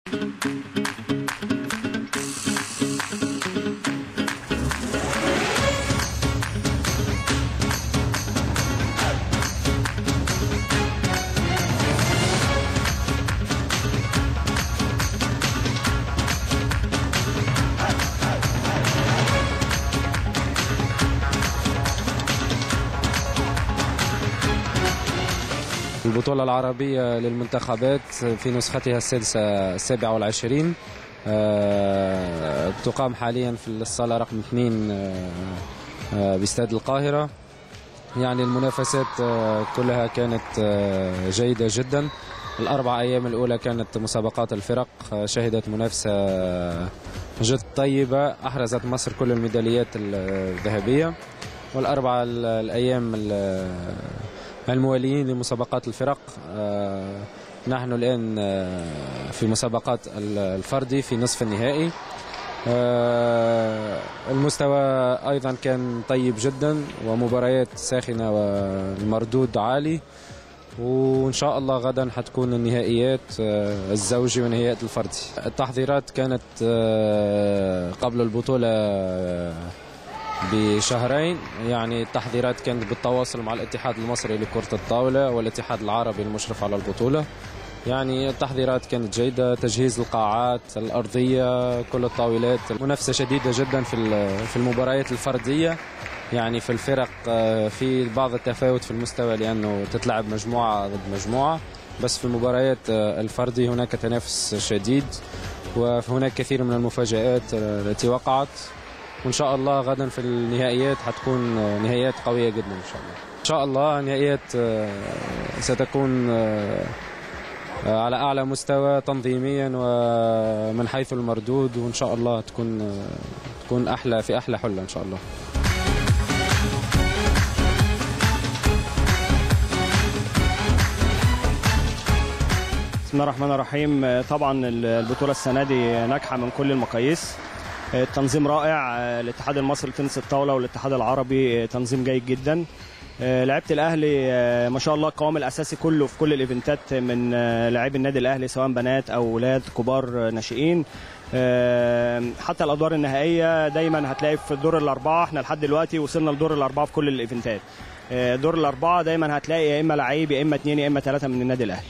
البطولة العربية للمنتخبات في نسختها السادسة السابعة والعشرين آه، تقام حاليا في الصالة رقم اثنين آه، آه، باستاد القاهرة يعني المنافسات آه، كلها كانت آه، جيدة جدا الأربع أيام الأولى كانت مسابقات الفرق آه، شهدت منافسة آه، جد طيبة أحرزت مصر كل الميداليات الذهبية والأربع ال- الأيام ال- المواليين لمسابقات الفرق آه، نحن الآن آه، في مسابقات ال- الفردي في نصف النهائي آه، المستوى أيضا كان طيب جدا ومباريات ساخنة والمردود عالي وإن شاء الله غدا حتكون النهائيات آه، الزوجي ونهائيات الفردي التحضيرات كانت آه، قبل البطولة آه، بشهرين يعني التحضيرات كانت بالتواصل مع الاتحاد المصري لكرة الطاولة والاتحاد العربي المشرف على البطولة يعني التحضيرات كانت جيدة تجهيز القاعات الأرضية كل الطاولات منافسة شديدة جدا في ال- في المباريات الفردية يعني في الفرق آه، في بعض التفاوت في المستوى لأنه تتلعب مجموعة ضد مجموعة بس في المباريات آه، الفردي هناك تنافس شديد وهناك كثير من المفاجآت آه، التي وقعت وان شاء الله غدا في النهائيات حتكون نهائيات قويه جدا ان شاء الله ان شاء الله نهائيات آه، ستكون آه، آه، على اعلى مستوى تنظيميا ومن حيث المردود وان شاء الله تكون آه، تكون احلى في احلى حله ان شاء الله بسم الله الرحمن الرحيم آه، طبعا البطوله السنه دي ناجحه من كل المقاييس آه، التنظيم رائع آه، الاتحاد المصري لتنس الطاوله والاتحاد العربي آه، تنظيم جيد جدا آه، لعيبه الاهلي آه، ما شاء الله القوام الاساسي كله في كل الايفنتات من آه، لاعبي النادي الاهلي سواء بنات او اولاد كبار آه، ناشئين آه، حتى الادوار النهائيه دايما هتلاقي في الدور الاربعه احنا لحد دلوقتي وصلنا لدور الاربعه في كل الايفنتات آه، دور الاربعه دايما هتلاقي يا اما لعيب يا اما اثنين يا اما ثلاثه من النادي الاهلي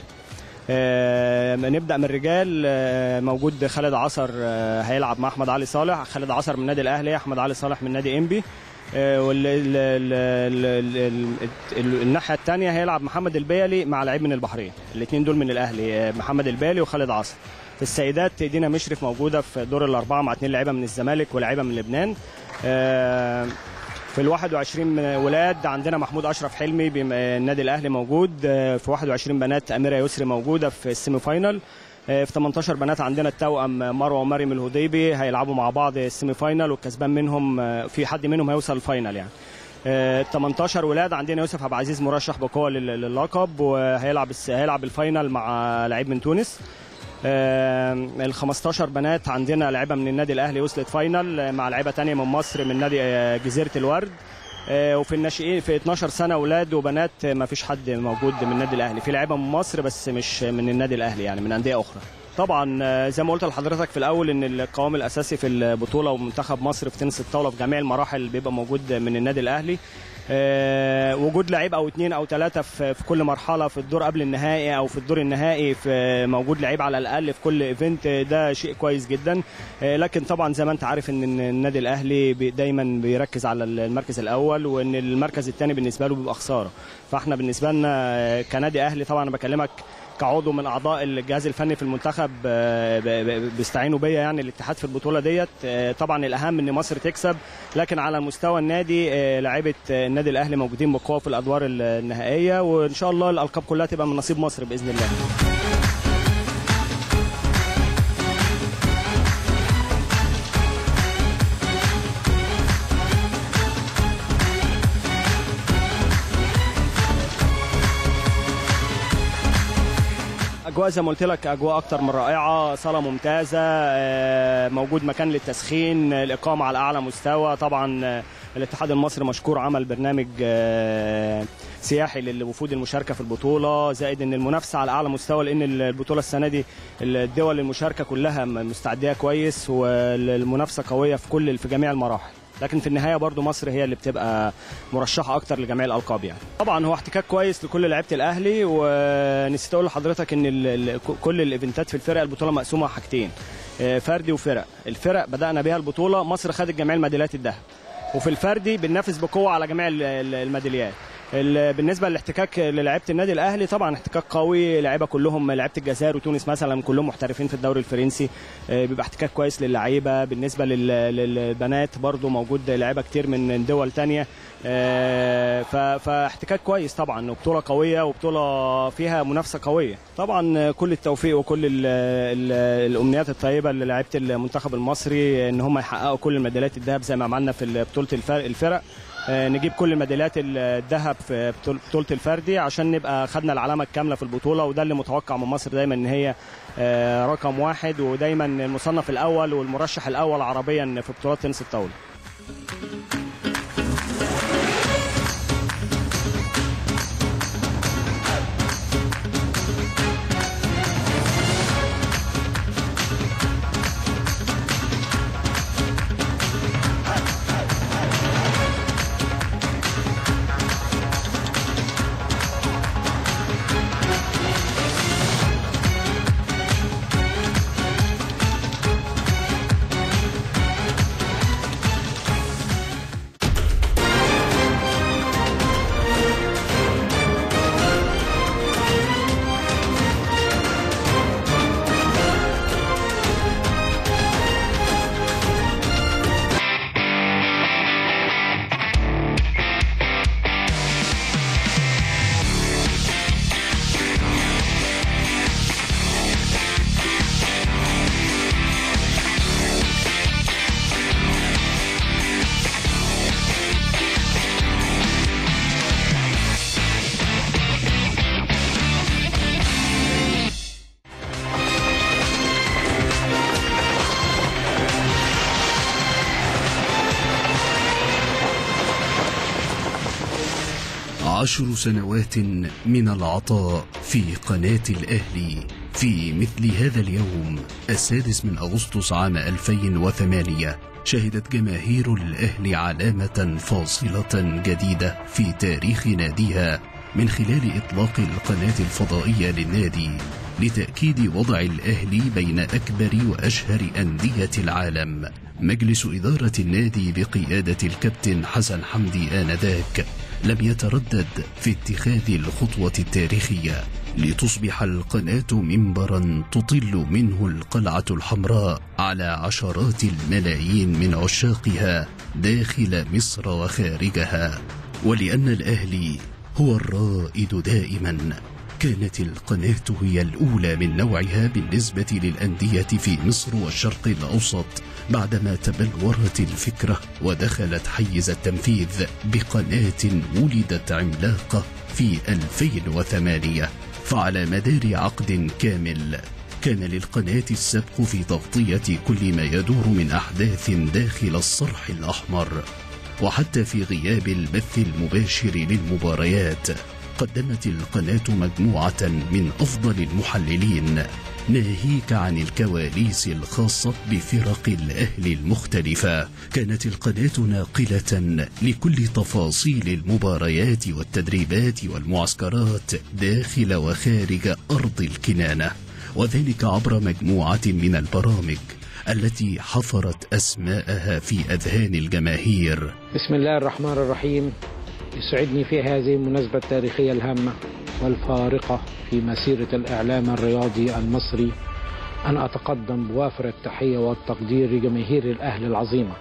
آه، نبدا من الرجال آه، موجود خالد عصر آه، هيلعب مع احمد علي صالح خالد عصر من النادي الاهلي احمد علي صالح من نادي انبي آه، وال- ال- ال- ال- ال- ال- الناحيه الثانيه هيلعب محمد البيلي مع لعيب من البحرين الاثنين دول من الاهلي آه، محمد البيلي وخالد عصر في السيدات دينا مشرف موجوده في دور الاربعه مع اثنين لعيبه من الزمالك ولاعيبه من لبنان آه، في ال 21 من ولاد عندنا محمود اشرف حلمي بم- النادي الاهلي موجود آه، في 21 بنات اميره يسري موجوده في السيمي فاينال آه، في 18 بنات عندنا التوأم مروه ومريم الهديبي هيلعبوا مع بعض السيمي فاينال والكسبان منهم آه، في حد منهم هيوصل الفاينال يعني آه، 18 ولاد عندنا يوسف عبد العزيز مرشح بقوه لل- للقب وهيلعب الس- هيلعب الفاينال مع لعيب من تونس ال 15 بنات عندنا لعيبه من النادي الاهلي وصلت فاينل آه، مع لعيبه تانية من مصر من نادي آه، جزيره الورد آه، وفي الناشئين في 12 سنه اولاد وبنات آه، ما فيش حد موجود من النادي الاهلي في لعيبه من مصر بس مش من النادي الاهلي يعني من انديه اخرى طبعا آه، زي ما قلت لحضرتك في الاول ان القوام الاساسي في البطوله ومنتخب مصر في تنس الطاوله في جميع المراحل بيبقى موجود من النادي الاهلي آه، وجود لعيب او اثنين او ثلاثه في في كل مرحله في الدور قبل النهائي او في الدور النهائي في موجود لعيب على الاقل في كل ايفنت آه، ده شيء كويس جدا آه، لكن طبعا زي ما انت عارف ان النادي الاهلي بي- دايما بيركز على المركز الاول وان المركز الثاني بالنسبه له بيبقى خساره فاحنا بالنسبه لنا آه، كنادي اهلي طبعا انا بكلمك كعضو من اعضاء الجهاز الفني في المنتخب آه، ب- ب- بيستعينوا بيا يعني الاتحاد في البطوله ديت آه، طبعا الاهم ان مصر تكسب لكن على مستوى النادي آه، لعيبه آه، النادي الاهلي موجودين بقوه في الادوار النهائيه وان شاء الله الالقاب كلها تبقى من نصيب مصر باذن الله اجواء زي ما قلت لك اجواء اكتر من رائعه صاله ممتازه آه، موجود مكان للتسخين الاقامه على اعلى مستوى طبعا آه، الاتحاد المصري مشكور عمل برنامج آه، سياحي للوفود المشاركه في البطوله زائد ان المنافسه على اعلى مستوى لان البطوله السنه دي الدول المشاركه كلها مستعديه كويس والمنافسه قويه في كل في جميع المراحل لكن في النهايه برضو مصر هي اللي بتبقى مرشحه اكتر لجميع الالقاب يعني طبعا هو احتكاك كويس لكل لعيبه الاهلي ونسيت اقول لحضرتك ان ال ال كل الايفنتات في الفرق البطوله مقسومه حاجتين آه، فردي وفرق الفرق بدانا بيها البطوله مصر خدت جميع الميداليات الذهب وفي الفردي بننافس بقوه على جميع ال- ال- الميداليات ال- بالنسبه للاحتكاك للاعيبه النادي الاهلي طبعا احتكاك قوي لعيبه كلهم لعيبه الجزائر وتونس مثلا كلهم محترفين في الدوري الفرنسي آه، بيبقى احتكاك كويس للعيبه بالنسبه لل- للبنات برضو موجود لعيبه كتير من دول تانية آه، ف- فاحتكاك كويس طبعا وبطوله قويه وبطوله فيها منافسه قويه طبعا كل التوفيق وكل ال ال الامنيات الطيبه للاعيبه المنتخب المصري ان هم يحققوا كل الميداليات الذهب زي ما عملنا في بطوله الفرق الفرق آه، نجيب كل ميداليات الذهب في بطول- بطوله الفردي عشان نبقى خدنا العلامه الكامله في البطوله وده اللي متوقع من مصر دايما ان هي آه، رقم واحد ودايما المصنف الاول والمرشح الاول عربيا في بطولات تنس الطاوله عشر سنوات من العطاء في قناة الأهلي في مثل هذا اليوم السادس من أغسطس عام 2008 شهدت جماهير الأهلي علامة فاصلة جديدة في تاريخ ناديها من خلال إطلاق القناة الفضائية للنادي لتأكيد وضع الأهلي بين أكبر وأشهر أندية العالم مجلس إدارة النادي بقيادة الكابتن حسن حمدي آنذاك لم يتردد في اتخاذ الخطوة التاريخية لتصبح القناة منبرا تطل منه القلعة الحمراء على عشرات الملايين من عشاقها داخل مصر وخارجها ولأن الأهلي هو الرائد دائما كانت القناة هي الأولى من نوعها بالنسبة للأندية في مصر والشرق الأوسط بعدما تبلورت الفكرة ودخلت حيز التنفيذ بقناة ولدت عملاقة في 2008 فعلى مدار عقد كامل كان للقناة السبق في تغطية كل ما يدور من أحداث داخل الصرح الأحمر وحتى في غياب البث المباشر للمباريات قدمت القناة مجموعة من أفضل المحللين ناهيك عن الكواليس الخاصة بفرق الأهل المختلفة كانت القناة ناقلة لكل تفاصيل المباريات والتدريبات والمعسكرات داخل وخارج أرض الكنانة وذلك عبر مجموعة من البرامج التي حفرت أسماءها في أذهان الجماهير بسم الله الرحمن الرحيم يسعدني في هذه المناسبة التاريخية الهامة والفارقة في مسيرة الإعلام الرياضي المصري أن أتقدم بوافر التحية والتقدير لجماهير الأهل العظيمة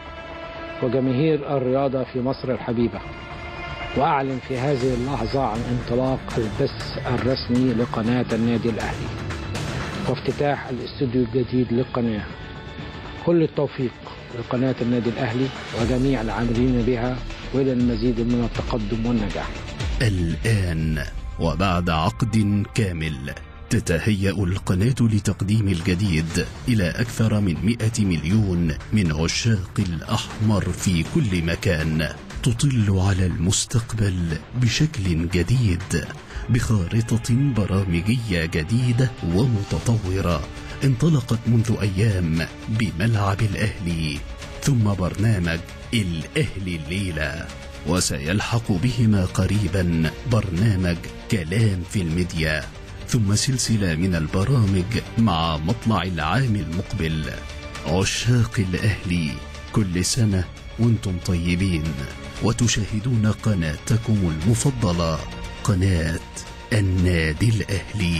وجماهير الرياضة في مصر الحبيبة وأعلن في هذه اللحظة عن انطلاق البث الرسمي لقناة النادي الأهلي وافتتاح الاستوديو الجديد للقناة كل التوفيق لقناة النادي الأهلي وجميع العاملين بها وإلى المزيد من التقدم والنجاح الآن وبعد عقد كامل تتهيأ القناة لتقديم الجديد إلى أكثر من 100 مليون من عشاق الأحمر في كل مكان تطل على المستقبل بشكل جديد بخارطة برامجية جديدة ومتطورة انطلقت منذ أيام بملعب الأهلي ثم برنامج الأهلي الليلة وسيلحق بهما قريبا برنامج كلام في الميديا ثم سلسلة من البرامج مع مطلع العام المقبل عشاق الأهلي كل سنة وانتم طيبين وتشاهدون قناتكم المفضلة قناة النادي الأهلي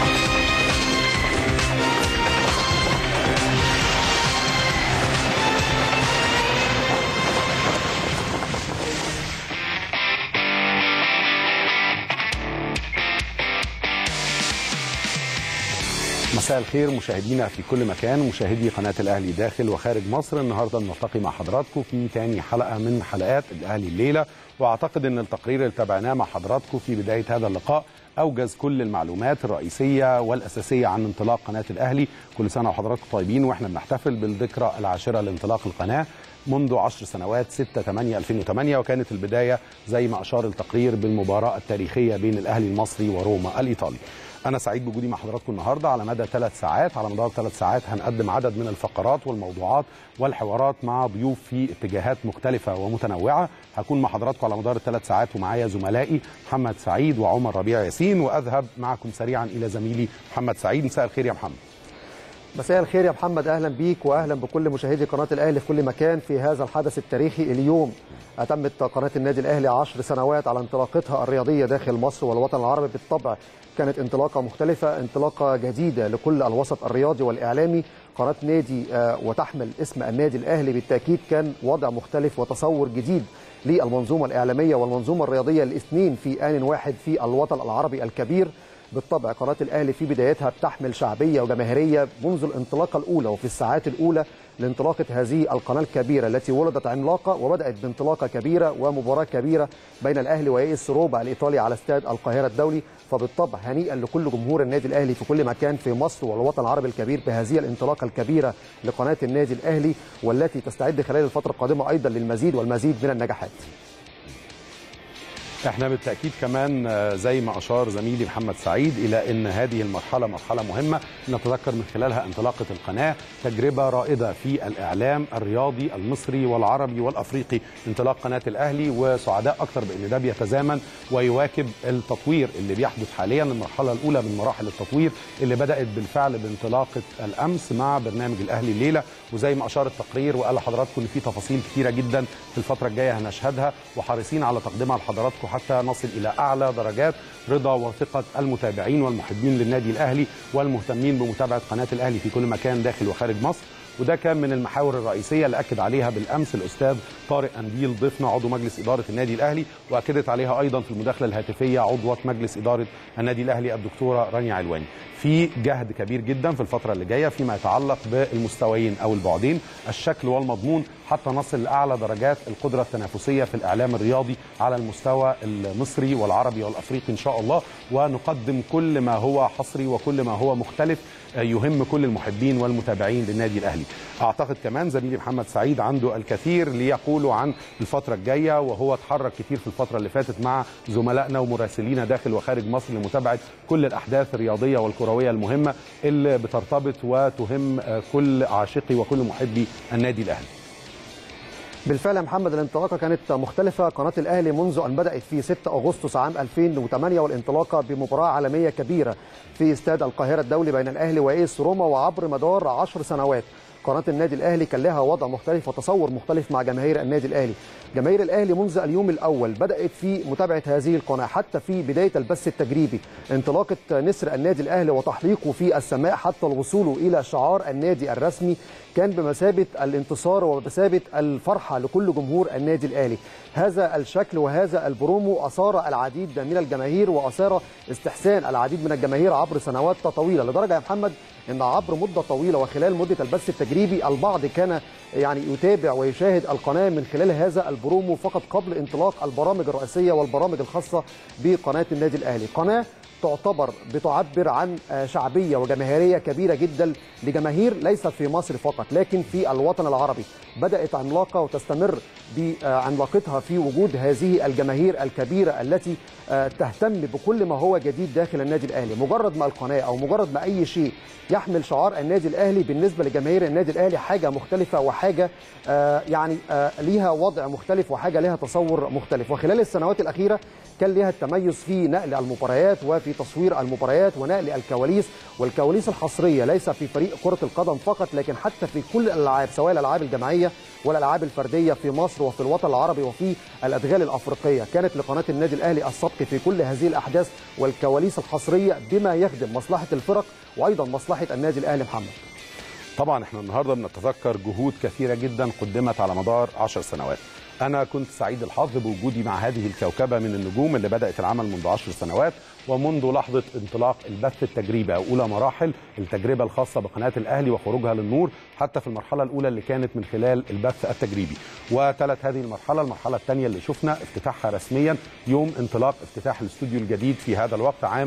مساء الخير مشاهدينا في كل مكان مشاهدي قناة الأهلي داخل وخارج مصر النهاردة نلتقي مع حضراتكم في تاني حلقة من حلقات الأهلي الليلة وأعتقد أن التقرير اللي تابعناه مع حضراتكم في بداية هذا اللقاء أوجز كل المعلومات الرئيسية والأساسية عن انطلاق قناة الأهلي كل سنة وحضراتكم طيبين وإحنا بنحتفل بالذكرى العاشرة لانطلاق القناة منذ عشر سنوات 6 8 2008 وكانت البداية زي ما أشار التقرير بالمباراة التاريخية بين الأهلي المصري وروما الإيطالي أنا سعيد بوجودي مع حضراتكم النهارده على مدى ثلاث ساعات، على مدار ثلاث ساعات هنقدم عدد من الفقرات والموضوعات والحوارات مع ضيوف في اتجاهات مختلفة ومتنوعة، هكون مع حضراتكم على مدار الثلاث ساعات ومعايا زملائي محمد سعيد وعمر ربيع ياسين وأذهب معكم سريعا إلى زميلي محمد سعيد، مساء الخير يا محمد. مساء الخير يا محمد اهلا بيك واهلا بكل مشاهدي قناه الاهلي في كل مكان في هذا الحدث التاريخي اليوم اتمت قناه النادي الاهلي عشر سنوات على انطلاقتها الرياضيه داخل مصر والوطن العربي بالطبع كانت انطلاقه مختلفه انطلاقه جديده لكل الوسط الرياضي والاعلامي قناه نادي وتحمل اسم النادي الاهلي بالتاكيد كان وضع مختلف وتصور جديد للمنظومه الاعلاميه والمنظومه الرياضيه الاثنين في ان واحد في الوطن العربي الكبير بالطبع قناه الاهلي في بدايتها بتحمل شعبيه وجماهيريه منذ الانطلاقه الاولى وفي الساعات الاولى لانطلاقه هذه القناه الكبيره التي ولدت عملاقه وبدات بانطلاقه كبيره ومباراه كبيره بين الاهلي وايس روبا الايطالي على استاد القاهره الدولي فبالطبع هنيئا لكل جمهور النادي الاهلي في كل مكان في مصر والوطن العربي الكبير بهذه الانطلاقه الكبيره لقناه النادي الاهلي والتي تستعد خلال الفتره القادمه ايضا للمزيد والمزيد من النجاحات. احنا بالتاكيد كمان زي ما اشار زميلي محمد سعيد الى ان هذه المرحله مرحله مهمه نتذكر من خلالها انطلاقه القناه تجربه رائده في الاعلام الرياضي المصري والعربي والافريقي انطلاق قناه الاهلي وسعداء اكثر بان ده بيتزامن ويواكب التطوير اللي بيحدث حاليا المرحله الاولى من مراحل التطوير اللي بدات بالفعل بانطلاقه الامس مع برنامج الاهلي الليله وزي ما اشار التقرير وقال لحضراتكم ان في تفاصيل كثيره جدا في الفتره الجايه هنشهدها وحريصين على تقديمها لحضراتكم حتى نصل الى اعلى درجات رضا وثقه المتابعين والمحبين للنادي الاهلي والمهتمين بمتابعه قناه الاهلي في كل مكان داخل وخارج مصر وده كان من المحاور الرئيسيه اللي اكد عليها بالامس الاستاذ طارق انديل ضيفنا عضو مجلس اداره النادي الاهلي واكدت عليها ايضا في المداخله الهاتفيه عضوه مجلس اداره النادي الاهلي الدكتوره رانيا علواني في جهد كبير جدا في الفتره اللي جايه فيما يتعلق بالمستويين او البعدين الشكل والمضمون حتى نصل لاعلى درجات القدره التنافسيه في الاعلام الرياضي على المستوى المصري والعربي والافريقي ان شاء الله ونقدم كل ما هو حصري وكل ما هو مختلف يهم كل المحبين والمتابعين للنادي الاهلي. اعتقد كمان زميلي محمد سعيد عنده الكثير ليقوله عن الفتره الجايه وهو اتحرك كتير في الفتره اللي فاتت مع زملائنا ومراسلينا داخل وخارج مصر لمتابعه كل الاحداث الرياضيه والكرويه المهمه اللي بترتبط وتهم كل عاشقي وكل محبي النادي الاهلي. بالفعل يا محمد الانطلاقه كانت مختلفه قناه الاهلي منذ ان بدات في 6 اغسطس عام 2008 والانطلاقه بمباراه عالميه كبيره في استاد القاهره الدولي بين الاهلي وايس روما وعبر مدار 10 سنوات قناه النادي الاهلي كان لها وضع مختلف وتصور مختلف مع جماهير النادي الاهلي جماهير الاهلي منذ اليوم الاول بدات في متابعه هذه القناه حتى في بدايه البث التجريبي انطلاقه نسر النادي الاهلي وتحليقه في السماء حتى الوصول الى شعار النادي الرسمي كان بمثابه الانتصار وبمثابه الفرحه لكل جمهور النادي الاهلي هذا الشكل وهذا البرومو اثار العديد من الجماهير واثار استحسان العديد من الجماهير عبر سنوات طويله لدرجه يا محمد ان عبر مده طويله وخلال مده البث التجريبي البعض كان يعني يتابع ويشاهد القناه من خلال هذا البرومو فقط قبل انطلاق البرامج الرئيسيه والبرامج الخاصه بقناه النادي الاهلي قناه تعتبر بتعبر عن آه، شعبيه وجماهيريه كبيره جدا لجماهير ليست في مصر فقط لكن في الوطن العربي بدات عملاقه وتستمر بعملاقتها في وجود هذه الجماهير الكبيره التي آه، تهتم بكل ما هو جديد داخل النادي الاهلي مجرد ما القناه او مجرد ما اي شيء يحمل شعار النادي الاهلي بالنسبه لجماهير النادي الاهلي حاجه مختلفه وحاجه آه، يعني آه، ليها وضع مختلف وحاجه ليها تصور مختلف وخلال السنوات الاخيره كان لها التميز في نقل المباريات وفي تصوير المباريات ونقل الكواليس والكواليس الحصريه ليس في فريق كره القدم فقط لكن حتى في كل الالعاب سواء الالعاب الجماعيه والالعاب الفرديه في مصر وفي الوطن العربي وفي الادغال الافريقيه كانت لقناه النادي الاهلي السبق في كل هذه الاحداث والكواليس الحصريه بما يخدم مصلحه الفرق وايضا مصلحه النادي الاهلي محمد طبعا احنا النهارده بنتذكر جهود كثيره جدا قدمت على مدار 10 سنوات انا كنت سعيد الحظ بوجودي مع هذه الكوكبه من النجوم اللي بدات العمل منذ 10 سنوات ومنذ لحظه انطلاق البث التجريبي او اولى مراحل التجربه الخاصه بقناه الاهلي وخروجها للنور حتى في المرحله الاولى اللي كانت من خلال البث التجريبي وتلت هذه المرحله المرحله الثانيه اللي شفنا افتتاحها رسميا يوم انطلاق افتتاح الاستوديو الجديد في هذا الوقت عام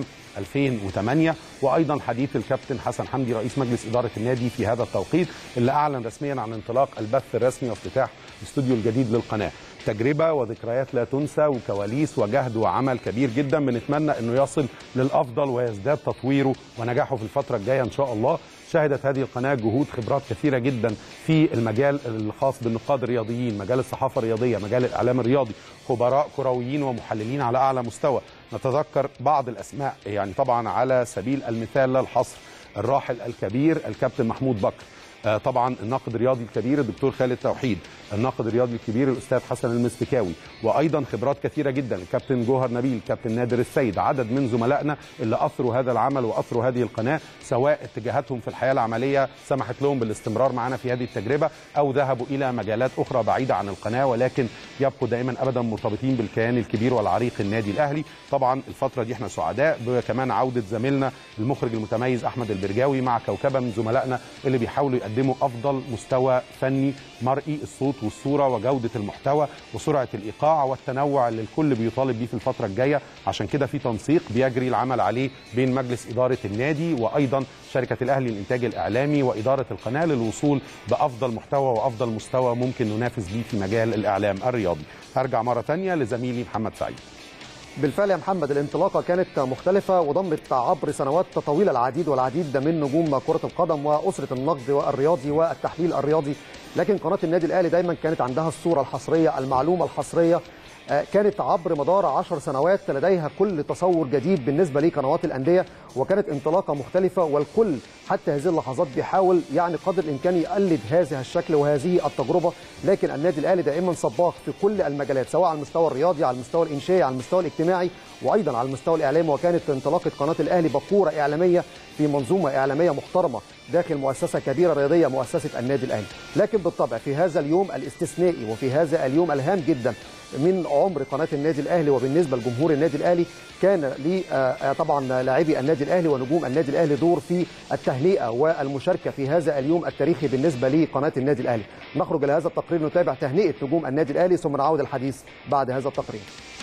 2008 وايضا حديث الكابتن حسن حمدي رئيس مجلس اداره النادي في هذا التوقيت اللي اعلن رسميا عن انطلاق البث الرسمي وافتتاح الاستوديو الجديد للقناه تجربه وذكريات لا تنسى وكواليس وجهد وعمل كبير جدا بنتمنى انه يصل للافضل ويزداد تطويره ونجاحه في الفتره الجايه ان شاء الله شهدت هذه القناه جهود خبرات كثيره جدا في المجال الخاص بالنقاد الرياضيين مجال الصحافه الرياضيه مجال الاعلام الرياضي خبراء كرويين ومحللين على اعلى مستوى نتذكر بعض الاسماء يعني طبعا على سبيل المثال لا الحصر الراحل الكبير الكابتن محمود بكر آه، طبعا الناقد الرياضي الكبير الدكتور خالد توحيد الناقد الرياضي الكبير الاستاذ حسن المستكاوي وايضا خبرات كثيره جدا الكابتن جوهر نبيل الكابتن نادر السيد عدد من زملائنا اللي اثروا هذا العمل واثروا هذه القناه سواء اتجاهاتهم في الحياه العمليه سمحت لهم بالاستمرار معنا في هذه التجربه او ذهبوا الى مجالات اخرى بعيده عن القناه ولكن يبقوا دائما ابدا مرتبطين بالكيان الكبير والعريق النادي الاهلي طبعا الفتره دي احنا سعداء بكمان عوده زميلنا المخرج المتميز احمد البرجاوي مع كوكبه من زملائنا اللي بيحاولوا يقدموا افضل مستوى فني مرئي الصوت والصوره وجوده المحتوى وسرعه الايقاع والتنوع اللي الكل بيطالب بيه في الفتره الجايه عشان كده في تنسيق بيجري العمل عليه بين مجلس اداره النادي وايضا شركه الاهلي للانتاج الاعلامي واداره القناه للوصول بافضل محتوى وافضل مستوى ممكن ننافس بيه في مجال الاعلام الرياضي هرجع مره ثانيه لزميلي محمد سعيد بالفعل يا محمد الانطلاقه كانت مختلفه وضمت عبر سنوات طويله العديد والعديد من نجوم كره القدم واسره النقد والرياضي والتحليل الرياضي لكن قناه النادي الاهلي دايما كانت عندها الصوره الحصريه المعلومه الحصريه آه، كانت عبر مدار عشر سنوات لديها كل تصور جديد بالنسبه لقنوات الانديه وكانت انطلاقه مختلفه والكل حتى هذه اللحظات بيحاول يعني قدر الامكان يقلد هذا الشكل وهذه التجربه لكن النادي الاهلي دائما سباق في كل المجالات سواء على المستوى الرياضي على المستوى الانشائي على المستوى الاجتماعي وايضا على المستوى الاعلامي وكانت انطلاقه قناه الاهلي بقوره اعلاميه في منظومه اعلاميه محترمه داخل مؤسسه كبيره رياضيه مؤسسه النادي الاهلي لكن بالطبع في هذا اليوم الاستثنائي وفي هذا اليوم الهام جدا من عمر قناه النادي الاهلي وبالنسبه لجمهور النادي الاهلي كان لي آه، طبعا لاعبي النادي الاهلي ونجوم النادي الاهلي دور في التهنئه والمشاركه في هذا اليوم التاريخي بالنسبه لقناه النادي الاهلي نخرج الى هذا التقرير نتابع تهنئه نجوم النادي الاهلي ثم نعود الحديث بعد هذا التقرير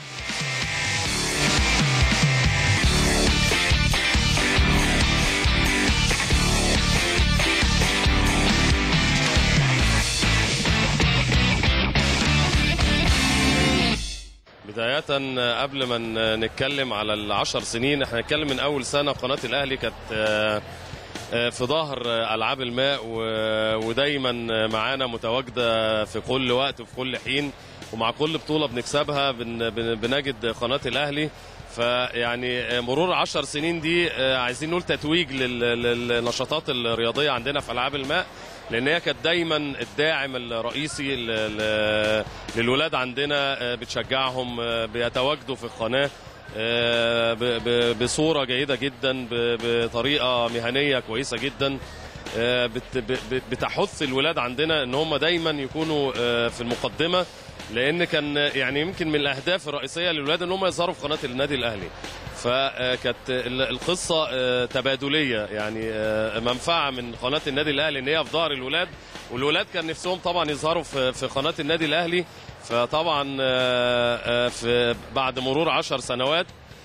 بداية قبل ما ن- نتكلم على العشر سنين احنا نتكلم من أول سنة قناة الأهلي كانت آه، آه، في ظهر آه، ألعاب الماء و- ودايما معانا متواجدة في كل وقت وفي كل حين ومع كل بطولة بنكسبها بن- بن- بنجد قناة الأهلي فيعني آه، مرور عشر سنين دي آه، عايزين نقول تتويج لل- للنشاطات الرياضية عندنا في ألعاب الماء لان هي كانت دايما الداعم الرئيسي ل- ل- للولاد عندنا آه، بتشجعهم آه، بيتواجدوا في القناه آه، ب- ب- بصوره جيده جدا ب- بطريقه مهنيه كويسه جدا آه، بت- ب- ب- بتحث الولاد عندنا ان هم دايما يكونوا آه، في المقدمه لان كان يعني يمكن من الاهداف الرئيسيه للولاد ان هم يظهروا في قناه النادي الاهلي فكانت ال- القصه آه، تبادليه يعني آه، منفعه من قناه النادي الاهلي ان هي في ظهر الولاد والولاد كان نفسهم طبعا يظهروا في في قناه النادي الاهلي فطبعا آه، آه، في بعد مرور عشر سنوات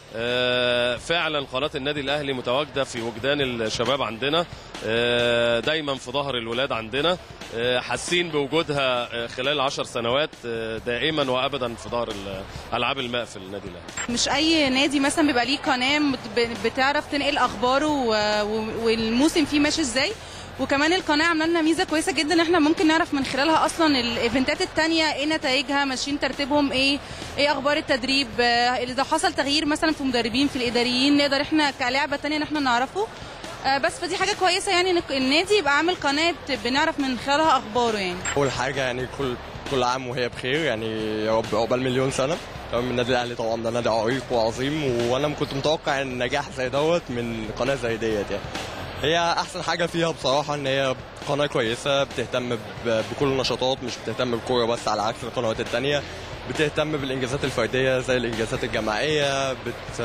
آه، فعلا قناه النادي الاهلي متواجده في وجدان الشباب عندنا آه، دايما في ظهر الولاد عندنا آه، حاسين بوجودها آه، خلال عشر سنوات آه، دائما وابدا في ظهر ال- العاب الماء في النادي الاهلي مش اي نادي مثلا بيبقى ليه قناه بت- بتعرف تنقل اخباره و- و- والموسم فيه ماشي ازاي وكمان القناه عامله لنا ميزه كويسه جدا ان احنا ممكن نعرف من خلالها اصلا الايفنتات التانية ايه نتائجها ماشيين ترتيبهم ايه ايه اخبار التدريب آه، اذا حصل تغيير مثلا في مدربين في الاداريين نقدر احنا كلعبه تانية ان احنا نعرفه آه، بس فدي حاجه كويسه يعني ان النادي يبقى عامل قناه بنعرف من خلالها اخباره يعني اول حاجه يعني كل كل عام وهي بخير يعني يا رب عقبال مليون سنه تمام النادي الاهلي طبعا ده نادي عريق وعظيم وانا كنت متوقع ان نجاح زي دوت من قناه زي ديت يعني هي احسن حاجه فيها بصراحه ان هي قناه كويسه بتهتم ب- بكل النشاطات مش بتهتم بالكوره بس على عكس القنوات التانية بتهتم بالانجازات الفرديه زي الانجازات الجماعيه بت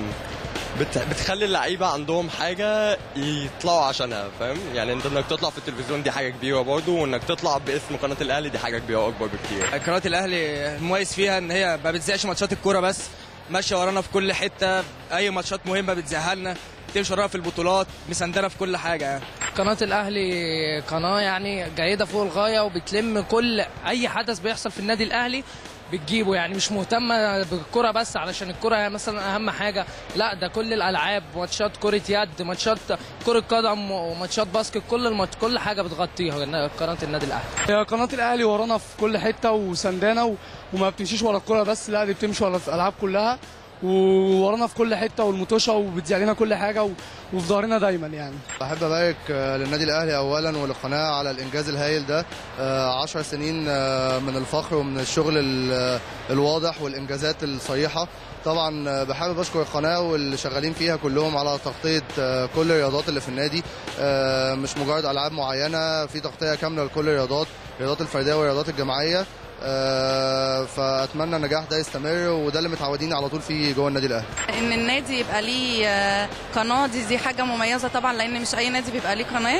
بت... بتخلي اللعيبه عندهم حاجه يطلعوا عشانها فاهم يعني انت انك تطلع في التلفزيون دي حاجه كبيره برضه وانك تطلع باسم قناه الاهلي دي حاجه كبيره اكبر بكتير قناة الأهلي المميز فيها إن هي ما بتذيعش ماتشات الكورة بس ماشية ورانا في كل حتة أي ماتشات مهمة بتذيعها لنا تمشي ورانا في البطولات مساندنا في كل حاجة يعني قناة الأهلي قناة يعني جيدة فوق الغاية وبتلم كل أي حدث بيحصل في النادي الأهلي بتجيبه يعني مش مهتمة بالكرة بس علشان الكرة هي مثلا أهم حاجة لا ده كل الألعاب ماتشات كرة يد ماتشات كرة قدم وماتشات باسكت كل الماتش كل حاجة بتغطيها قناة النادي الأهلي هي قناة الأهلي ورانا في كل حتة وسندانا و- وما بتمشيش ورا الكرة بس لا دي بتمشي ورا الألعاب كلها وورانا في كل حتة والمطوشة وبتذيع لنا كل حاجة و- وفي ظهرنا دايما يعني بحب ابارك آه، للنادي الاهلي اولا وللقناه على الانجاز الهائل ده آه، عشر سنين آه، من الفخر ومن الشغل ال- الواضح والانجازات الصريحه طبعا آه، بحابب اشكر القناه واللي شغالين فيها كلهم على تغطيه آه، كل الرياضات اللي في النادي آه، مش مجرد العاب معينه في تغطيه كامله لكل الرياضات الرياضات الفرديه والرياضات الجماعيه آه، فاتمنى النجاح ده يستمر وده اللي متعودين على طول فيه جوه النادي الاهلي ان النادي يبقى ليه آه، قناه دي دي حاجه مميزه طبعا لان مش اي نادي بيبقى ليه قناه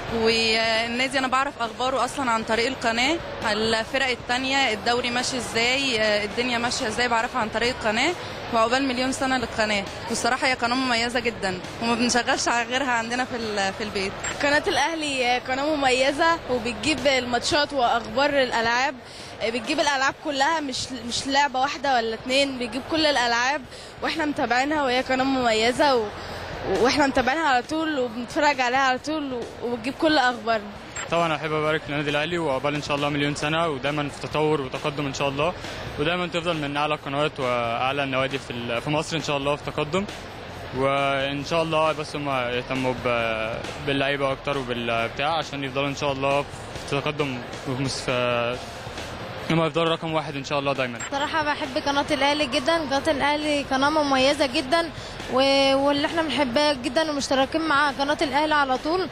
والنادي انا بعرف اخباره اصلا عن طريق القناه الفرق التانية الدوري ماشي ازاي آه، الدنيا ماشيه ازاي بعرفها عن طريق القناه وعقبال مليون سنه للقناه والصراحه هي قناه مميزه جدا وما بنشغلش غيرها عندنا في ال- في البيت قناة الأهلي قناة مميزة وبتجيب الماتشات وأخبار الألعاب بتجيب الألعاب كلها مش مش لعبة واحدة ولا اتنين بتجيب كل الألعاب وإحنا متابعينها وهي قناة مميزة و... وإحنا متابعينها على طول وبنتفرج عليها على طول وبتجيب كل أخبارنا طبعا احب ابارك للنادي الاهلي وعقبال ان شاء الله مليون سنه ودايما في تطور وتقدم ان شاء الله ودايما تفضل من اعلى القنوات واعلى النوادي في ال- في مصر ان شاء الله في تقدم وان شاء الله بس هم يهتموا ب- باللعيبه اكتر وبالبتاع عشان يفضلوا ان شاء الله في تقدم ومس- في هم يفضلوا رقم واحد ان شاء الله دايما صراحة بحب قناة الأهلي جدا قناة الأهلي قناة مميزة جدا و- واللي احنا بنحبها جدا ومشتركين مع قناة الأهلي على طول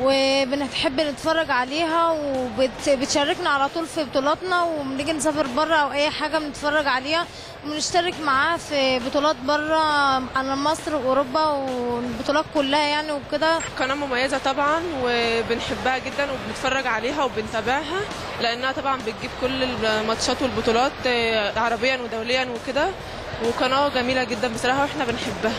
وبنحب نتفرج عليها وبتشاركنا على طول في بطولاتنا وبنيجي نسافر بره أو أي حاجة بنتفرج عليها وبنشترك معاها في بطولات بره على مصر وأوروبا والبطولات كلها يعني وكده قناة مميزة طبعا وبنحبها جدا وبنتفرج عليها وبنتابعها لأنها طبعا بتجيب كل الماتشات والبطولات آه، عربيا ودوليا وكده وقناة جميلة جدا بصراحة واحنا بنحبها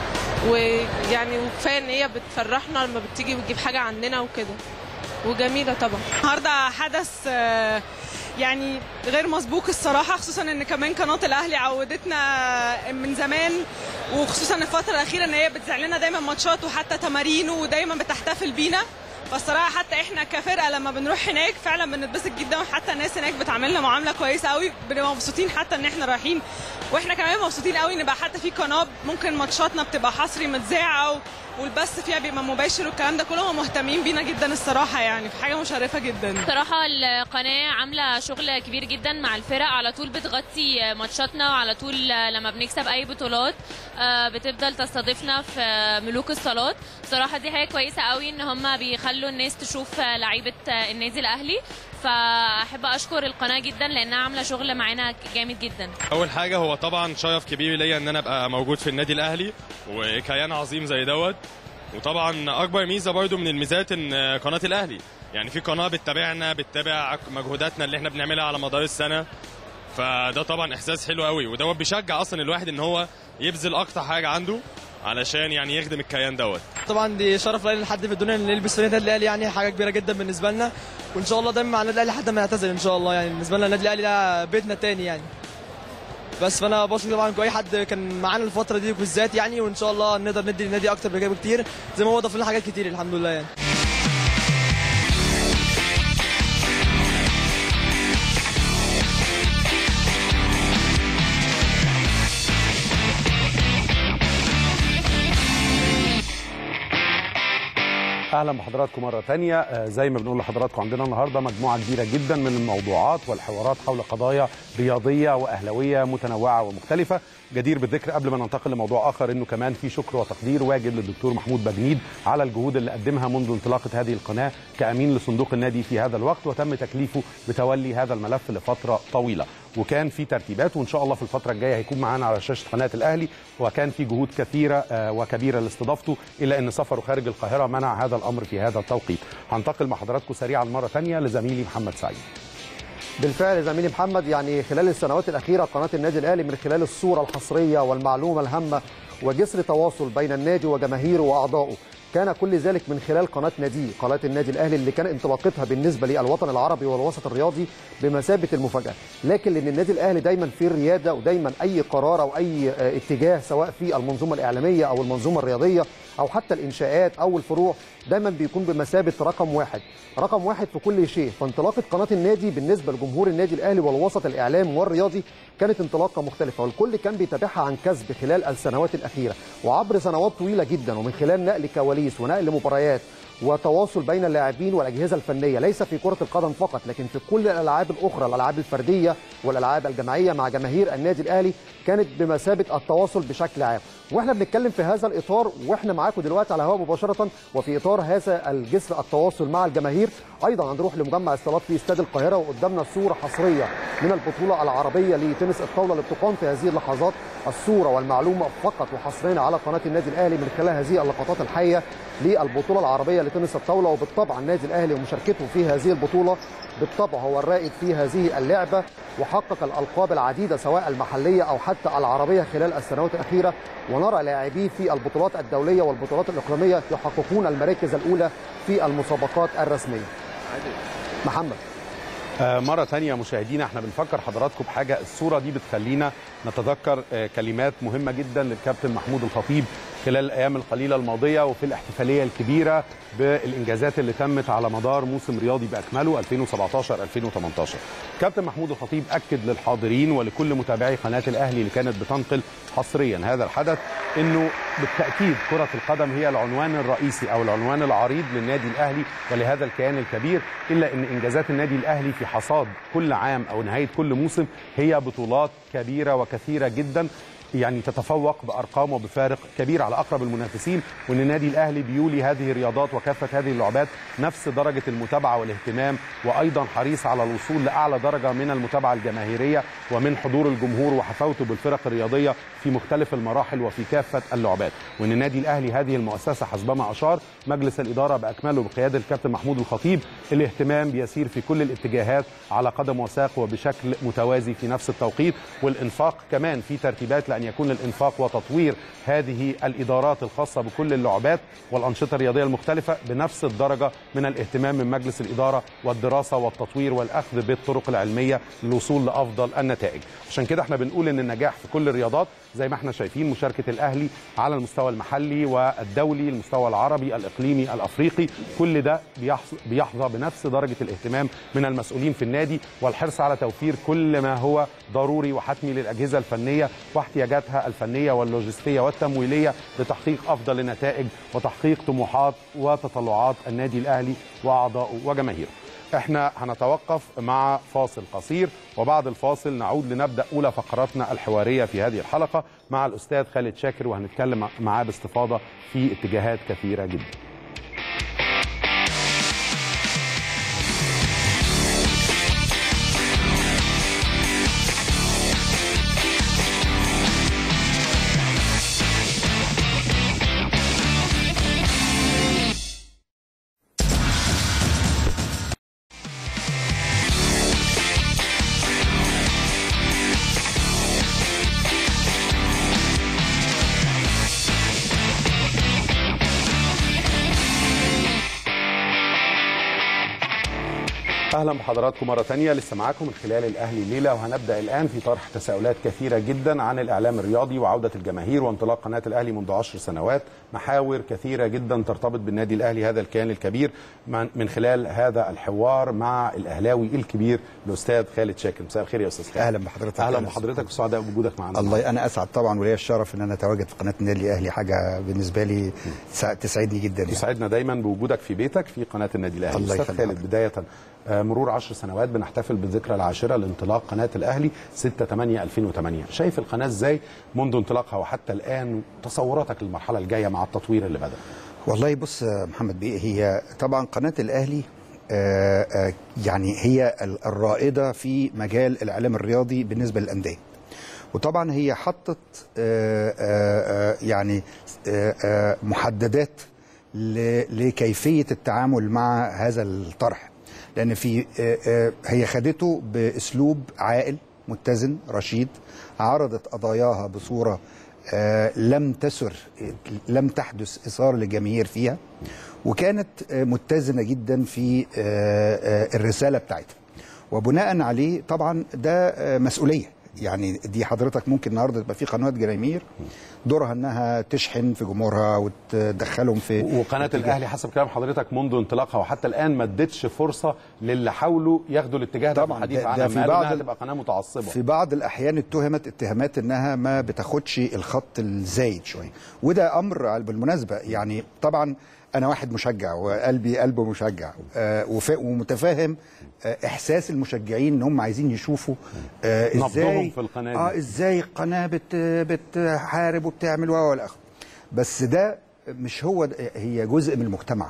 ويعني وكفاية ان هي بتفرحنا لما بتيجي بتجيب حاجة عننا وكده وجميلة طبعا النهارده حدث آه، يعني غير مسبوق الصراحه خصوصا ان كمان قناه الاهلي عودتنا من زمان وخصوصا الفتره الاخيره ان هي بتذيع لنا دايما ماتشات وحتى تمارين ودايما بتحتفل بينا فالصراحه حتى احنا كفرقه لما بنروح هناك فعلا بنتبسط جدا وحتى الناس هناك بتعاملنا معامله كويسه قوي بنبقى مبسوطين حتى ان احنا رايحين واحنا كمان مبسوطين قوي نبقى حتى في قناه ممكن ماتشاتنا بتبقى حصري متذاعه و- والبث فيها بيبقى مباشر والكلام ده كله هم مهتمين بينا جدا الصراحه يعني في حاجه مشرفه جدا صراحة القناة عاملة شغل كبير جدا مع الفرق على طول بتغطي ماتشاتنا وعلى طول لما بنكسب أي بطولات آه، بتفضل تستضيفنا في ملوك الصالات صراحة دي حاجة كويسة قوي إن هم بيخلوا الناس تشوف لعيبة النادي الأهلي فأحب أشكر القناة جدا لأنها عاملة شغل معانا جامد جدا اول حاجه هو طبعا شرف كبير ليا ان انا ابقى موجود في النادي الاهلي وكيان عظيم زي دوت وطبعا اكبر ميزه برضو من الميزات ان قناه الاهلي يعني في قناه بتتابعنا بتتابع مجهوداتنا اللي احنا بنعملها على مدار السنه فده طبعا احساس حلو قوي ودوت بيشجع اصلا الواحد ان هو يبذل اكتر حاجه عنده علشان يعني يخدم الكيان دوت طبعا دي شرف لاي حد في الدنيا ان يلبس فانيله النادي الاهلي يعني حاجه كبيره جدا بالنسبه لنا وان شاء الله دايما مع النادي الاهلي لحد ما يعتزل ان شاء الله يعني بالنسبه لنا النادي الاهلي ده بيتنا التاني يعني بس فانا بشكر طبعا اي حد كان معانا الفتره دي بالذات يعني وان شاء الله نقدر ندي للنادي اكتر من كده بكتير زي ما هو ضاف لنا حاجات كتير الحمد لله يعني اهلا بحضراتكم مره تانية آه، زي ما بنقول لحضراتكم عندنا النهارده مجموعه كبيره جدا من الموضوعات والحوارات حول قضايا رياضيه واهلاويه متنوعه ومختلفه جدير بالذكر قبل ما ننتقل لموضوع اخر انه كمان في شكر وتقدير واجب للدكتور محمود بجنيد على الجهود اللي قدمها منذ انطلاقه هذه القناه كامين لصندوق النادي في هذا الوقت وتم تكليفه بتولي هذا الملف لفتره طويله وكان في ترتيبات وان شاء الله في الفتره الجايه هيكون معانا على شاشه قناه الاهلي وكان في جهود كثيره آه، وكبيره لاستضافته الا ان سفره خارج القاهره منع هذا الامر في هذا التوقيت هنتقل مع حضراتكم سريعا مره ثانيه لزميلي محمد سعيد بالفعل زميلي محمد يعني خلال السنوات الأخيرة قناة النادي الأهلي من خلال الصورة الحصرية والمعلومة الهامة وجسر تواصل بين النادي وجماهيره وأعضائه كان كل ذلك من خلال قناة نادي قناة النادي الأهلي اللي كان انطلاقتها بالنسبة للوطن العربي والوسط الرياضي بمثابة المفاجأة لكن لأن النادي الأهلي دايما في الريادة ودايما أي قرار أو أي آه، اتجاه سواء في المنظومة الإعلامية أو المنظومة الرياضية أو حتى الإنشاءات أو الفروع دايما بيكون بمثابة رقم واحد رقم واحد في كل شيء فانطلاقة قناة النادي بالنسبة لجمهور النادي الأهلي والوسط الإعلامي والرياضي كانت انطلاقة مختلفة والكل كان بيتابعها عن كسب خلال السنوات الأخيرة وعبر سنوات طويلة جدا ومن خلال نقل كواليس ونقل مباريات وتواصل بين اللاعبين والاجهزه الفنيه ليس في كره القدم فقط لكن في كل الالعاب الاخرى الالعاب الفرديه والالعاب الجماعيه مع جماهير النادي الاهلي كانت بمثابه التواصل بشكل عام واحنا بنتكلم في هذا الاطار واحنا معاكم دلوقتي على الهواء مباشره وفي اطار هذا الجسر التواصل مع الجماهير ايضا هنروح لمجمع الصالات في استاد القاهره وقدامنا صوره حصريه من البطوله العربيه لتنس الطاوله اللي بتقام في هذه اللحظات الصوره والمعلومه فقط وحصريا على قناه النادي الاهلي من خلال هذه اللقطات الحيه للبطوله العربيه لتنس الطاوله وبالطبع النادي الاهلي ومشاركته في هذه البطوله بالطبع هو الرائد في هذه اللعبه وحقق الالقاب العديده سواء المحليه او حتى العربيه خلال السنوات الاخيره ونرى لاعبيه في البطولات الدوليه والبطولات الاقليميه يحققون المراكز الاولى في المسابقات الرسميه. محمد آه، مرة تانية مشاهدينا احنا بنفكر حضراتكم بحاجة الصورة دي بتخلينا نتذكر آه، كلمات مهمة جدا للكابتن محمود الخطيب خلال الأيام القليلة الماضية وفي الاحتفالية الكبيرة بالإنجازات اللي تمت على مدار موسم رياضي بأكمله 2017-2018 كابتن محمود الخطيب أكد للحاضرين ولكل متابعي قناة الأهلي اللي كانت بتنقل حصريا هذا الحدث انه بالتاكيد كره القدم هي العنوان الرئيسي او العنوان العريض للنادي الاهلي ولهذا الكيان الكبير الا ان انجازات النادي الاهلي في حصاد كل عام او نهايه كل موسم هي بطولات كبيره وكثيره جدا يعني تتفوق بارقام وبفارق كبير على اقرب المنافسين وان النادي الاهلي بيولي هذه الرياضات وكافه هذه اللعبات نفس درجه المتابعه والاهتمام وايضا حريص على الوصول لاعلى درجه من المتابعه الجماهيريه ومن حضور الجمهور وحفاوته بالفرق الرياضيه في مختلف المراحل وفي كافه اللعبات وان النادي الاهلي هذه المؤسسه حسبما اشار مجلس الاداره باكمله بقياده الكابتن محمود الخطيب الاهتمام بيسير في كل الاتجاهات على قدم وساق وبشكل متوازي في نفس التوقيت والانفاق كمان في ترتيبات لان يكون الانفاق وتطوير هذه الادارات الخاصه بكل اللعبات والانشطه الرياضيه المختلفه بنفس الدرجه من الاهتمام من مجلس الاداره والدراسه والتطوير والاخذ بالطرق العلميه للوصول لافضل النتائج عشان كده احنا بنقول ان النجاح في كل الرياضات زي ما احنا شايفين مشاركه الاهلي على المستوى المحلي والدولي المستوى العربي الاقليمي الافريقي كل ده بيحظ- بيحظى بنفس درجه الاهتمام من المسؤولين في النادي والحرص على توفير كل ما هو ضروري وحتمي للاجهزه الفنيه واحتياجاتها الفنيه واللوجستيه والتمويليه لتحقيق افضل النتائج وتحقيق طموحات وتطلعات النادي الاهلي واعضائه وجماهيره. احنا هنتوقف مع فاصل قصير وبعد الفاصل نعود لنبدا اولى فقراتنا الحواريه في هذه الحلقه مع الاستاذ خالد شاكر وهنتكلم معاه باستفاضه في اتجاهات كثيره جدا. اهلا بحضراتكم مره ثانيه لسه معاكم من خلال الاهلي الليله وهنبدا الان في طرح تساؤلات كثيره جدا عن الاعلام الرياضي وعوده الجماهير وانطلاق قناه الاهلي منذ عشر سنوات محاور كثيره جدا ترتبط بالنادي الاهلي هذا الكيان الكبير من من خلال هذا الحوار مع الاهلاوي الكبير الاستاذ خالد شاكر مساء الخير يا استاذ خالد اهلا بحضرتك اهلا أهلا بحضرتك وسعداء بوجودك معنا الله انا اسعد طبعا وليا الشرف ان انا اتواجد في قناه النادي الاهلي حاجه بالنسبه لي تسع- تسعدني جدا يعني. يسعدنا دايما بوجودك في بيتك في قناه النادي الاهلي الله استاذ يخليك. خالد بدايه آه، مرور 10 سنوات بنحتفل بالذكرى العاشره لانطلاق قناه الاهلي 6 8 2008 شايف القناه ازاي منذ انطلاقها وحتى الان تصوراتك للمرحله الجايه مع التطوير اللي بدا والله بص يا محمد بيه هي طبعا قناه الاهلي آه، آه، يعني هي ال- الرائده في مجال الاعلام الرياضي بالنسبه للانديه وطبعا هي حطت آه، آه، آه، يعني آه، آه، محددات ل- لكيفيه التعامل مع هذا الطرح لان في آه، آه، هي خدته باسلوب عاقل متزن رشيد عرضت قضاياها بصوره آه، لم تسر لم تحدث اثاره للجماهير فيها وكانت آه، متزنه جدا في آه، آه، الرساله بتاعتها وبناء عليه طبعا ده آه، مسؤوليه يعني دي حضرتك ممكن النهارده تبقى في قنوات جماهير دورها انها تشحن في جمهورها وتدخلهم في وقناه اتجاه- الاهلي حسب كلام حضرتك منذ انطلاقها وحتى الان ما ادتش فرصه للي حاولوا ياخدوا الاتجاه ده في طبعاً، الحديث ده- عنها ده ما في قالوا بعض انها ال- تبقى قناه متعصبه في بعض الاحيان اتهمت اتهامات انها ما بتاخدش الخط الزايد شويه وده امر على- بالمناسبه يعني طبعا انا واحد مشجع وقلبي قلبه مشجع آه وف- ومتفاهم آه احساس المشجعين ان هم عايزين يشوفوا آه نبضهم ازاي في القناة دي. اه ازاي القناه بت بتحارب وبتعمل و والى اخره بس ده مش هو ده هي جزء من المجتمع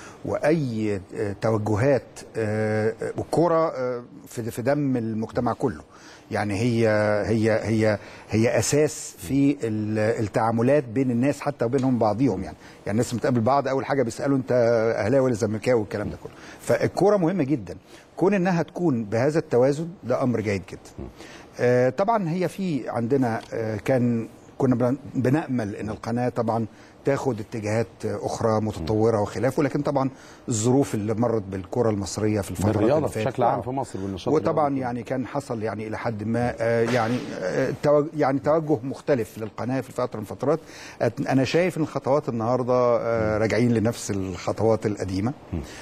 واي آه، توجهات آه، والكوره آه، في في دم المجتمع كله يعني هي هي هي هي اساس في ال- التعاملات بين الناس حتى وبينهم بعضيهم يعني يعني الناس بتقابل بعض اول حاجه بيسالوا انت اهلاوي ولا زملكاوي والكلام ده كله فالكوره مهمه جدا كون انها تكون بهذا التوازن ده امر جيد جدا آه، طبعا هي في عندنا آه، كان كنا بن- بنامل ان القناه طبعا تاخد اتجاهات اخرى متطوره وخلافه لكن طبعا الظروف اللي مرت بالكره المصريه في الفتره بالرياضه اللي في فاتت بشكل عام في مصر بالنشاط وطبعا يعني كان حصل يعني الى حد ما آه، يعني آه، توج- يعني توجه مختلف للقناه في فتره من الفترات أت- انا شايف ان الخطوات النهارده آه، راجعين لنفس الخطوات القديمه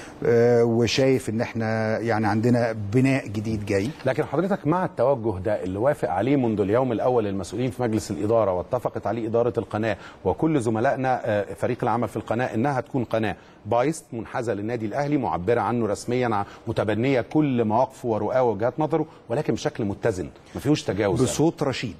آه، وشايف ان احنا يعني عندنا بناء جديد جاي لكن حضرتك مع التوجه ده اللي وافق عليه منذ اليوم الاول المسؤولين في مجلس الاداره واتفقت عليه اداره القناه وكل زملائنا آه، فريق العمل في القناه انها تكون قناه بايست منحازه للنادي الاهلي معبره عنه رسميا ع- متبنيه كل مواقفه ورؤاه ووجهات نظره ولكن بشكل متزن ما فيهوش تجاوز بصوت رشيد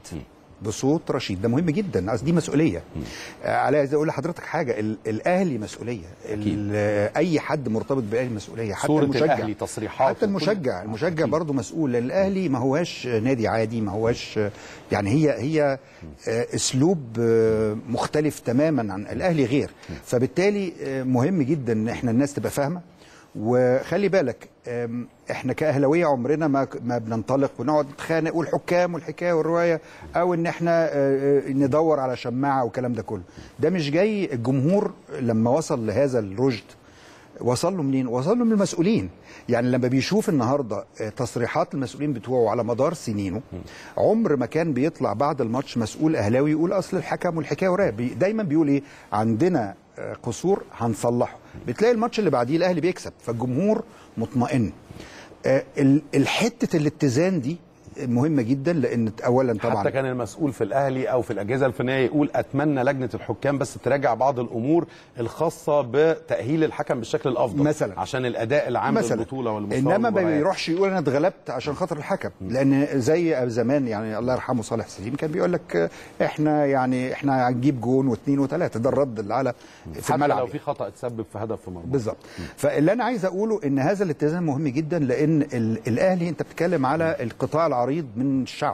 بصوت رشيد ده مهم جدا أصل دي مسؤوليه آه، على عايز اقول لحضرتك حاجه ال- الاهلي مسؤوليه ال- آه، اي حد مرتبط بالاهلي مسؤوليه حتى صورة المشجع الأهلي، تصريحات حتى المشجع المشجع برضه مسؤول لان الاهلي ما هواش نادي عادي ما هواش يعني هي هي آه، اسلوب آه، مختلف تماما عن الاهلي غير فبالتالي آه، مهم جدا ان احنا الناس تبقى فاهمه وخلي بالك آم، احنا كاهلاويه عمرنا ما ما بننطلق ونقعد نتخانق والحكام والحكايه والروايه او ان احنا آه، آه، ندور على شماعه والكلام ده كله ده مش جاي الجمهور لما وصل لهذا الرشد وصل له منين؟ وصل له من المسؤولين، يعني لما بيشوف النهارده آه، تصريحات المسؤولين بتوعه على مدار سنينه عمر ما كان بيطلع بعد الماتش مسؤول اهلاوي يقول اصل الحكم والحكايه وراه، بي دايما بيقول ايه؟ عندنا آه، قصور هنصلحه، بتلاقي الماتش اللي بعديه الاهلي بيكسب، فالجمهور مطمئن. آه، ال- الحته الاتزان دي مهمه جدا لان اولا طبعا حتى كان المسؤول في الاهلي او في الاجهزه الفنيه يقول اتمنى لجنه الحكام بس تراجع بعض الامور الخاصه بتاهيل الحكم بالشكل الافضل مثلا عشان الاداء العام مثلا للبطوله والمستوى انما ما المباريات. بيروحش يقول انا اتغلبت عشان خاطر الحكم لان زي زمان يعني الله يرحمه صالح سليم كان بيقول لك احنا يعني احنا هنجيب جون واثنين وثلاثه ده الرد اللي على في حتى الملعب لو في خطا اتسبب في هدف في مرمى بالظبط فاللي انا عايز اقوله ان هذا الاتزان مهم جدا لان ال- الاهلي انت بتتكلم على القطاع العريض من الشعب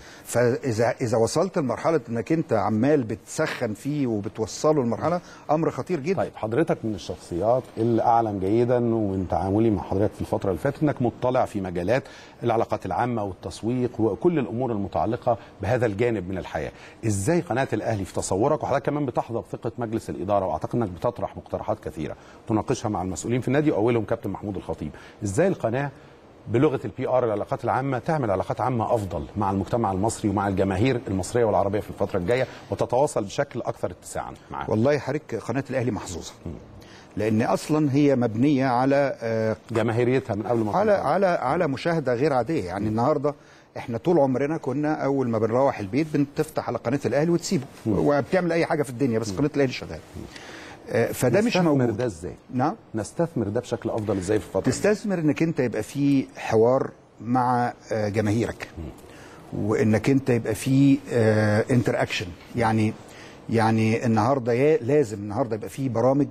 فاذا اذا وصلت لمرحله انك انت عمال بتسخن فيه وبتوصله لمرحله امر خطير جدا طيب حضرتك من الشخصيات اللي اعلم جيدا ومن تعاملي مع حضرتك في الفتره اللي فاتت انك مطلع في مجالات العلاقات العامه والتسويق وكل الامور المتعلقه بهذا الجانب من الحياه ازاي قناه الاهلي في تصورك وحضرتك كمان بتحظى بثقه مجلس الاداره واعتقد انك بتطرح مقترحات كثيره تناقشها مع المسؤولين في النادي واولهم كابتن محمود الخطيب ازاي القناه بلغه البي ار العلاقات العامه تعمل علاقات عامه افضل مع المجتمع المصري ومع الجماهير المصريه والعربيه في الفتره الجايه وتتواصل بشكل اكثر اتساعا معاهم والله حضرتك قناه الاهلي محظوظه لان اصلا هي مبنيه على آه، جماهيريتها من قبل ما على على على مشاهده غير عاديه يعني النهارده احنا طول عمرنا كنا اول ما بنروح البيت بنفتح على قناه الاهلي وتسيبه وبتعمل اي حاجه في الدنيا بس قناه الاهلي شغاله آه، فده مش نستثمر موجود ده ازاي نعم نستثمر ده بشكل افضل ازاي في الفتره دي؟ تستثمر انك انت يبقى في حوار مع آه، جماهيرك وانك انت يبقى في انتر اكشن يعني يعني النهارده يا- لازم النهارده يبقى في برامج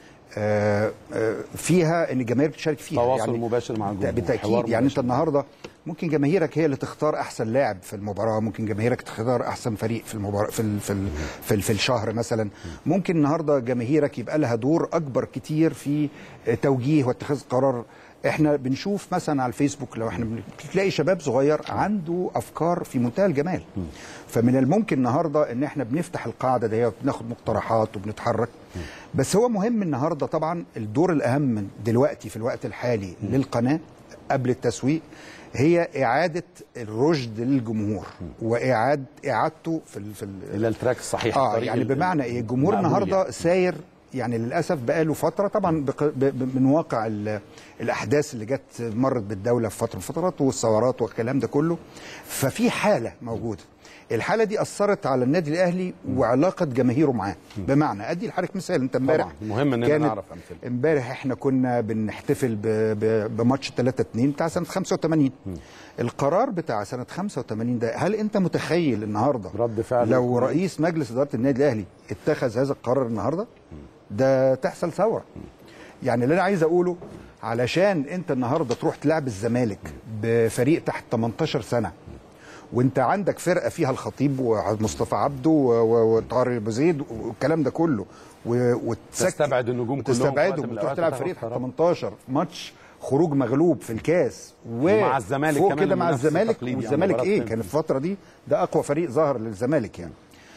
آه، آه، فيها ان الجماهير بتشارك فيها تواصل مباشر مع الجمهور، حوار بالتاكيد يعني انت مباشر. النهارده ممكن جماهيرك هي اللي تختار احسن لاعب في المباراه ممكن جماهيرك تختار احسن فريق في المباراه في ال في ال في, ال في الشهر مثلا ممكن النهارده جماهيرك يبقى لها دور اكبر كتير في توجيه واتخاذ قرار احنا بنشوف مثلا على الفيسبوك لو احنا بتلاقي شباب صغير عنده افكار في منتهى الجمال فمن الممكن النهارده ان احنا بنفتح القاعده دي وبناخد مقترحات وبنتحرك بس هو مهم النهارده طبعا الدور الاهم دلوقتي في الوقت الحالي للقناه قبل التسويق هي اعاده الرشد للجمهور واعاده اعادته في ال في ال الى التراك الصحيح اه الطريق يعني ال- بمعنى ايه الجمهور المقبول النهارده يعني. ساير يعني للاسف بقاله فتره طبعا بق- ب- ب- من واقع ال- الاحداث اللي جت مرت بالدوله في فتره من الفترات والثورات والكلام ده كله ففي حاله موجوده الحاله دي اثرت على النادي الاهلي وعلاقه جماهيره معاه بمعنى ادي لحضرتك مثال انت امبارح طبعا مهم اننا كانت- نعرف امثله امبارح احنا كنا بنحتفل ب- ب- بماتش 3 2 بتاع سنه 85 القرار بتاع سنه 85 ده هل انت متخيل النهارده رد فعل لو رئيس مجلس اداره النادي الاهلي اتخذ هذا القرار النهارده ده تحصل ثوره يعني اللي انا عايز اقوله علشان انت النهارده تروح تلعب الزمالك بفريق تحت 18 سنه وانت عندك فرقه فيها الخطيب ومصطفى عبده و- و- وطارق ابو زيد والكلام ده كله و- وتسك- تستبعد النجوم كلهم في وقت تستبعدهم من وتروح الأوقات تلعب وتاخد فريق تحت قرار. 18 ماتش خروج مغلوب في الكاس و- ومع الزمالك فوق كمان كده مع المنافس الزمالك التقليدي، يعني والزمالك مباراة ايه قمة. كان الفتره دي ده اقوى فريق ظهر للزمالك يعني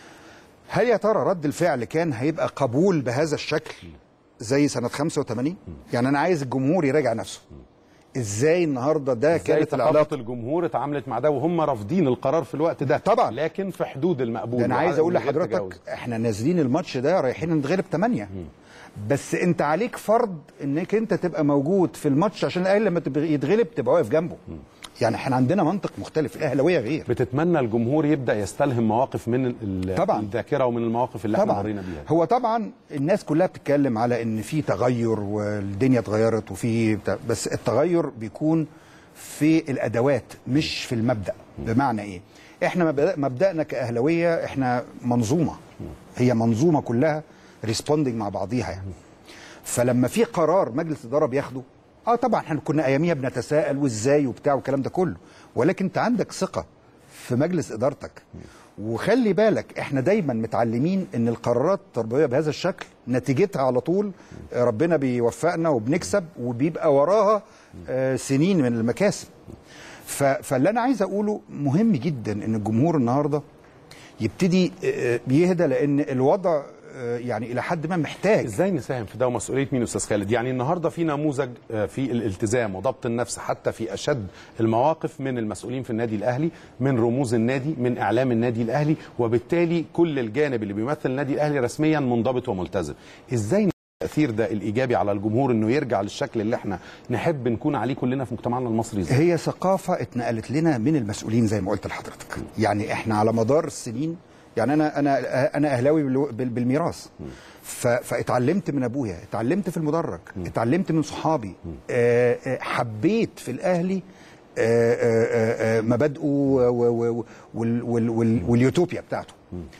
هل يا ترى رد الفعل كان هيبقى قبول بهذا الشكل زي سنه 85 يعني انا عايز الجمهور يراجع نفسه ازاي النهارده ده ازاي كانت العلاقه ثقافه الجمهور اتعاملت مع ده وهم رافضين القرار في الوقت ده طبعا لكن في حدود المقبول ده انا عايز اقول من غير تجاوز. لحضرتك احنا نازلين الماتش ده رايحين نتغلب 8 بس انت عليك فرض انك انت تبقى موجود في الماتش عشان الاهلي لما تبقى يتغلب تبقى واقف جنبه يعني احنا عندنا منطق مختلف الاهلاويه غير بتتمنى الجمهور يبدا يستلهم مواقف من ال- طبعاً. الذاكره ومن المواقف اللي احنا طبعا مرينا بيها هو طبعا الناس كلها بتتكلم على ان في تغير والدنيا اتغيرت وفي بتاع بس التغير بيكون في الادوات مش في المبدا بمعنى ايه احنا مبدأ- مبدانا كاهلاويه احنا منظومه هي منظومه كلها ريسبوندنج مع بعضيها يعني فلما في قرار مجلس اداره بياخده اه طبعا احنا كنا اياميها بنتساءل وازاي وبتاع والكلام ده كله ولكن انت عندك ثقه في مجلس ادارتك وخلي بالك احنا دايما متعلمين ان القرارات التربويه بهذا الشكل نتيجتها على طول آه، ربنا بيوفقنا وبنكسب وبيبقى وراها آه، سنين من المكاسب ف- فاللي انا عايز اقوله مهم جدا ان الجمهور النهارده يبتدي آه، يهدى لان الوضع آه، يعني الى حد ما محتاج ازاي نساهم في ده ومسؤوليه مين استاذ خالد يعني النهارده في نموذج آه، في الالتزام وضبط النفس حتى في اشد المواقف من المسؤولين في النادي الاهلي من رموز النادي من اعلام النادي الاهلي وبالتالي كل الجانب اللي بيمثل النادي الاهلي رسميا منضبط وملتزم ازاي التاثير ده الايجابي على الجمهور انه يرجع للشكل اللي احنا نحب نكون عليه كلنا في مجتمعنا المصري ازاي هي ثقافة اتنقلت لنا من المسؤولين زي ما قلت لحضرتك يعني احنا على مدار السنين يعني انا انا انا اهلاوي بالو- بال- بالميراث ف- فاتعلمت من ابويا اتعلمت في المدرج اتعلمت من صحابي آه، آه، حبيت في الاهلي آه، آه، آه، مبادئه و- و- و- وال- وال- وال- واليوتوبيا بتاعته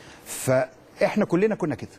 فاحنا كلنا كنا كده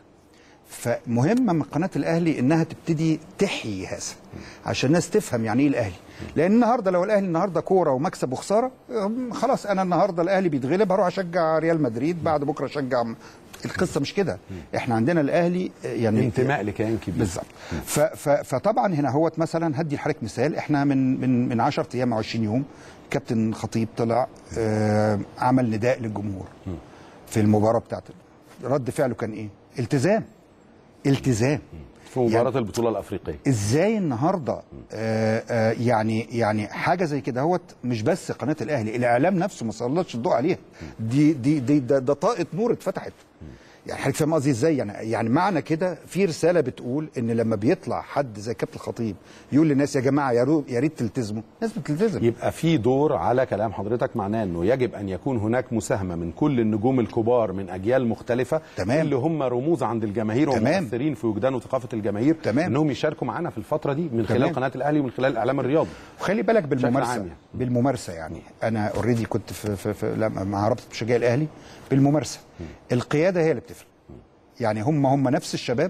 فمهم من قناه الاهلي انها تبتدي تحيي هذا عشان الناس تفهم يعني ايه الاهلي لان النهارده لو الاهلي النهارده كوره ومكسب وخساره أم، خلاص انا النهارده الاهلي بيتغلب هروح اشجع ريال مدريد بعد بكره اشجع م- القصه مش كده احنا عندنا الاهلي آه، يعني انتماء لكيان كبير بالظبط ف- ف- فطبعا هنا هوت مثلا هدي لحضرتك مثال احنا من من من 10 ايام او 20 يوم كابتن خطيب طلع آه، عمل نداء للجمهور في المباراه بتاعته رد فعله كان ايه؟ التزام التزام في مباراه البطوله الافريقيه ازاي النهارده آه آه يعني يعني حاجه زي كده هوت مش بس قناه الاهلي الاعلام نفسه ما سلطش الضوء عليها دي دي دي ده, ده طاقه نور اتفتحت يعني حضرتك فاهم قصدي ازاي يعني يعني معنى كده في رساله بتقول ان لما بيطلع حد زي كابتن الخطيب يقول للناس يا جماعه يا رو- يا ريت تلتزموا الناس بتلتزم يبقى في دور على كلام حضرتك معناه انه يجب ان يكون هناك مساهمه من كل النجوم الكبار من اجيال مختلفه تمام. اللي هم رموز عند الجماهير تمام. ومؤثرين في وجدان وثقافه الجماهير تمام. انهم يشاركوا معانا في الفتره دي من خلال تمام. قناه الاهلي ومن خلال الاعلام الرياضي وخلي بالك بشكل بالممارسه عام يعني. بالممارسه يعني انا اوريدي كنت في, في, في لما- مع رابطه مشجعي الاهلي بالممارسه القياده هي اللي بتفرق يعني هم هم نفس الشباب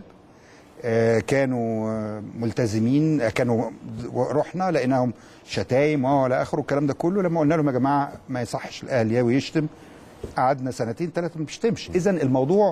آه، كانوا آه، ملتزمين آه، كانوا رحنا لقيناهم شتايم والى اخره الكلام ده كله لما قلنا لهم يا جماعه ما يصحش الاهلي يشتم قعدنا سنتين ثلاثه ما بيشتمش اذا الموضوع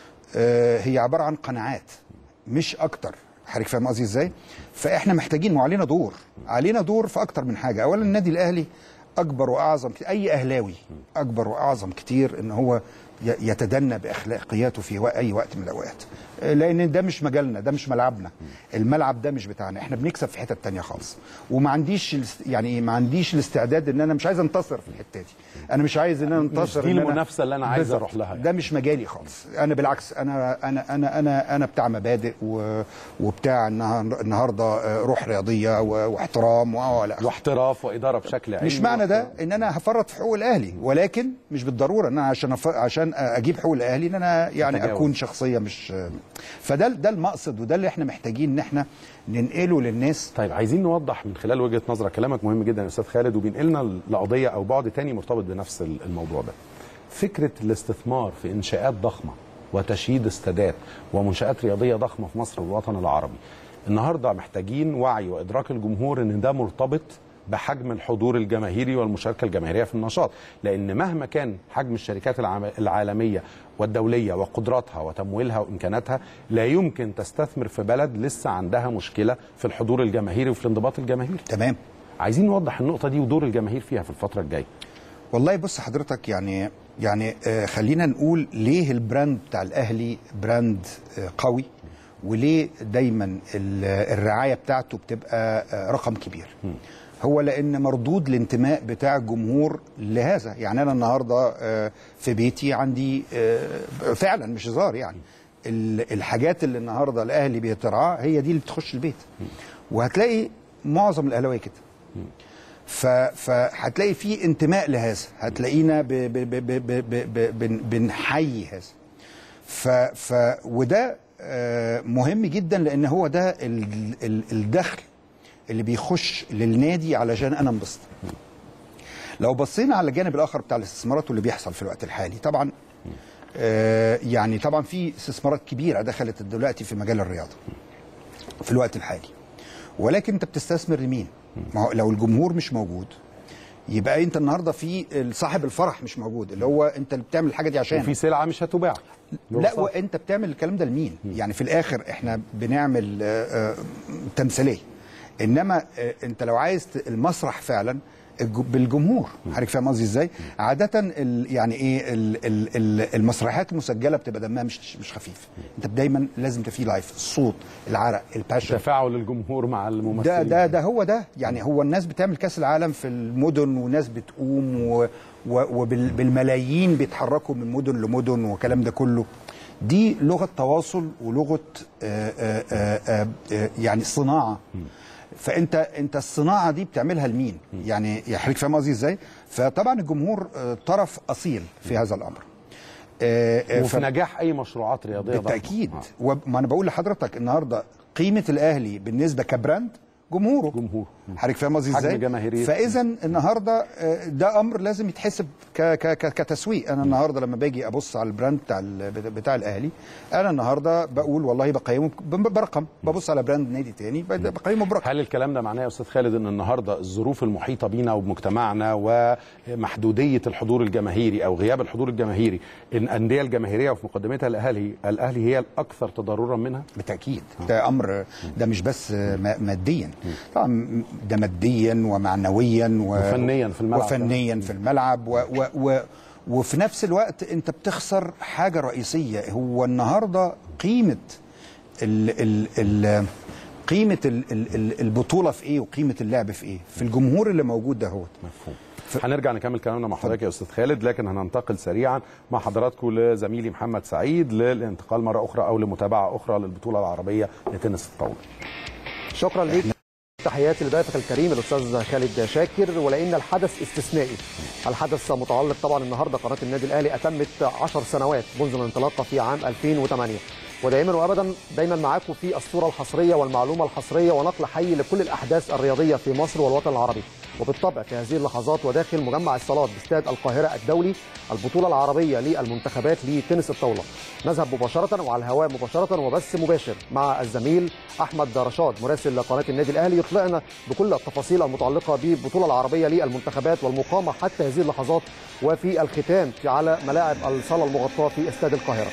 آه، هي عباره عن قناعات مش اكتر حضرتك فاهم قصدي ازاي فاحنا محتاجين وعلينا دور علينا دور في اكتر من حاجه اولا النادي الاهلي اكبر واعظم كتير. اي اهلاوي اكبر واعظم كتير ان هو ي- يتدنى باخلاقياته في و- اي وقت من الاوقات آه، لان ده مش مجالنا ده مش ملعبنا الملعب ده مش بتاعنا احنا بنكسب في حته تانية خالص وما عنديش الاست- يعني إيه، ما عنديش الاستعداد ان انا مش عايز انتصر في الحته دي انا مش عايز ان انا انتصر دي إن أنا- المنافسة اللي أنا عايز بالظبط. أروح لها يعني. ده مش مجالي خالص انا بالعكس انا انا انا انا انا بتاع مبادئ و- وبتاع النهار- النهارده آه، روح رياضيه و- واحترام و- ولا واحتراف واداره بشكل علمي مش معنى ده ان انا هفرط في حقوق الاهلي ولكن مش بالضروره ان انا عشان أف... عشان اجيب حقوق الاهلي ان انا يعني تتجاوز. اكون شخصيه مش فده ده المقصد وده اللي احنا محتاجين ان احنا ننقله للناس طيب عايزين نوضح من خلال وجهه نظرك كلامك مهم جدا يا استاذ خالد وبينقلنا لقضيه او بعد تاني مرتبط بنفس الموضوع ده فكره الاستثمار في انشاءات ضخمه وتشييد استادات ومنشات رياضيه ضخمه في مصر والوطن العربي النهارده محتاجين وعي وادراك الجمهور ان ده مرتبط بحجم الحضور الجماهيري والمشاركه الجماهيريه في النشاط لان مهما كان حجم الشركات العام- العالميه والدوليه وقدراتها وتمويلها وامكاناتها لا يمكن تستثمر في بلد لسه عندها مشكله في الحضور الجماهيري وفي الانضباط الجماهيري تمام عايزين نوضح النقطه دي ودور الجماهير فيها في الفتره الجايه والله بص حضرتك يعني يعني آه خلينا نقول ليه البراند بتاع الاهلي براند آه قوي وليه دايما ال- الرعايه بتاعته بتبقى آه رقم كبير هو لان مردود الانتماء بتاع الجمهور لهذا يعني انا النهارده آه، في بيتي عندي آه، فعلا مش هزار يعني ال- الحاجات اللي النهارده الاهلي بيترعاها هي دي اللي بتخش البيت وهتلاقي معظم الاهلاويه كده ف- فهتلاقي في انتماء لهذا هتلاقينا ب ب ب ب ب ب ب بن- بنحيي هذا ف ف وده آه، مهم جدا لان هو ده ال- ال- الدخل اللي بيخش للنادي علشان انا انبسط لو بصينا على الجانب الاخر بتاع الاستثمارات واللي بيحصل في الوقت الحالي طبعا آه، يعني طبعا في استثمارات كبيره دخلت دلوقتي في مجال الرياضه في الوقت الحالي ولكن انت بتستثمر لمين؟ ما هو لو الجمهور مش موجود يبقى انت النهارده في صاحب الفرح مش موجود اللي هو انت اللي بتعمل الحاجه دي عشان وفي سلعه مش هتباع لا وانت بتعمل الكلام ده لمين؟ يعني في الاخر احنا بنعمل آه، آه، تمثيليه انما آه، انت لو عايز ت- المسرح فعلا الج- بالجمهور حضرتك فاهم قصدي ازاي؟ عاده ال يعني ايه ال ال ال المسرحيات المسجله بتبقى دمها مش مش خفيف انت دايما لازم تبقى فيه لايف الصوت العرق الباشن تفاعل الجمهور مع ده الممثلين ده ده هو ده يعني هو الناس بتعمل كاس العالم في المدن وناس بتقوم و وبالملايين بيتحركوا من مدن لمدن والكلام ده كله دي لغه تواصل ولغه آآ آآ آآ آآ يعني صناعه فانت انت الصناعه دي بتعملها لمين يعني يا حضرتك فاهم قصدي ازاي فطبعا الجمهور آه، طرف اصيل في هذا الامر آه، آه، وفي ف- نجاح اي مشروعات رياضيه ضخمة. بالتاكيد وما انا بقول لحضرتك النهارده قيمه الاهلي بالنسبه كبراند جمهوره جمهور حضرتك فاهم قصدي حجم ازاي؟ جماهيرية. فاذا النهارده آه، ده امر لازم يتحسب ك ك ك كتسويق انا النهارده لما باجي ابص على البراند بتاع ال- بتاع الاهلي انا النهارده بقول والله بقيمه ب- برقم ببص على براند نادي تاني ب- بقيمه برقم هل الكلام ده معناه يا استاذ خالد ان النهارده الظروف المحيطه بينا وبمجتمعنا ومحدوديه الحضور الجماهيري او غياب الحضور الجماهيري الانديه الجماهيريه وفي مقدمتها الاهلي الاهلي هي الاكثر تضررا منها بالتاكيد ده امر ده مش بس ما- ماديا طبعا ده ماديا ومعنويا و... وفنيا في الملعب. وفنيا في الملعب و... و... و... وفي نفس الوقت انت بتخسر حاجه رئيسيه هو النهارده قيمه ال ال ال قيمه ال ال ال البطوله في ايه وقيمه اللعب في ايه في الجمهور اللي موجود ده هو مفهوم هنرجع نكمل كلامنا مع حضرتك يا استاذ خالد لكن هننتقل سريعا مع حضراتكم لزميلي محمد سعيد للانتقال مره اخرى او لمتابعه اخرى للبطوله العربيه لتنس الطاوله شكرا ليك تحياتي لضيفك الكريم الاستاذ خالد شاكر ولان الحدث استثنائي الحدث متعلق طبعا النهارده قناه النادي الاهلي اتمت 10 سنوات منذ الانطلاقه في عام 2008 ودائما وابدا دايما معاكم في الصوره الحصريه والمعلومه الحصريه ونقل حي لكل الاحداث الرياضيه في مصر والوطن العربي وبالطبع في هذه اللحظات وداخل مجمع الصالات باستاد القاهره الدولي البطوله العربيه للمنتخبات لتنس الطاوله نذهب مباشره وعلى الهواء مباشره وبث مباشر مع الزميل احمد رشاد مراسل قناه النادي الاهلي يطلعنا بكل التفاصيل المتعلقه بالبطوله العربيه للمنتخبات والمقامه حتى هذه اللحظات وفي الختام على ملاعب الصاله المغطاه في استاد القاهره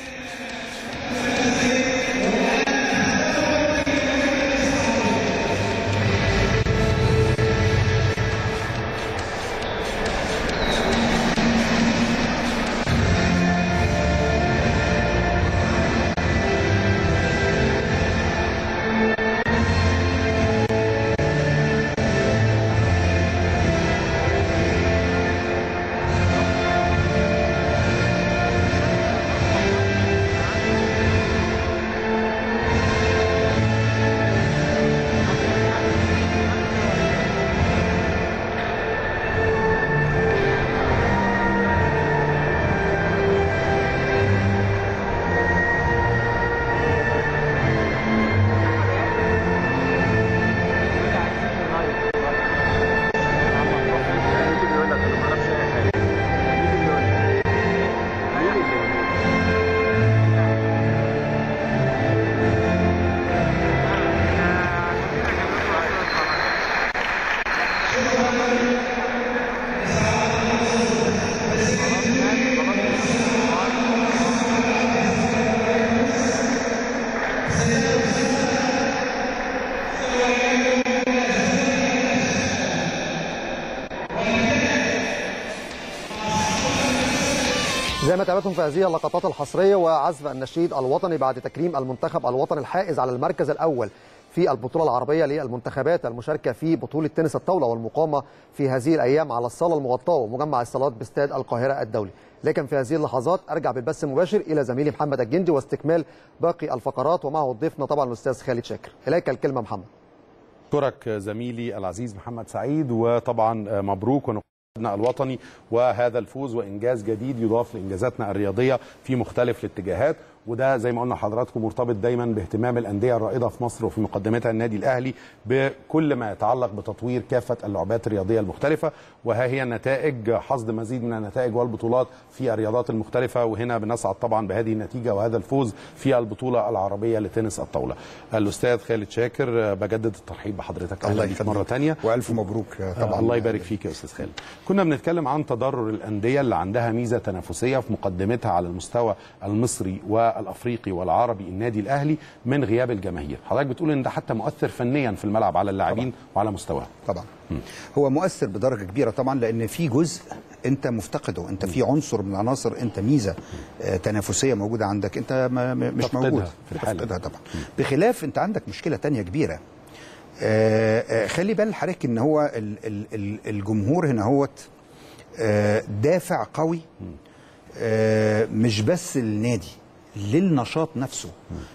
زي ما تابعتم في هذه اللقطات الحصريه وعزف النشيد الوطني بعد تكريم المنتخب الوطني الحائز على المركز الاول في البطوله العربيه للمنتخبات المشاركه في بطوله تنس الطاوله والمقامه في هذه الايام على الصاله المغطاه ومجمع الصالات باستاد القاهره الدولي لكن في هذه اللحظات ارجع بالبث المباشر الى زميلي محمد الجندي واستكمال باقي الفقرات ومعه ضيفنا طبعا الاستاذ خالد شاكر اليك الكلمه محمد اشكرك زميلي العزيز محمد سعيد وطبعا مبروك ونقدنا الوطني وهذا الفوز وانجاز جديد يضاف لانجازاتنا الرياضيه في مختلف الاتجاهات وده زي ما قلنا لحضراتكم مرتبط دايما باهتمام الانديه الرائده في مصر وفي مقدمتها النادي الاهلي بكل ما يتعلق بتطوير كافه اللعبات الرياضيه المختلفه وها هي النتائج حصد مزيد من النتائج والبطولات في الرياضات المختلفه وهنا بنسعد طبعا بهذه النتيجه وهذا الفوز في البطوله العربيه لتنس الطاوله. الاستاذ خالد شاكر بجدد الترحيب بحضرتك الله اهلا بيك يخليك. مره ثانيه والف مبروك طبعا الله يبارك فيك يا استاذ خالد كنا بنتكلم عن تضرر الانديه اللي عندها ميزه تنافسيه في مقدمتها على المستوى المصري والافريقي والعربي النادي الاهلي من غياب الجماهير حضرتك بتقول ان ده حتى مؤثر فنيا في الملعب على اللاعبين وعلى مستواهم طبعا هو مؤثر بدرجه كبيره طبعا لان في جزء انت مفتقده انت في عنصر من عناصر انت ميزه آه، تنافسيه موجوده عندك انت ما ما- مش تفقدها موجود في الحالة. تفقدها طبعا بخلاف انت عندك مشكله تانية كبيره آه، آه، خلي بال حضرتك ان هو ال- ال- ال- الجمهور هنا هوت آه، دافع قوي آه، مش بس للنادي للنشاط نفسه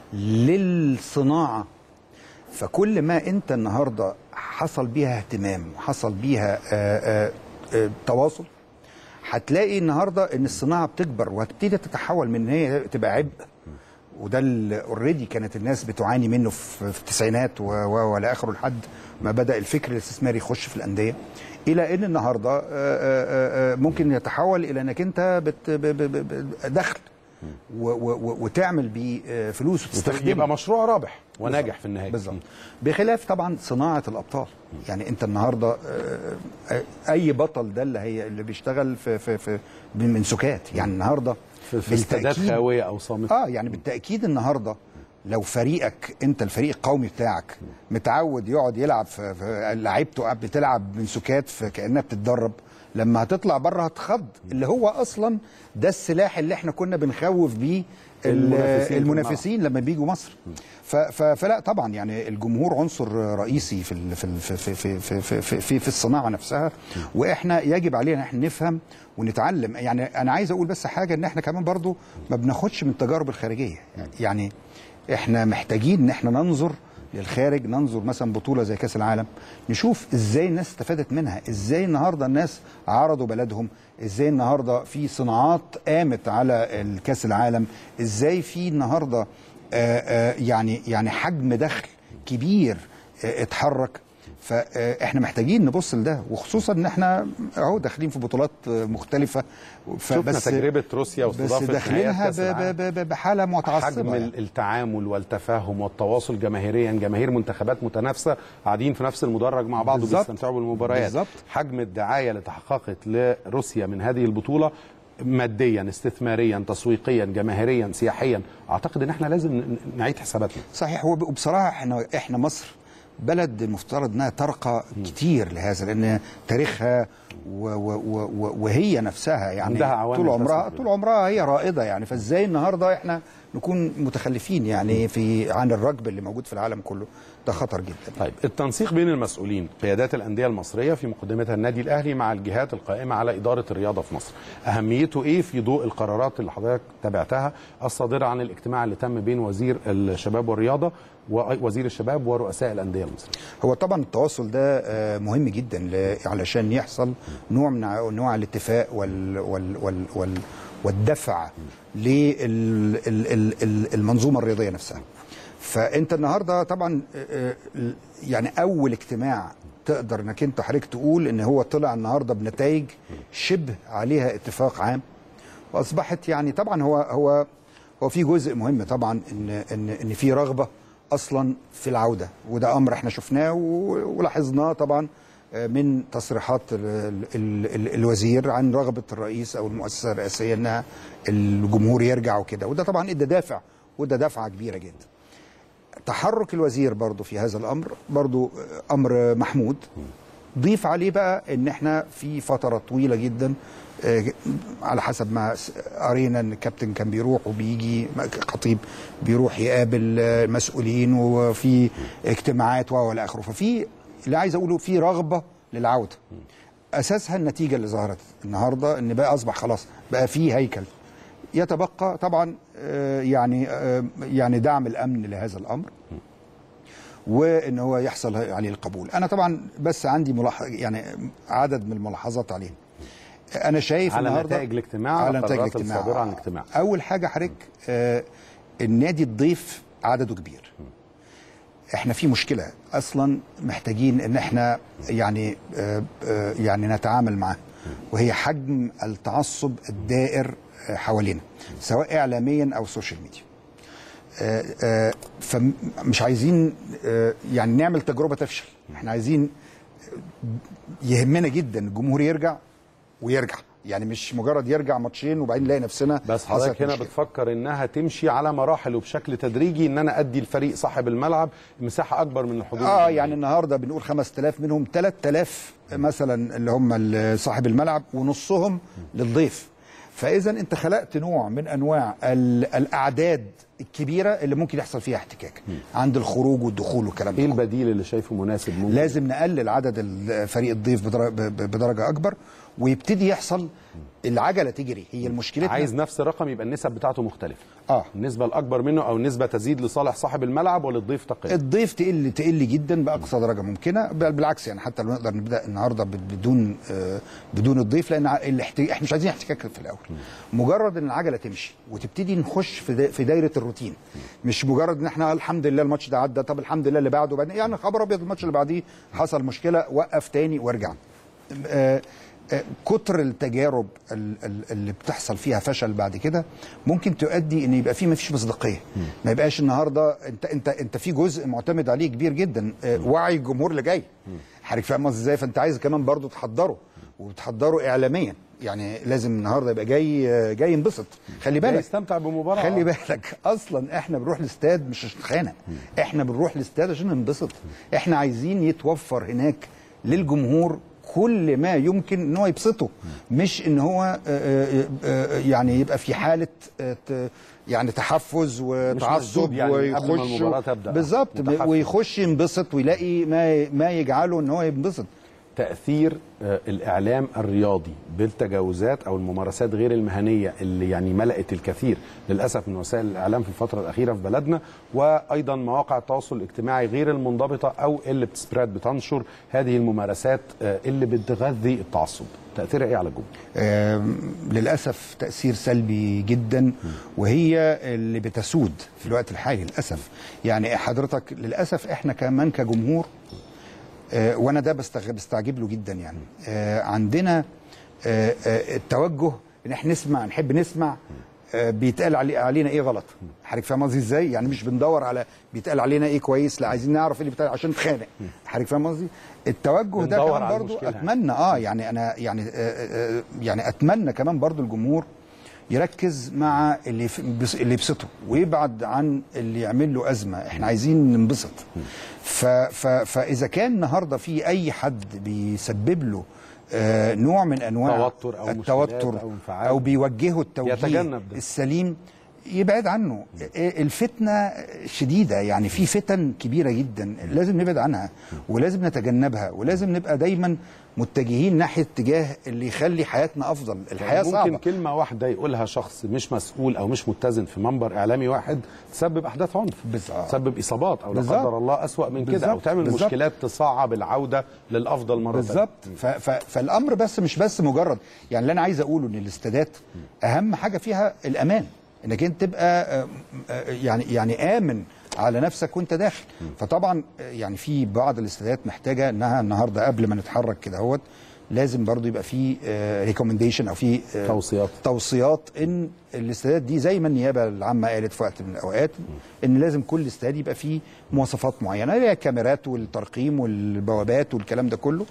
للصناعه فكل ما انت النهارده حصل بيها اهتمام وحصل بيها آه، آه، آه، تواصل هتلاقي النهارده ان الصناعه بتكبر وهتبتدي تتحول من ان هي تبقى عبء وده اللي اوريدي كانت الناس بتعاني منه في في التسعينات و- و- والى اخره لحد ما بدا الفكر الاستثماري يخش في الانديه الى ان النهارده آه، آه، آه، ممكن يتحول الى انك انت بت ب- ب- ب- ب- دخل و- و- و- وتعمل بيه آه، فلوس وتستخدمه يبقى مشروع رابح وناجح في النهايه بالظبط بخلاف طبعا صناعه الابطال يعني انت النهارده آه، آه، اي بطل ده اللي هي اللي بيشتغل في في في من سكات يعني النهارده في- في استادات بالتأكيد- خاويه او صامته اه يعني بالتاكيد النهارده لو فريقك انت الفريق القومي بتاعك متعود يقعد يلعب في في- لعيبته بتلعب من سكات في كانها بتتدرب لما هتطلع بره هتخض اللي هو اصلا ده السلاح اللي احنا كنا بنخوف بيه ال- المنافسين في المنافسين لما بيجوا مصر ف- ف- فلا طبعا يعني الجمهور عنصر رئيسي في ال- في ال- في في في في في, في, في, في الصناعه نفسها واحنا يجب علينا احنا نفهم ونتعلم يعني انا عايز اقول بس حاجه ان احنا كمان برضو ما بناخدش من التجارب الخارجيه يعني احنا محتاجين ان احنا ننظر للخارج ننظر مثلا بطوله زي كاس العالم نشوف ازاي الناس استفادت منها ازاي النهارده الناس عرضوا بلدهم ازاي النهارده في صناعات قامت على الكاس العالم ازاي في النهارده آه، آه، يعني يعني حجم دخل كبير آه، اتحرك فاحنا محتاجين نبص لده وخصوصا ان احنا اهو داخلين في بطولات آه، مختلفه شفنا تجربه روسيا بس واستضافه داخلينها نهائيات كأس ب- العالم. ب- ب- بحاله متعصبه حجم يعني. ال- التعامل والتفاهم والتواصل جماهيريا جماهير منتخبات متنافسه قاعدين في نفس المدرج مع بعض بالظبط. وبيستمتعوا بالمباريات بالظبط. حجم الدعايه اللي تحققت لروسيا من هذه البطوله ماديا استثماريا تسويقيا جماهيريا سياحيا اعتقد ان احنا لازم ن- نعيد حساباتنا صحيح هو وبصراحه احنا احنا مصر بلد المفترض انها ترقى كتير لهذا لان تاريخها و و و و وهي نفسها يعني عندها عوامل طول عمرها تسمح طول عمرها هي رائده يعني فازاي النهارده احنا نكون متخلفين يعني في عن الركب اللي موجود في العالم كله ده خطر جدا طيب التنسيق بين المسؤولين قيادات الانديه المصريه في مقدمتها النادي الاهلي مع الجهات القائمه على اداره الرياضه في مصر اهميته ايه في ضوء القرارات اللي حضرتك تابعتها الصادره عن الاجتماع اللي تم بين وزير الشباب والرياضه ووزير الشباب ورؤساء الانديه المصريه هو طبعا التواصل ده آه، مهم جدا ل- علشان يحصل نوع من انواع الاتفاق وال وال وال وال والدفع للمنظومه الرياضيه نفسها. فانت النهارده طبعا آه، آه، يعني اول اجتماع تقدر انك انت حضرتك تقول ان هو طلع النهارده بنتائج شبه عليها اتفاق عام واصبحت يعني طبعا هو هو هو في جزء مهم طبعا ان ان ان في رغبه اصلا في العوده وده امر احنا شفناه و- ولاحظناه طبعا آه، من تصريحات ال ال ال الوزير عن رغبه الرئيس او المؤسسه الرئاسيه انها الجمهور يرجع وكده وده طبعا ادى دافع وده دفعه كبيره جدا تحرك الوزير برضو في هذا الامر برضو امر محمود ضيف عليه بقى ان احنا في فتره طويله جدا آه، على حسب ما س- قرينا ان الكابتن كان بيروح وبيجي خطيب بيروح يقابل آه، مسؤولين وفي اجتماعات والى اخره ففي اللي عايز اقوله في رغبه للعوده اساسها النتيجه اللي ظهرت النهارده ان بقى اصبح خلاص بقى في هيكل يتبقى طبعا آه، يعني آه، يعني دعم الامن لهذا الامر وان هو يحصل عليه القبول انا طبعا بس عندي ملاحظ يعني عدد من الملاحظات عليه انا شايف على النهارده نتائج الاجتماع على نتائج والقرارات الاجتماع الصادره عن الاجتماع اول حاجه حضرتك آه النادي الضيف عدده كبير احنا في مشكله اصلا محتاجين ان احنا يعني آه آه يعني نتعامل معاها وهي حجم التعصب الدائر آه، حوالينا سواء اعلاميا او سوشيال ميديا آه، آه، فمش عايزين آه، يعني نعمل تجربه تفشل احنا عايزين يهمنا جدا الجمهور يرجع ويرجع يعني مش مجرد يرجع ماتشين وبعدين نلاقي نفسنا بس حصلت حضرتك هنا مشكلة. بتفكر انها تمشي على مراحل وبشكل تدريجي ان انا ادي الفريق صاحب الملعب مساحه اكبر من الحضور اه يعني النهارده بنقول 5000 منهم 3000 مثلا اللي هم ال- صاحب الملعب ونصهم للضيف فاذا انت خلقت نوع من انواع ال- الاعداد الكبيره اللي ممكن يحصل فيها احتكاك عند الخروج والدخول والكلام ده ايه البديل اللي شايفه مناسب ممكن لازم نقلل عدد ال- فريق الضيف بدر- ب- ب- بدرجه اكبر ويبتدي يحصل العجله تجري هي المشكله عايز نفس الرقم يبقى النسب بتاعته مختلفه اه النسبه الاكبر منه او النسبه تزيد لصالح صاحب الملعب وللضيف تقل الضيف تقل تقل جدا باقصى درجه ممكنه بل بالعكس يعني حتى لو نقدر نبدا النهارده ب- بدون آه، بدون الضيف لان ع- الاحت- احنا مش عايزين احتكاك في الاول مجرد ان العجله تمشي وتبتدي نخش في دا- في دايره الروتين مش مجرد ان احنا الحمد لله الماتش ده عدى طب الحمد لله اللي بعده بعدين يعني خبر ابيض الماتش اللي بعديه حصل مشكله وقف تاني وارجع آه، آه، كتر التجارب ال- ال- اللي بتحصل فيها فشل بعد كده ممكن تؤدي ان يبقى في ما فيش مصداقيه ما يبقاش النهارده انت انت انت في جزء معتمد عليه كبير جدا آه، وعي الجمهور اللي جاي حضرتك فاهم قصدي ازاي فانت عايز كمان برضو تحضره وبتحضره اعلاميا يعني لازم النهارده يبقى جاي جاي ينبسط خلي بالك يستمتع بمباراه خلي بالك اصلا احنا بنروح الاستاد مش عشان نتخانق احنا بنروح الاستاد عشان ننبسط احنا عايزين يتوفر هناك للجمهور كل ما يمكن ان هو يبسطه مش ان هو آه، آه، آه، يعني يبقى في حاله آه، ت- يعني تحفز وتعصب مشدود يعني قبل ما ويخش المباراة تبدأ. بالظبط متحفز. ويخش ينبسط ويلاقي ما ما يجعله ان هو ينبسط تاثير آه، الاعلام الرياضي بالتجاوزات او الممارسات غير المهنيه اللي يعني ملأت الكثير للاسف من وسائل الاعلام في الفتره الاخيره في بلدنا وايضا مواقع التواصل الاجتماعي غير المنضبطه او اللي بتسبريد بتنشر هذه الممارسات آه، اللي بتغذي التعصب تاثيرها ايه على الجمهور آم، للاسف تاثير سلبي جدا وهي اللي بتسود في الوقت الحالي للاسف يعني حضرتك للاسف احنا كمان كجمهور آه، وانا ده بستغ- بستعجب له جدا يعني آه، عندنا آه، آه، التوجه ان احنا نسمع نحب نسمع آه، بيتقال علي علينا ايه غلط حضرتك فاهم قصدي ازاي يعني مش بندور على بيتقال علينا ايه كويس لا عايزين نعرف ايه اللي بيتقال عشان نتخانق حضرتك فاهم قصدي التوجه ده بندور كمان على برضو المشكلة. اتمنى اه يعني انا يعني آه آه يعني اتمنى كمان برضو الجمهور يركز مع اللي يف- بيس- اللي يبسطه ويبعد عن اللي يعمل له ازمه احنا عايزين ننبسط ف ف فاذا كان النهارده في اي حد بيسبب له آه نوع من انواع توتر أو التوتر مشكلات أو انفعال. او بيوجهه التوجيه يتجنب ده. السليم يبعد عنه الفتنه شديده يعني في فتن كبيره جدا لازم نبعد عنها ولازم نتجنبها ولازم نبقى دايما متجهين ناحيه اتجاه اللي يخلي حياتنا افضل الحياه يعني ممكن صعبه كلمه واحده يقولها شخص مش مسؤول او مش متزن في منبر اعلامي واحد تسبب احداث عنف تسبب اصابات او لا بالظبط. قدر الله اسوا من كده او بالظبط. تعمل بالظبط. مشكلات تصعب العوده للافضل مره بالظبط ف- ف- فالامر بس مش بس مجرد يعني اللي انا عايز اقوله ان الاستادات اهم حاجه فيها الامان انك انت تبقى آه، آه، يعني يعني امن على نفسك وانت داخل فطبعا آه، يعني في بعض الاستادات محتاجه انها النهارده قبل ما نتحرك كده اهوت لازم برضو يبقى في ريكومنديشن او في آه، توصيات توصيات ان الاستادات دي زي ما النيابه العامه قالت في وقت من الاوقات ان لازم كل استاد يبقى فيه مواصفات معينه اللي هي الكاميرات والترقيم والبوابات والكلام ده كله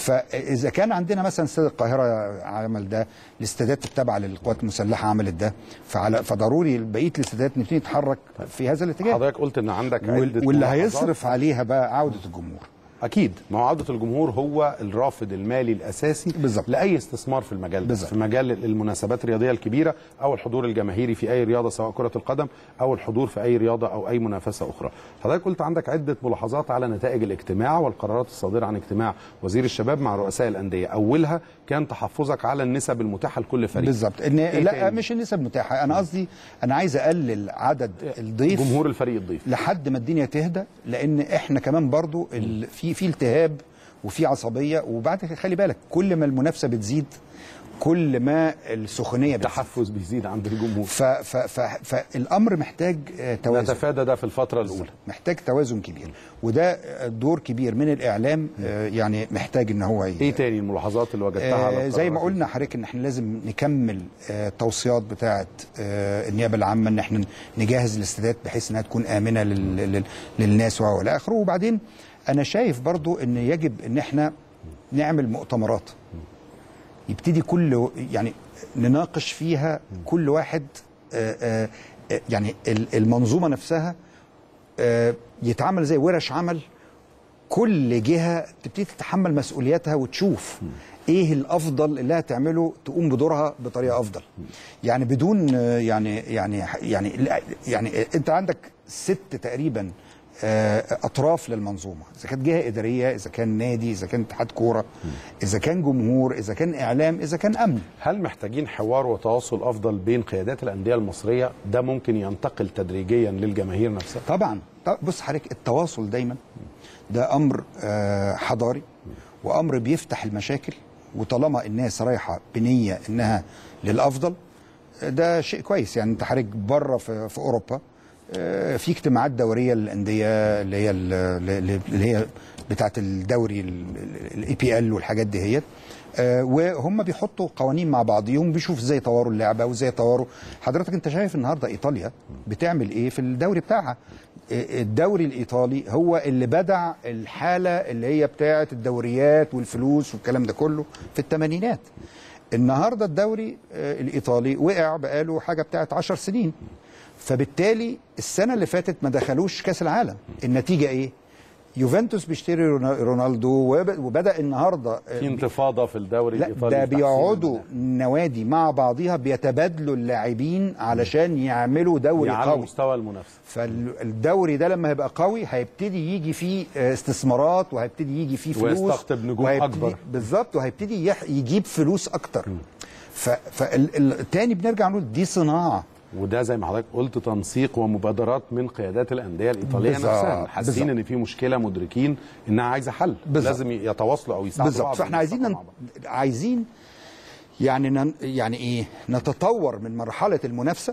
فاذا كان عندنا مثلا استاد القاهره عمل ده الاستادات التابعه للقوات المسلحه عملت ده فعلى فضروري بقيه الاستادات نبتدي نتحرك في هذا الاتجاه حضرتك قلت ان عندك وال- عده واللي ملاحظات. هيصرف عليها بقى عوده الجمهور اكيد ما هو عوده الجمهور هو الرافد المالي الاساسي بالزبط. لاي استثمار في المجال ده بالظبط. في مجال المناسبات الرياضيه الكبيره او الحضور الجماهيري في اي رياضه سواء كره القدم او الحضور في اي رياضه او اي منافسه اخرى حضرتك قلت عندك عده ملاحظات على نتائج الاجتماع والقرارات الصادره عن اجتماع وزير الشباب مع رؤساء الانديه اولها كان تحفظك على النسب المتاحه لكل فريق بالظبط ان إيه لا تاني؟ مش النسب متاحه انا قصدي انا عايز اقلل عدد الضيف جمهور الفريق الضيف لحد ما الدنيا تهدى لان احنا كمان برضو ال- في في التهاب وفي عصبيه وبعد كده خلي بالك كل ما المنافسه بتزيد كل ما السخونيه بتزيد التحفز بيزيد عند الجمهور ف ف ف فالامر محتاج آه، توازن نتفادى ده في الفتره الاولى محتاج توازن كبير وده آه، دور كبير من الاعلام آه، يعني محتاج ان هو ي- ايه تاني الملاحظات اللي وجدتها على آه، زي ما القرارات؟ قلنا حضرتك ان احنا لازم نكمل آه، التوصيات بتاعه آه، النيابه العامه ان احنا نجهز الاستادات بحيث انها تكون امنه لل- لل- للناس والى اخره وبعدين انا شايف برضو ان يجب ان احنا نعمل مؤتمرات يبتدي كل يعني نناقش فيها كل واحد آه، آه، آه، يعني ال- المنظومه نفسها آه، يتعمل زي ورش عمل كل جهه تبتدي تتحمل مسؤولياتها وتشوف ايه الافضل اللي هتعمله تقوم بدورها بطريقه افضل يعني بدون آه، يعني يعني يعني لا- يعني انت عندك ست تقريبا آه، اطراف للمنظومه اذا كانت جهه اداريه اذا كان نادي اذا كان اتحاد كوره اذا كان جمهور اذا كان اعلام اذا كان امن هل محتاجين حوار وتواصل افضل بين قيادات الانديه المصريه ده ممكن ينتقل تدريجيا للجماهير نفسها طبعا طب بص حضرتك التواصل دايما ده امر آه، حضاري وامر بيفتح المشاكل وطالما الناس رايحه بنيه انها للافضل آه، ده شيء كويس يعني انت حضرتك بره في, في اوروبا آه، في اجتماعات دوريه للانديه اللي هي اللي اللي هي بتاعه الدوري الاي بي ال والحاجات دي هي آه، وهم بيحطوا قوانين مع بعضيهم بيشوف ازاي يطوروا اللعبه وازاي يطوروا حضرتك انت شايف النهارده ايطاليا بتعمل ايه في الدوري بتاعها آه، الدوري الايطالي هو اللي بدع الحاله اللي هي بتاعه الدوريات والفلوس والكلام ده كله في الثمانينات النهارده الدوري آه، الايطالي وقع بقاله حاجه بتاعه 10 سنين فبالتالي السنه اللي فاتت ما دخلوش كاس العالم النتيجه ايه يوفنتوس بيشتري رونا- رونالدو وب- وبدا النهارده في انتفاضه في الدوري لا الايطالي ده لتحسين بيقعدوا نوادي مع بعضيها بيتبادلوا اللاعبين علشان يعملوا دوري يعلوا قوي مستوى المنافسه فالدوري ده لما هيبقى قوي هيبتدي يجي فيه آه، استثمارات وهيبتدي يجي فيه فلوس ويستقطب نجوم وهيبتدي- أكبر. بالظبط وهيبتدي يح- يجيب فلوس اكتر فالتاني بنرجع نقول دي صناعه وده زي ما حضرتك قلت تنسيق ومبادرات من قيادات الانديه الايطاليه بالظبط، نفسها حاسين بالظبط. ان في مشكله مدركين انها عايزه حل بالظبط. لازم يتواصلوا او يساعدوا بالظبط بعض فاحنا عايزين نن... عايزين يعني نن... يعني ايه نتطور من مرحله المنافسه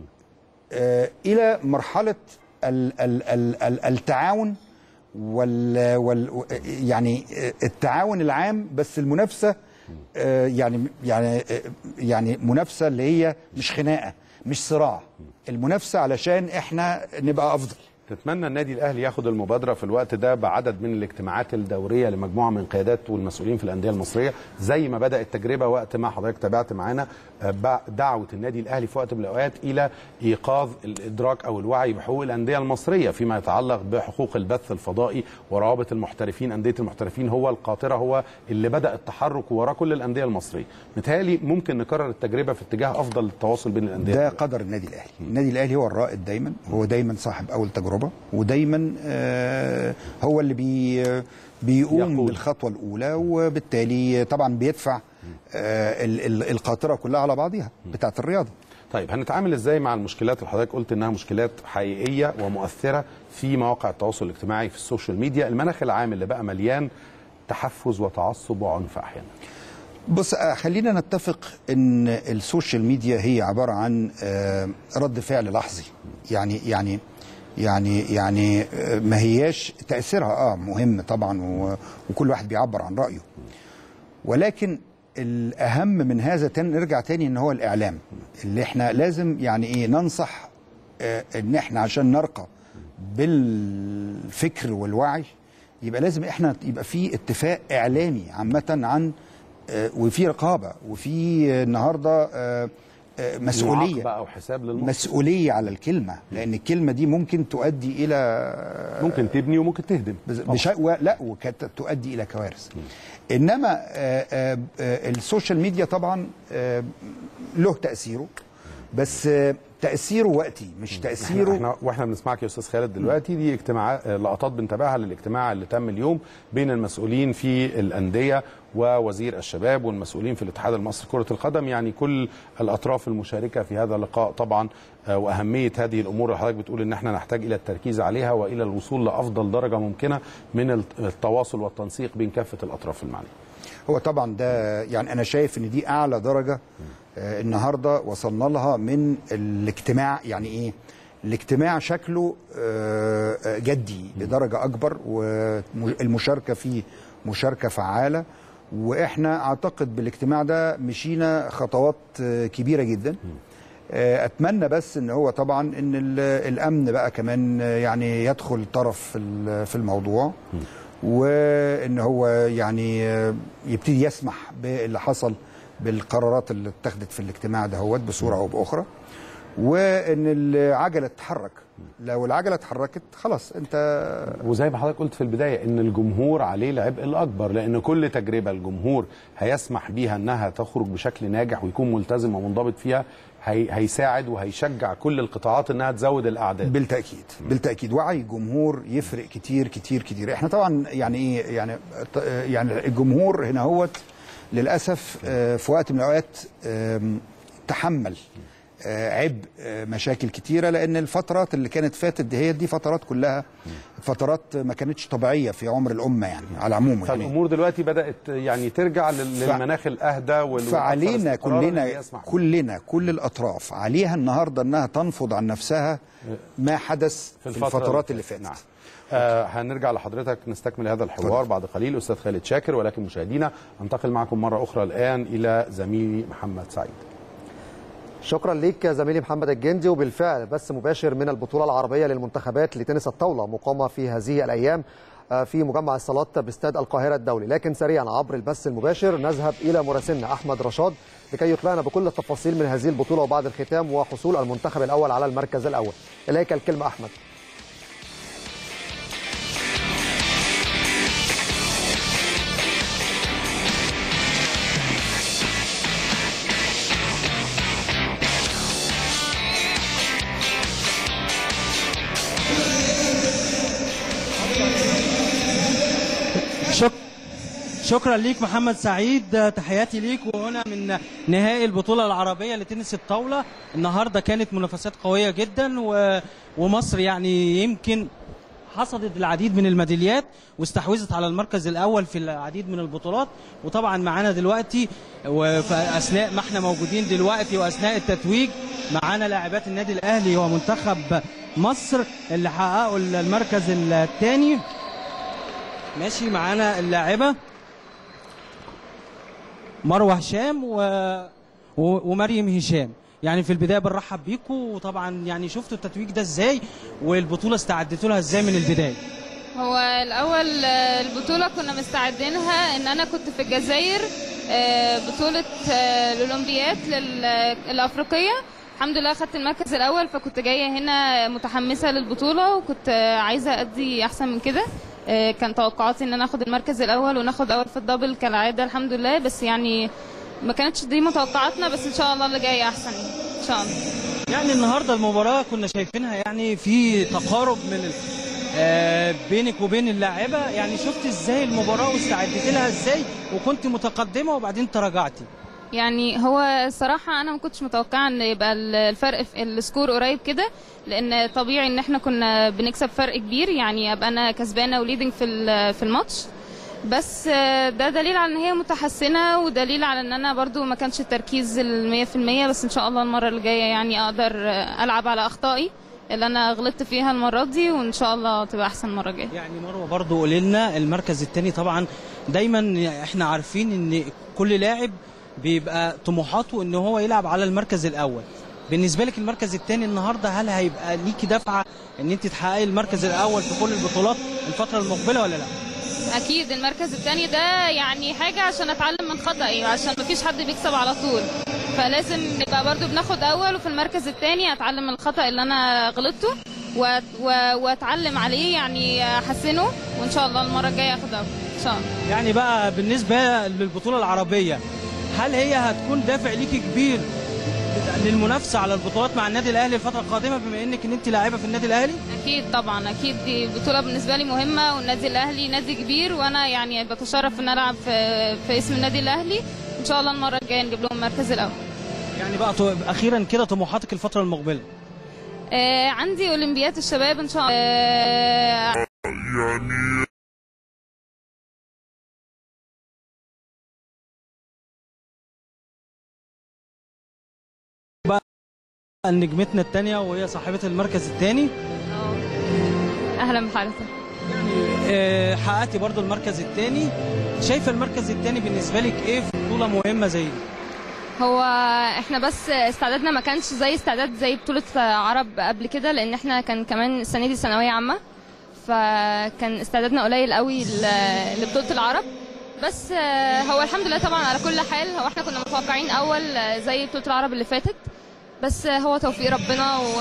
آه الى مرحله ال... ال... ال... ال... التعاون وال... وال يعني آه، التعاون العام بس المنافسه آه يعني يعني آه يعني منافسه اللي هي مش خناقه مش صراع المنافسه علشان احنا نبقى افضل تتمنى النادي الاهلي ياخد المبادره في الوقت ده بعدد من الاجتماعات الدوريه لمجموعه من قيادات والمسؤولين في الانديه المصريه زي ما بدا التجربه وقت ما حضرتك تابعت معانا آه، بع- دعوه النادي الاهلي في وقت من الاوقات الى ايقاظ الادراك او الوعي بحقوق الانديه المصريه فيما يتعلق بحقوق البث الفضائي وروابط المحترفين انديه المحترفين هو القاطره هو اللي بدا التحرك وراء كل الانديه المصريه متهيألي ممكن نكرر التجربه في اتجاه افضل التواصل بين الانديه ده قدر النادي الاهلي النادي الاهلي هو الرائد دايما هو دايما صاحب اول تجربه ودايما آه، هو اللي بي بيقوم بالخطوه الاولى وبالتالي طبعا بيدفع آه، ال- ال- القاطره كلها على بعضها بتاعه الرياضه طيب هنتعامل ازاي مع المشكلات اللي حضرتك قلت انها مشكلات حقيقيه ومؤثره في مواقع التواصل الاجتماعي في السوشيال ميديا المناخ العام اللي بقى مليان تحفز وتعصب وعنف احيانا بص آه، خلينا نتفق ان السوشيال ميديا هي عباره عن آه، رد فعل لحظي يعني يعني يعني يعني آه، ما هياش تاثيرها اه مهم طبعا و- وكل واحد بيعبر عن رايه ولكن الاهم من هذا تاني نرجع تاني ان هو الاعلام اللي احنا لازم يعني ايه ننصح آه، ان احنا عشان نرقى بالفكر والوعي يبقى لازم احنا يبقى في اتفاق اعلامي عامه عن آه، وفي رقابه وفي آه، النهارده آه، آه، مسؤوليه معاقبة او حساب للمخطئ مسؤوليه على الكلمه لان الكلمه دي ممكن تؤدي الى ممكن تبني وممكن تهدم بشيء و... لا وكانت تؤدي الى كوارث انما آه، آه، آه، السوشيال ميديا طبعا آه، له تاثيره بس آه، تاثيره وقتي مش تاثيره احنا واحنا بنسمعك يا استاذ خالد دلوقتي دي اجتماعات لقطات بنتابعها للاجتماع اللي تم اليوم بين المسؤولين في الانديه ووزير الشباب والمسؤولين في الاتحاد المصري كره القدم يعني كل الاطراف المشاركه في هذا اللقاء طبعا آه، واهميه هذه الامور اللي حضرتك بتقول ان احنا نحتاج الى التركيز عليها والى الوصول لافضل درجه ممكنه من الت- التواصل والتنسيق بين كافه الاطراف المعنيه هو طبعا ده يعني انا شايف ان دي اعلى درجه آه، النهارده وصلنا لها من الاجتماع يعني ايه الاجتماع شكله آه، آه، جدي بدرجه اكبر والمشاركه فيه مشاركه فعاله واحنا اعتقد بالاجتماع ده مشينا خطوات آه، كبيره جدا آه، اتمنى بس ان هو طبعا ان ال- الامن بقى كمان آه، يعني يدخل طرف في ال- في الموضوع وان هو يعني آه، يبتدي يسمح باللي حصل بالقرارات اللي اتخذت في الاجتماع دهوت بصوره او باخرى وان العجله تتحرك لو العجله اتحركت خلاص انت وزي ما حضرتك قلت في البدايه ان الجمهور عليه العبء الاكبر لان كل تجربه الجمهور هيسمح بيها انها تخرج بشكل ناجح ويكون ملتزم ومنضبط فيها هي هيساعد وهيشجع كل القطاعات انها تزود الاعداد بالتاكيد بالتاكيد وعي الجمهور يفرق كتير كتير كتير احنا طبعا يعني ايه يعني ط- يعني الجمهور هنا هوت للاسف آه، في وقت من الاوقات آم، تحمل آه، عبء آه، مشاكل كتيره لان الفترات اللي كانت فاتت دي هي دي فترات كلها فترات ما كانتش طبيعيه في عمر الامه يعني على العموم يعني فالامور دلوقتي بدات يعني ترجع لل- للمناخ الاهدى وال- فعلينا والاستقرار اللي كلنا يسمح به. كلنا كل الاطراف عليها النهارده انها تنفض عن نفسها ما حدث في, الفترة الفترات اللي اللي فاتت نعم. آه هنرجع لحضرتك نستكمل هذا الحوار بعد قليل استاذ خالد شاكر ولكن مشاهدينا انتقل معكم مره اخرى الان الى زميلي محمد سعيد شكرا ليك زميلي محمد الجندي وبالفعل بث مباشر من البطوله العربيه للمنتخبات لتنس الطاوله مقامه في هذه الايام في مجمع الصالات باستاد القاهره الدولي لكن سريعا عبر البث المباشر نذهب الى مراسلنا احمد رشاد لكي يطلعنا بكل التفاصيل من هذه البطوله وبعد الختام وحصول المنتخب الاول على المركز الاول اليك الكلمه احمد شك... شكرا ليك محمد سعيد تحياتي ليك وهنا من نهائي البطولة العربية لتنس الطاولة النهاردة كانت منافسات قوية جدا و... ومصر يعني يمكن حصدت العديد من الميداليات واستحوذت على المركز الاول في العديد من البطولات وطبعا معانا دلوقتي وفي اثناء ما احنا موجودين دلوقتي واثناء التتويج معانا لاعبات النادي الاهلي ومنتخب مصر اللي حققوا المركز الثاني ماشي معانا اللاعبه مروه هشام و... و... ومريم هشام يعني في البدايه بنرحب بيكم وطبعا يعني شفتوا التتويج ده ازاي والبطوله استعدتوا لها ازاي من البدايه هو الاول آه، البطوله كنا مستعدينها ان انا كنت في الجزائر آه، بطوله آه، الاولمبياد لل- الافريقيه الحمد لله خدت المركز الاول فكنت جايه هنا متحمسه للبطوله وكنت آه، عايزه ادي احسن من كده آه، كان توقعاتي ان انا اخد المركز الاول وناخد اول في الدبل كالعاده الحمد لله بس يعني ما كانتش دي متوقعاتنا بس ان شاء الله اللي جاي احسن ان شاء الله يعني النهارده المباراه كنا شايفينها يعني في تقارب من ال... آه بينك وبين اللاعبه يعني شفت ازاي المباراه واستعدت لها ازاي وكنت متقدمه وبعدين تراجعتي يعني هو الصراحة أنا ما كنتش متوقعة إن يبقى ال- الفرق في السكور قريب كده لأن طبيعي إن إحنا كنا بنكسب فرق كبير يعني أبقى أنا كسبانة وليدنج في ال- في الماتش بس آه، ده دليل على إن هي متحسنة ودليل على إن أنا برضو ما كانش التركيز المية في المية بس إن شاء الله المرة اللي جاية يعني أقدر آه، ألعب على أخطائي اللي أنا غلطت فيها المرة دي وإن شاء الله تبقى أحسن المرة الجاية يعني مروه برضو قولي لنا المركز الثاني طبعا دايما احنا عارفين ان كل لاعب بيبقى طموحاته ان هو يلعب على المركز الاول بالنسبه لك المركز الثاني النهارده هل هيبقى ليكي دفعه ان انت تحققي المركز الاول في كل البطولات الفتره المقبله ولا لا اكيد المركز الثاني ده يعني حاجه عشان اتعلم من خطأي عشان مفيش حد بيكسب على طول فلازم نبقى برضو بناخد اول وفي المركز الثاني اتعلم من الخطأ اللي انا غلطته و... و... واتعلم عليه يعني احسنه وان شاء الله المره الجايه اخد اول ان شاء الله يعني بقى بالنسبه للبطوله العربيه هل هي هتكون دافع ليكي كبير للمنافسه على البطولات مع النادي الاهلي الفتره القادمه بما انك ان انت لاعبه في النادي الاهلي اكيد طبعا اكيد دي بطوله بالنسبه لي مهمه والنادي الاهلي نادي كبير وانا يعني بتشرف ان العب في, في اسم النادي الاهلي ان شاء الله المره الجايه نجيب لهم المركز الاول يعني بقى تو- اخيرا كده طموحاتك الفتره المقبله آه عندي اولمبياد الشباب ان شاء الله آه يعني بقى نجمتنا الثانيه وهي صاحبه المركز الثاني اهلا بحضرتك آه، حققتي برضو المركز الثاني شايفه المركز الثاني بالنسبه لك ايه في بطوله مهمه زي دي هو احنا بس استعدادنا ما كانش زي استعداد زي بطولة عرب قبل كده لان احنا كان كمان السنة دي ثانوية عامة فكان استعدادنا قليل قوي ل- لبطولة العرب بس آه، هو الحمد لله طبعا على كل حال هو احنا كنا متوقعين اول آه، زي بطولة العرب اللي فاتت بس آه، هو توفيق ربنا و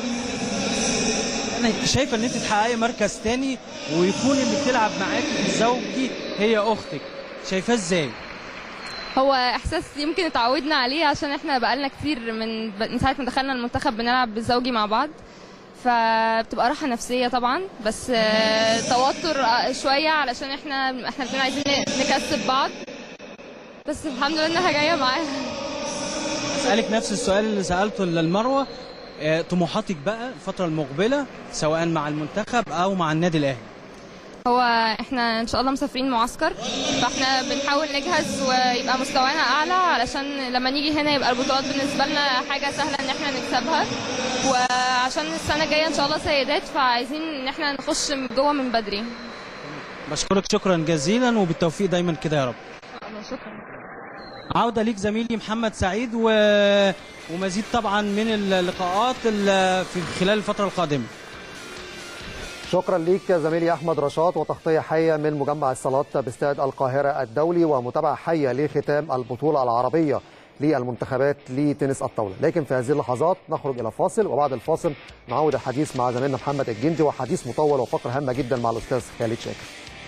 انا شايفه ان انت تحققي مركز ثاني ويكون اللي بتلعب معاكي في الزوجي هي اختك شايفاه ازاي هو احساس يمكن اتعودنا عليه عشان احنا بقالنا كتير من من ساعه ما دخلنا المنتخب بنلعب بالزوجي مع بعض فبتبقى راحه نفسيه طبعا بس آه، توتر آه، شويه علشان احنا احنا الاثنين عايزين نكسب بعض بس الحمد لله انها جايه معاها اسالك نفس السؤال اللي سالته للمروه آه، طموحاتك بقى الفتره المقبله سواء مع المنتخب او مع النادي الاهلي هو احنا ان شاء الله مسافرين معسكر فاحنا بنحاول نجهز ويبقى مستوانا اعلى علشان لما نيجي هنا يبقى البطولات بالنسبه لنا حاجه سهله ان احنا نكسبها وعشان السنه الجايه ان شاء الله سيدات فعايزين ان احنا نخش من جوه من بدري بشكرك شكرا جزيلا وبالتوفيق دايما كده يا رب شكرا عودة ليك زميلي محمد سعيد و... ومزيد طبعا من اللقاءات ال- في خلال الفترة القادمة شكرا ليك زميلي احمد رشاد وتغطيه حيه من مجمع الصالات باستاد القاهره الدولي ومتابعه حيه لختام البطوله العربيه للمنتخبات لتنس الطاوله لكن في هذه اللحظات نخرج الى فاصل وبعد الفاصل نعود الحديث مع زميلنا محمد الجندي وحديث مطول وفقره هامه جدا مع الاستاذ خالد شاكر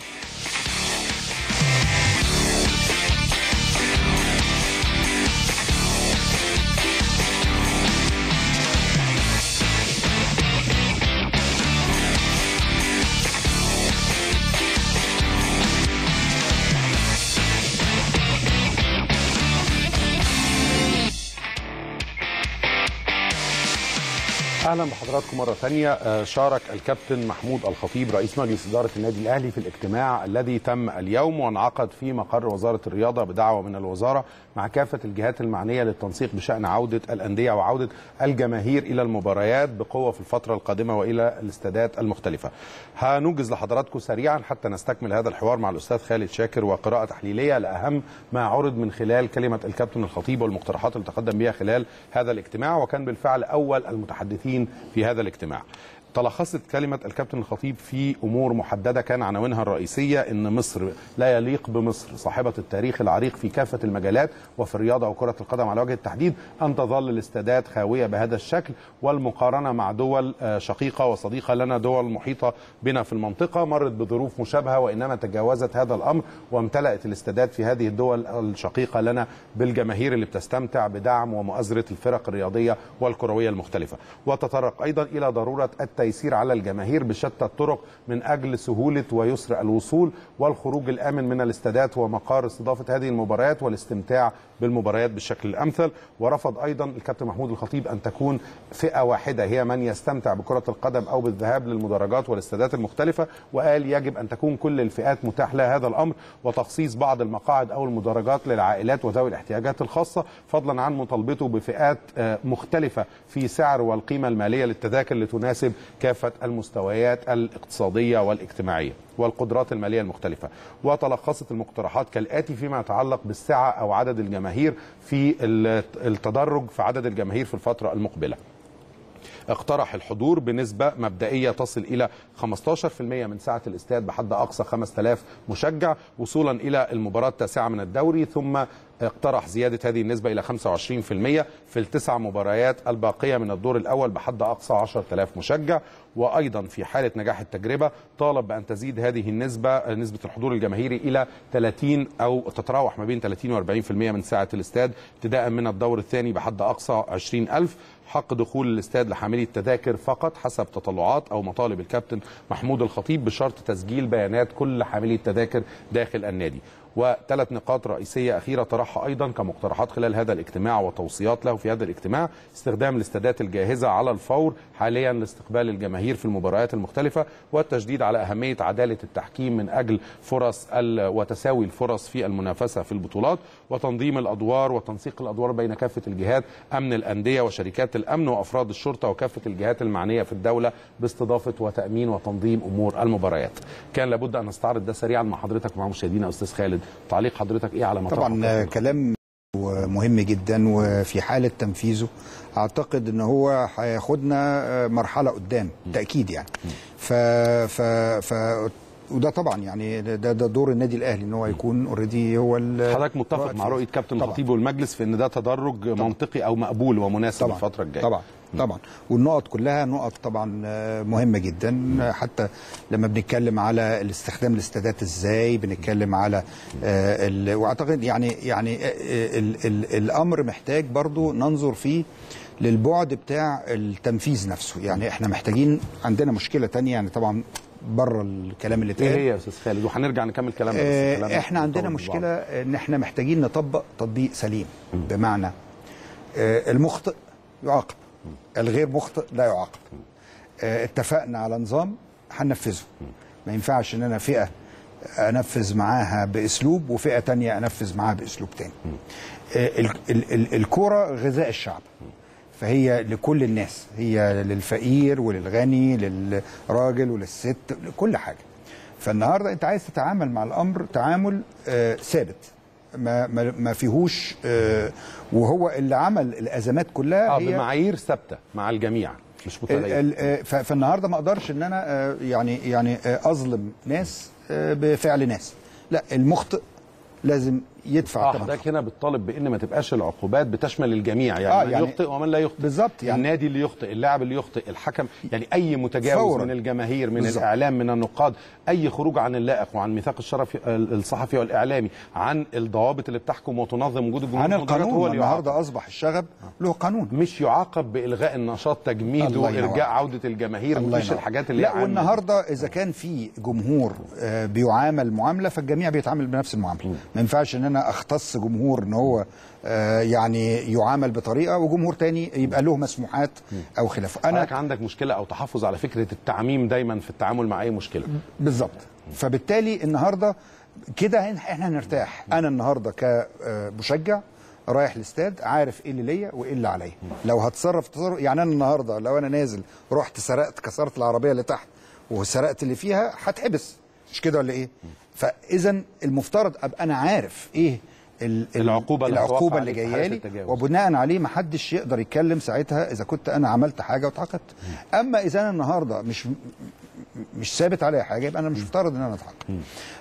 اهلا بحضراتكم مره ثانيه آه، شارك الكابتن محمود الخطيب رئيس مجلس اداره النادي الاهلي في الاجتماع الذي تم اليوم وانعقد في مقر وزاره الرياضه بدعوه من الوزاره مع كافه الجهات المعنيه للتنسيق بشان عوده الانديه وعوده الجماهير الى المباريات بقوه في الفتره القادمه والى الاستادات المختلفه. هنوجز لحضراتكم سريعا حتى نستكمل هذا الحوار مع الاستاذ خالد شاكر وقراءه تحليليه لاهم ما عرض من خلال كلمه الكابتن الخطيب والمقترحات اللي تقدم بها خلال هذا الاجتماع وكان بالفعل اول المتحدثين في هذا الاجتماع. تلخصت كلمة الكابتن الخطيب في أمور محددة كان عناوينها الرئيسية أن مصر لا يليق بمصر صاحبة التاريخ العريق في كافة المجالات وفي الرياضة وكرة القدم على وجه التحديد أن تظل الاستادات خاوية بهذا الشكل والمقارنة مع دول آه، شقيقة وصديقة لنا دول محيطة بنا في المنطقة مرت بظروف مشابهة وإنما تجاوزت هذا الأمر وامتلأت الاستادات في هذه الدول الشقيقة لنا بالجماهير اللي بتستمتع بدعم ومؤازرة الفرق الرياضية والكروية المختلفة وتطرق أيضا إلى ضرورة التيسير على الجماهير بشتى الطرق من أجل سهولة ويسر الوصول والخروج الآمن من الاستادات ومقار استضافة هذه المباريات والاستمتاع بالمباريات بالشكل الأمثل ورفض أيضا الكابتن محمود الخطيب أن تكون فئة واحدة هي من يستمتع بكرة القدم أو بالذهاب للمدرجات والاستادات المختلفة وقال يجب أن تكون كل الفئات متاح لها هذا الأمر وتخصيص بعض المقاعد أو المدرجات للعائلات وذوي الاحتياجات الخاصة فضلا عن مطالبته بفئات آه، مختلفة في سعر والقيمة المالية للتذاكر لتناسب كافة المستويات الاقتصادية والاجتماعية والقدرات المالية المختلفة وتلخصت المقترحات كالآتي فيما يتعلق بالسعة أو عدد الجماهير في التدرج في عدد الجماهير في الفترة المقبلة اقترح الحضور بنسبة مبدئية تصل إلى 15% من سعة الاستاد بحد أقصى 5000 مشجع وصولا إلى المباراة التاسعة من الدوري ثم اقترح زيادة هذه النسبة إلى 25% في التسع مباريات الباقية من الدور الأول بحد أقصى 10000 مشجع وأيضا في حالة نجاح التجربة طالب بأن تزيد هذه النسبة نسبة الحضور الجماهيري إلى 30 أو تتراوح ما بين 30 و 40% من سعة الاستاد ابتداء من الدور الثاني بحد أقصى 20000 حق دخول الاستاد لحاملي التذاكر فقط حسب تطلعات او مطالب الكابتن محمود الخطيب بشرط تسجيل بيانات كل حاملي التذاكر داخل النادي وثلاث نقاط رئيسية أخيرة طرحها أيضا كمقترحات خلال هذا الاجتماع وتوصيات له في هذا الاجتماع استخدام الاستادات الجاهزة على الفور حاليا لاستقبال الجماهير في المباريات المختلفة والتشديد على أهمية عدالة التحكيم من أجل فرص ال- وتساوي الفرص في المنافسة في البطولات وتنظيم الأدوار وتنسيق الأدوار بين كافة الجهات أمن الأندية وشركات الأمن وأفراد الشرطة وكافة الجهات المعنية في الدولة باستضافة وتأمين وتنظيم أمور المباريات كان لابد أن نستعرض ده سريعا مع حضرتك ومع مشاهدينا أستاذ خالد تعليق حضرتك إيه على ما طبعا طرحه؟ كلام مهم جدا وفي حالة تنفيذه أعتقد أن هو هياخدنا مرحلة قدام تأكيد يعني ف, ف, ف وده طبعا يعني ده, ده دور النادي الاهلي ان هو يكون اوريدي هو ال- حضرتك متفق رائد مع فيه. رؤيه كابتن طبعاً. الخطيب والمجلس في ان ده تدرج منطقي او مقبول ومناسب طبعاً. الفتره الجايه طبعا طبعا والنقط كلها نقط طبعا آه، مهمه جدا آه، حتى لما بنتكلم على الاستخدام الاستادات ازاي بنتكلم على آه، ال- واعتقد يعني يعني آه، آه، ال ال الامر محتاج برضو ننظر فيه للبعد بتاع التنفيذ نفسه يعني احنا محتاجين عندنا مشكله تانية يعني طبعا بره الكلام اللي ايه اتقال هي يا استاذ خالد وهنرجع نكمل كلامنا بس آه، كلامنا احنا عندنا مرتبط مشكله ببعض. ان احنا محتاجين نطبق تطبيق سليم بمعنى آه، المخطئ يعاقب الغير مخطئ لا يعاقب آه، اتفقنا على نظام هننفذه ما ينفعش ان انا فئه انفذ معاها باسلوب وفئه تانية انفذ معاها باسلوب تاني آه، ال- ال- ال- الكوره غذاء الشعب فهي لكل الناس هي للفقير وللغني للراجل وللست لكل حاجه فالنهارده انت عايز تتعامل مع الامر تعامل آه، ثابت ما ما ما فيهوش آه، وهو اللي عمل الازمات كلها اه هي بمعايير ثابته مع الجميع مش ال- متغيره ال- آه، ف- فالنهارده ما اقدرش ان انا آه، يعني يعني آه، اظلم ناس آه، بفعل ناس لا المخطئ لازم يدفع اه ثمن حضرتك هنا بتطالب بان ما تبقاش العقوبات بتشمل الجميع يعني, آه، من يعني- يخطئ ومن لا يخطئ بالظبط يعني النادي اللي يخطئ اللاعب اللي يخطئ الحكم يعني اي متجاوز فوراً. من الجماهير من بالظبط. الاعلام من النقاد اي خروج عن اللائق وعن ميثاق الشرف الصحفي والاعلامي عن الضوابط اللي بتحكم وتنظم وجود الجمهور عن في المدرجات القانون هو اللي يعاقب. النهارده اصبح الشغب له قانون مش يعاقب بالغاء النشاط تجميده الله ينور ارجاع عليك. عوده الجماهير الله مفيش ينور. الحاجات اللي لا هي عامة. والنهارده اذا كان في جمهور آه، بيعامل معامله فالجميع بيتعامل بنفس المعامله ما ينفعش ان انا اختص جمهور ان هو آه، يعني يعامل بطريقه وجمهور تاني يبقى له مسموحات او خلافه انا عندك مشكله او تحفظ على فكره التعميم دايما في التعامل مع اي مشكله بالظبط فبالتالي النهارده كده هن- احنا هنرتاح انا النهارده كمشجع رايح الاستاد عارف ايه اللي ليا وايه اللي عليا لو هتصرف تصرف يعني انا النهارده لو انا نازل رحت سرقت كسرت العربيه اللي تحت وسرقت اللي فيها هتحبس مش كده ولا ايه فاذا المفترض ابقى انا عارف ايه ال- ال- العقوبة اللي العقوبه هتوقع اللي عليك في جايه حالة لي التجاوز. وبناء عليه ما حدش يقدر يتكلم ساعتها اذا كنت انا عملت حاجه واتعاقبت اما اذا انا النهارده مش مش ثابت عليا حاجه يبقى انا مش مفترض ان انا اتعاقب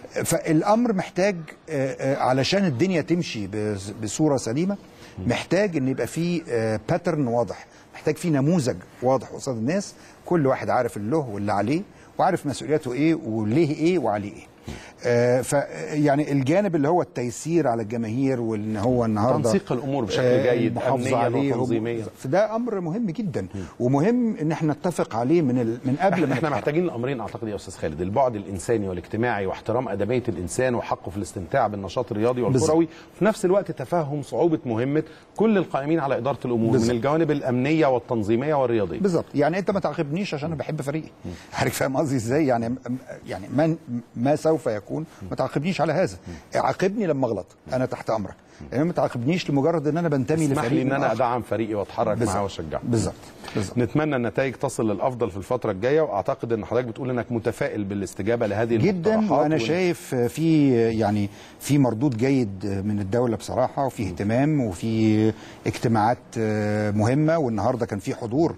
فالامر محتاج آه، آه، علشان الدنيا تمشي بس- بصوره سليمه محتاج ان يبقى في باترن واضح محتاج في نموذج واضح قصاد الناس كل واحد عارف اللي له واللي عليه وعارف مسؤولياته ايه وليه ايه وعليه ايه آه، ف يعني الجانب اللي هو التيسير على الجماهير وان هو النهارده تنسيق الأمور بشكل آه، جيد، المحافظه أمنياً عليه وتنظيمياً. فده امر مهم جدا ومهم ان احنا نتفق عليه من ال... من قبل ما احنا نتحرك. محتاجين الامرين اعتقد يا استاذ خالد البعد الانساني والاجتماعي واحترام ادميه الانسان وحقه في الاستمتاع بالنشاط الرياضي والكروي في نفس الوقت تفهم صعوبه مهمه كل القائمين على اداره الامور بالظبط. من الجوانب الامنيه والتنظيميه والرياضيه بالظبط يعني انت ما تعاقبنيش عشان انا بحب فريقي حضرتك فاهم قصدي ازاي يعني يعني من ما سوف يكون ما تعاقبنيش على هذا عاقبني لما اغلط انا تحت امرك يعني ما تعاقبنيش لمجرد ان انا بنتمي اسمح لفريق لي ان انا آخر. ادعم فريقي واتحرك بالظبط. معاه واشجعه بالظبط بالظبط نتمنى النتائج تصل للافضل في الفتره الجايه واعتقد ان حضرتك بتقول انك متفائل بالاستجابه لهذه جدا المقترحات وانا وإن- شايف في يعني في مردود جيد من الدوله بصراحه وفي اهتمام وفي اجتماعات مهمه والنهارده كان في حضور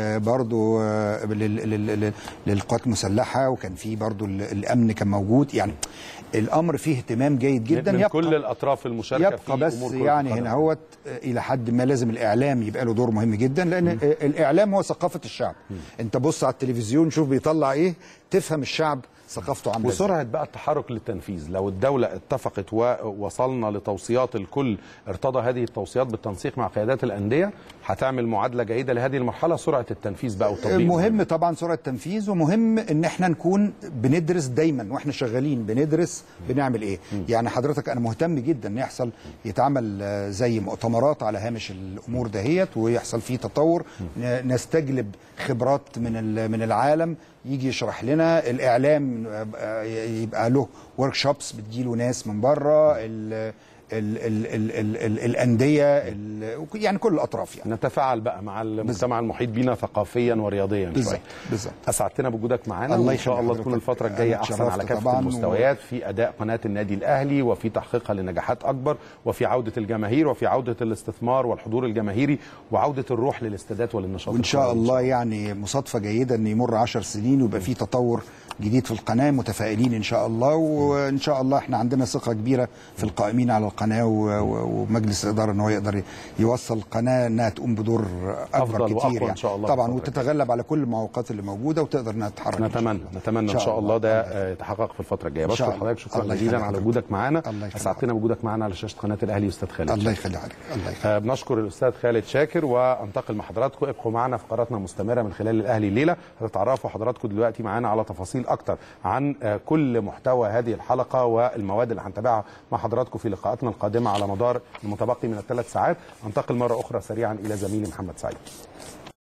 برضو لل- لل- لل- للقوات المسلحه وكان في برضو ال- الامن كان موجود يعني الامر فيه اهتمام جيد جدا من يبقى كل الاطراف المشاركه في يبقى بس أمور كرة يعني القدم. هنا هو الى حد ما لازم الاعلام يبقى له دور مهم جدا لان الاعلام هو ثقافه الشعب انت بص على التلفزيون شوف بيطلع ايه تفهم الشعب ثقافته عامله إزاي. وسرعه بقى التحرك للتنفيذ لو الدوله اتفقت ووصلنا لتوصيات الكل ارتضى هذه التوصيات بالتنسيق مع قيادات الانديه هتعمل معادله جيده لهذه المرحله سرعه التنفيذ بقى والتطبيق مهم طبعا سرعه التنفيذ ومهم ان احنا نكون بندرس دايما واحنا شغالين بندرس بنعمل ايه يعني حضرتك انا مهتم جدا ان يحصل يتعمل آه، زي مؤتمرات على هامش الامور دهيت ويحصل فيه تطور ن- نستجلب خبرات من ال- من العالم يجي يشرح لنا الاعلام آه، يبقى له ورك شوبس بتجيله ناس من بره ال ال ال ال ال ال الانديه ال يعني كل الاطراف يعني نتفاعل بقى مع المجتمع المحيط بينا ثقافيا ورياضيا بالظبط شويه بالظبط اسعدتنا بوجودك معانا الله وان شاء يخليك الله حضرتك. تكون الفتره الجايه أنا احسن اتشرفت على كافه طبعاً و- المستويات في اداء قناه النادي الاهلي وفي تحقيقها لنجاحات اكبر وفي عوده الجماهير وفي عوده الاستثمار والحضور الجماهيري وعوده الروح للاستادات وللنشاط وان شاء الكروي. الله يعني مصادفه جيده ان يمر عشر سنين ويبقى في تطور جديد في القناه متفائلين ان شاء الله وان شاء الله احنا عندنا ثقه كبيره في القائمين على القناه و- و- ومجلس الاداره ان هو يقدر يوصل القناه انها تقوم بدور اكبر أفضل كتير وأقوى يعني إن شاء الله طبعا الفترة وتتغلب على كل المعوقات اللي موجوده وتقدر انها تتحرك نتمنى نتمنى ان شاء الله ده آه، يتحقق في الفتره الجايه إن شاء بشكر الله. حضرتك شكرا الله جزيلا يخليك على حضرتك. وجودك معانا الله يخليك اسعدتنا بوجودك معانا على شاشه قناه الاهلي استاذ خالد الله شاكر. يخلي عليك الله يخليك آه، بنشكر الاستاذ خالد شاكر وانتقل مع حضراتكم ابقوا معنا فقراتنا مستمره من خلال الاهلي الليله هتتعرفوا حضراتكم دلوقتي معانا على تفاصيل اكتر عن آه، كل محتوى هذه الحلقه والمواد اللي هنتابعها مع حضراتكم في لقاءاتنا القادمه على مدار المتبقي من الثلاث ساعات انتقل مره اخرى سريعا الى زميلي محمد سعيد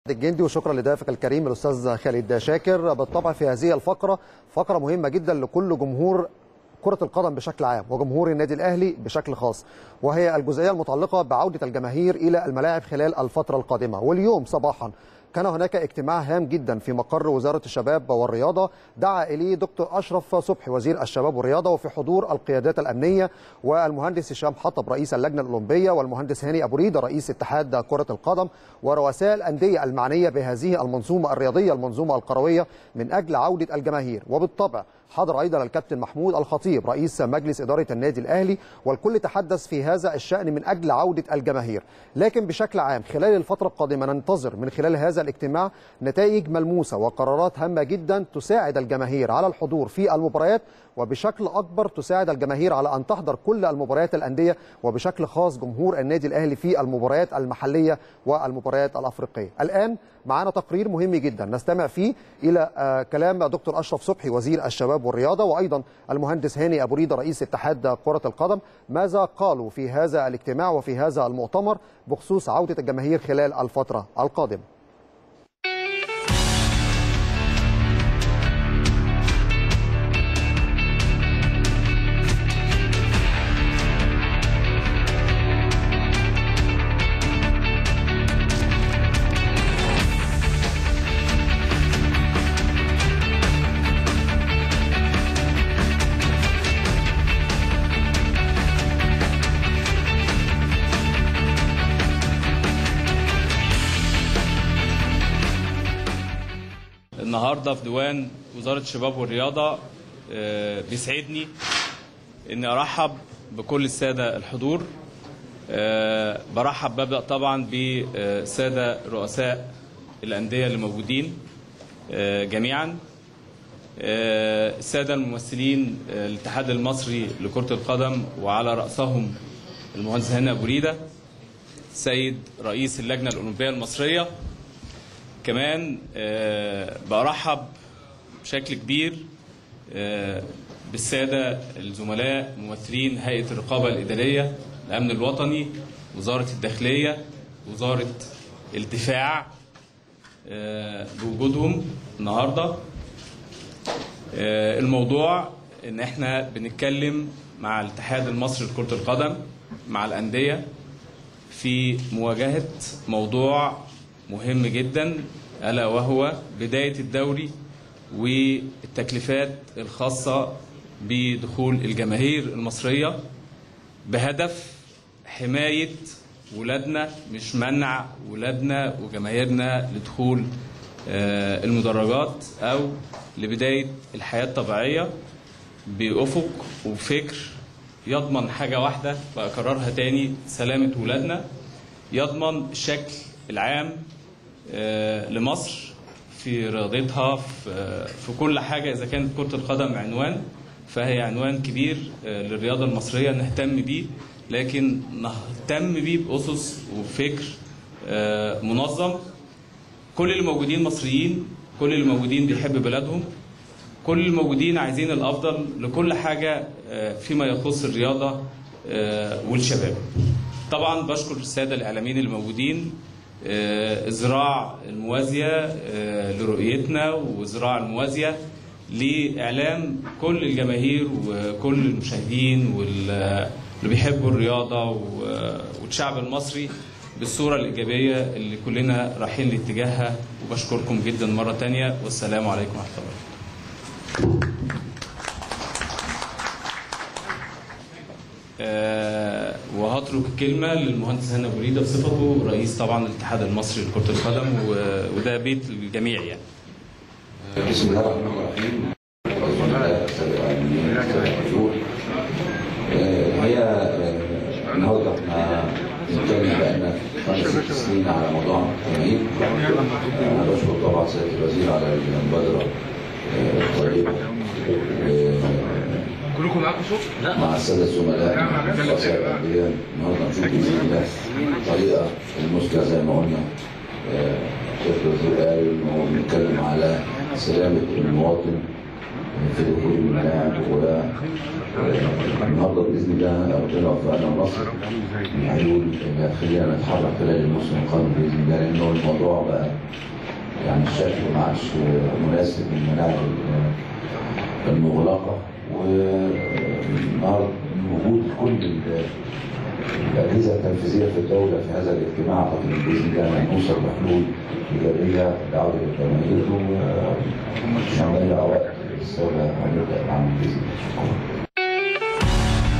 الجندي وشكرا لضيفك الكريم الاستاذ خالد شاكر بالطبع في هذه الفقره فقره مهمه جدا لكل جمهور كرة القدم بشكل عام وجمهور النادي الأهلي بشكل خاص وهي الجزئية المتعلقة بعودة الجماهير إلى الملاعب خلال الفترة القادمة واليوم صباحا كان هناك اجتماع هام جدا في مقر وزارة الشباب والرياضة دعا إليه دكتور أشرف صبحي وزير الشباب والرياضة وفي حضور القيادات الأمنية والمهندس هشام حطب رئيس اللجنة الأولمبية والمهندس هاني أبو ريدة رئيس اتحاد كرة القدم ورؤساء الأندية المعنية بهذه المنظومة الرياضية المنظومة القروية من أجل عودة الجماهير وبالطبع حضر ايضا الكابتن محمود الخطيب رئيس مجلس اداره النادي الاهلي والكل تحدث في هذا الشان من اجل عوده الجماهير لكن بشكل عام خلال الفتره القادمه ننتظر من خلال هذا الاجتماع نتائج ملموسه وقرارات هامه جدا تساعد الجماهير على الحضور في المباريات وبشكل اكبر تساعد الجماهير على ان تحضر كل المباريات الانديه وبشكل خاص جمهور النادي الاهلي في المباريات المحليه والمباريات الافريقيه. الان معانا تقرير مهم جدا نستمع فيه الى آه كلام دكتور اشرف صبحي وزير الشباب والرياضه وايضا المهندس هاني ابو ريده رئيس اتحاد كره القدم ماذا قالوا في هذا الاجتماع وفي هذا المؤتمر بخصوص عوده الجماهير خلال الفتره القادمه. النهارده في ديوان وزاره الشباب والرياضه آه، بيسعدني اني ارحب بكل الساده الحضور آه، برحب ببدا طبعا بالساده رؤساء الانديه اللي موجودين آه، جميعا آه، الساده الممثلين آه، الاتحاد المصري لكره القدم وعلى راسهم المهندس هاني ابو ريده سيد رئيس اللجنه الاولمبيه المصريه كمان آه، برحب بشكل كبير آه، بالسادة الزملاء ممثلين هيئة الرقابة الإدارية الأمن الوطني وزارة الداخلية وزارة الدفاع آه، بوجودهم النهاردة آه، الموضوع إن إحنا بنتكلم مع الاتحاد المصري لكرة القدم مع الأندية في مواجهة موضوع مهم جدا ألا وهو بداية الدوري والتكليفات الخاصة بدخول الجماهير المصرية بهدف حماية ولادنا مش منع ولادنا وجماهيرنا لدخول آه، المدرجات أو لبداية الحياة الطبيعية بأفق وفكر يضمن حاجة واحدة وأكررها تاني سلامة ولادنا يضمن الشكل العام آه، لمصر في رياضتها في, آه، في كل حاجة إذا كانت كرة القدم عنوان فهي عنوان كبير آه، للرياضة المصرية نهتم بيه لكن نهتم بيه بأسس وفكر آه، منظم كل اللي موجودين مصريين كل اللي موجودين بيحب بلادهم كل الموجودين عايزين الأفضل لكل حاجة آه، فيما يخص الرياضة آه، والشباب طبعا بشكر السادة الإعلاميين اللي موجودين آه، الزراع الموازية آه، لرؤيتنا والزراع الموازية لإعلام كل الجماهير وكل المشاهدين واللي بيحبوا الرياضة و- والشعب المصري بالصورة الإيجابية اللي كلنا رايحين لاتجاهها وبشكركم جدا مرة تانية والسلام عليكم ورحمة الله آه، وهترك الكلمة للمهندس هاني أبو ريدة بصفته رئيس طبعا الاتحاد المصري لكرة القدم و- وده بيت الجميع يعني بسم الله الرحمن الرحيم آه، هي آه، النهارده احنا بنتكلم بقالنا خمس ست سنين على موضوع التمهيد انا بشكر طبعا سياده الوزير على المبادره آه، الطيبه كلكم معاكم صوت؟ مع الساده الزملاء رؤساء الانديه النهارده نشوف باذن الله طريقه المثلى زي ما قلنا آه، سياده الوزير قال انه بنتكلم على سلامه المواطن في دخول الملاعب و النهارده باذن الله ربنا وفقنا ونصر الحلول اللي هتخلينا نتحرك خلال الموسم القادم باذن الله لانه الموضوع بقى يعني الشكل ما عادش مناسب للملاعب المغلقه والنهارده وجود كل ال- الاجهزه التنفيذيه في الدوله في هذا الاجتماع اعتقد إن باذن الله هنوصل لحلول ايجابيه لعوده الجماهير ومش هنضيع وقت السابع هنبدا نعمل باذن الله شكرا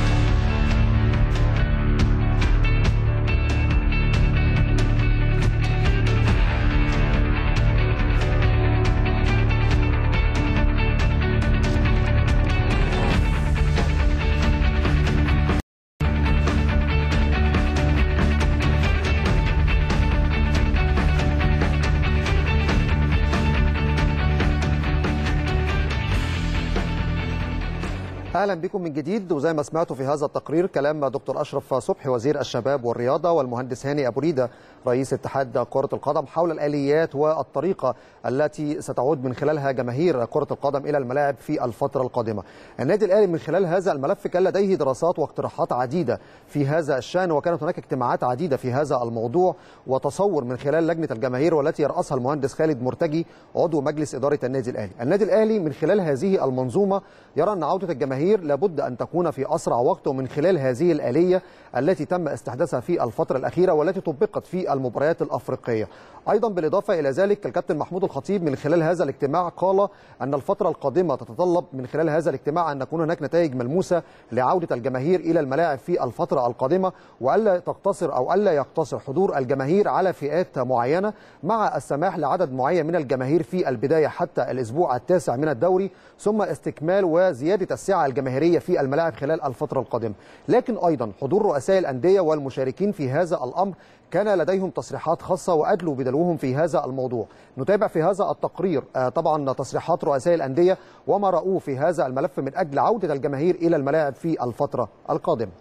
اهلا بكم من جديد وزي ما سمعتوا في هذا التقرير كلام دكتور اشرف صبحي وزير الشباب والرياضه والمهندس هاني ابو ريده رئيس اتحاد كره القدم حول الاليات والطريقه التي ستعود من خلالها جماهير كره القدم الى الملاعب في الفتره القادمه. النادي الاهلي من خلال هذا الملف كان لديه دراسات واقتراحات عديده في هذا الشان وكانت هناك اجتماعات عديده في هذا الموضوع وتصور من خلال لجنه الجماهير والتي يرأسها المهندس خالد مرتجي عضو مجلس اداره النادي الاهلي. النادي الاهلي من خلال هذه المنظومه يرى ان عوده الجماهير لابد ان تكون في اسرع وقت ومن خلال هذه الاليه التي تم استحداثها في الفتره الاخيره والتي طبقت في المباريات الافريقيه. ايضا بالاضافه الى ذلك الكابتن محمود الخطيب من خلال هذا الاجتماع قال ان الفتره القادمه تتطلب من خلال هذا الاجتماع ان تكون هناك نتائج ملموسه لعوده الجماهير الى الملاعب في الفتره القادمه والا تقتصر او الا يقتصر حضور الجماهير على فئات معينه مع السماح لعدد معين من الجماهير في البدايه حتى الاسبوع التاسع من الدوري ثم استكمال وزياده السعه الجماهيريه في الملاعب خلال الفتره القادمه لكن ايضا حضور رؤساء الانديه والمشاركين في هذا الامر كان لديهم تصريحات خاصة وأدلوا بدلوهم في هذا الموضوع نتابع في هذا التقرير آه، طبعا تصريحات رؤساء الأندية وما رأوه في هذا الملف من أجل عودة الجماهير إلى الملاعب في الفترة القادمة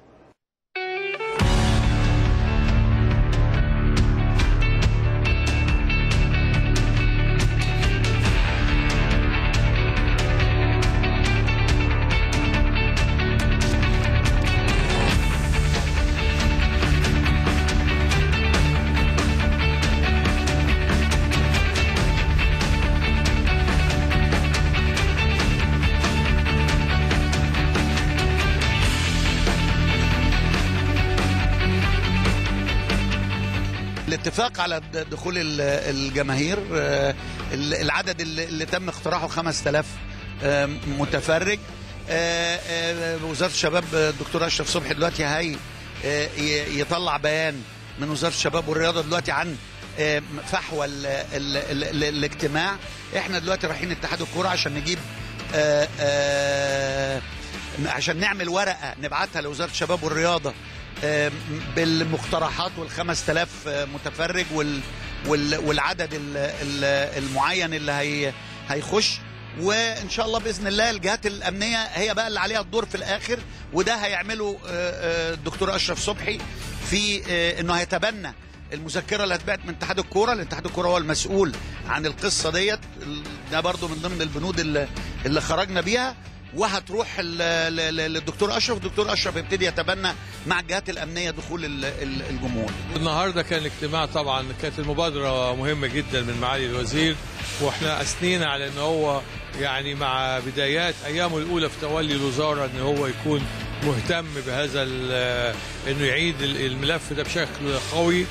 الاتفاق على د- دخول ال- الجماهير آه، ال- العدد اللي اللي تم اقتراحه 5000 آه، متفرج آه، آه، وزاره الشباب آه، الدكتور اشرف صبحي دلوقتي هي آه، ي- يطلع بيان من وزاره الشباب والرياضه دلوقتي عن آه، فحوى ال- ال- ال- ال- الاجتماع احنا دلوقتي رايحين اتحاد الكوره عشان نجيب آه، آه، عشان نعمل ورقه نبعتها لوزاره الشباب والرياضه آه، بالمقترحات وال 5000 متفرج وال وال والعدد ال- ال- المعين اللي هي هيخش وان شاء الله باذن الله الجهات الامنيه هي بقى اللي عليها الدور في الاخر وده هيعمله آه، آه، الدكتور اشرف صبحي في آه، انه هيتبنى المذكره اللي هتبعت من اتحاد الكوره لان اتحاد الكوره هو المسؤول عن القصه ديت ده برضو من ضمن البنود اللي, اللي خرجنا بيها وهتروح ال- ل- ل- للدكتور اشرف الدكتور اشرف يبتدي يتبنى مع الجهات الامنيه دخول ال- ال- الجمهور النهارده كان الاجتماع طبعا كانت المبادره مهمه جدا من معالي الوزير واحنا اثنينا على ان هو يعني مع بدايات ايامه الاولى في تولي الوزاره ان هو يكون مهتم بهذا ال- انه يعيد ال- الملف ده بشكل قوي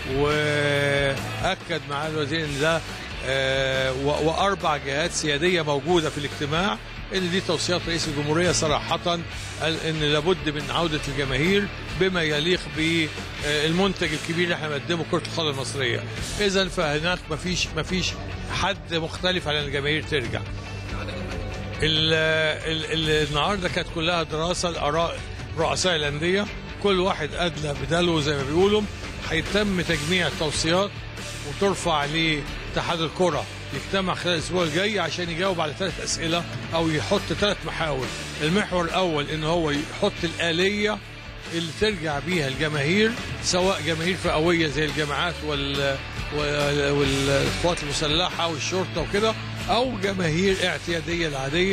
واكد معالي الوزير ان ده آه، و- واربع جهات سياديه موجوده في الاجتماع ان دي توصيات رئيس الجمهوريه صراحه قال ان لابد من عوده الجماهير بما يليق بالمنتج الكبير اللي احنا بنقدمه كره القدم المصريه. اذا فهناك ما فيش ما فيش حد مختلف على ان الجماهير ترجع. ال ال ال النهارده كانت كلها دراسه لاراء رؤساء الانديه كل واحد ادلى بدلو زي ما بيقولوا هيتم تجميع التوصيات وترفع لاتحاد الكره يجتمع خلال الاسبوع الجاي عشان يجاوب على ثلاث اسئله او يحط ثلاث محاور المحور الاول ان هو يحط الاليه اللي ترجع بيها الجماهير سواء جماهير فئويه زي الجامعات وال وال- والقوات المسلحه والشرطه وكده او جماهير اعتياديه العاديه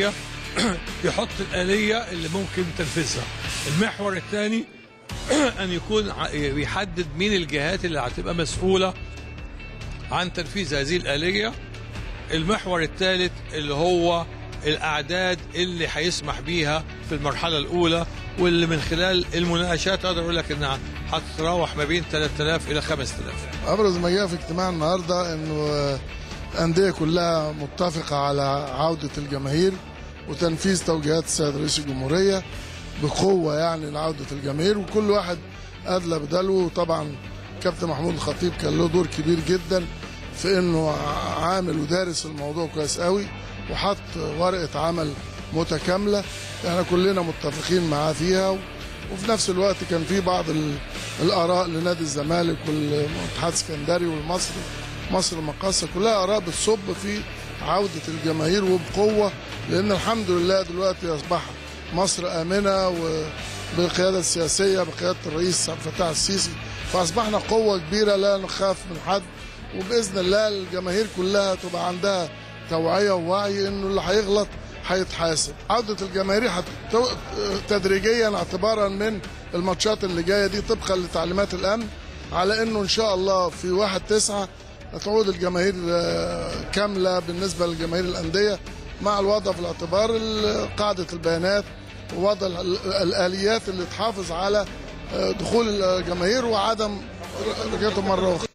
يحط الآلية اللي ممكن تنفذها المحور الثاني أن يكون ع- يحدد مين الجهات اللي هتبقى مسؤولة عن تنفيذ هذه الآلية المحور الثالث اللي هو الأعداد اللي هيسمح بيها في المرحلة الأولى واللي من خلال المناقشات أقدر أقول لك إنها هتتراوح ما بين 3000 إلى 5000 ابرز ما جاء في اجتماع النهارده انه آه، الانديه كلها متفقه على عوده الجماهير وتنفيذ توجيهات السيد رئيس الجمهوريه بقوه يعني لعوده الجماهير وكل واحد ادلى بدلوه وطبعا كابتن محمود الخطيب كان له دور كبير جدا في انه ع- عامل ودارس الموضوع كويس قوي وحط ورقه عمل متكامله احنا كلنا متفقين معاه فيها وفي نفس الوقت كان في بعض ال- الاراء لنادي الزمالك والاتحاد السكندري والمصري مصر المقاصه كلها اراء بتصب في عوده الجماهير وبقوه لان الحمد لله دلوقتي اصبح مصر امنه وبالقياده السياسيه بقياده الرئيس عبد الفتاح السيسي فاصبحنا قوه كبيره لا نخاف من حد وباذن الله الجماهير كلها تبقى عندها توعيه ووعي انه اللي هيغلط هيتحاسب عودة الجماهير هت- تدريجيا اعتبارا من الماتشات اللي جاية دي طبقا لتعليمات الأمن على أنه إن شاء الله في واحد تسعة تعود الجماهير آه، كاملة بالنسبة لجماهير الأندية مع الوضع في الاعتبار ال- قاعدة البيانات ووضع ال- الآليات اللي تحافظ على آه، دخول الجماهير وعدم رجعتهم مرة أخرى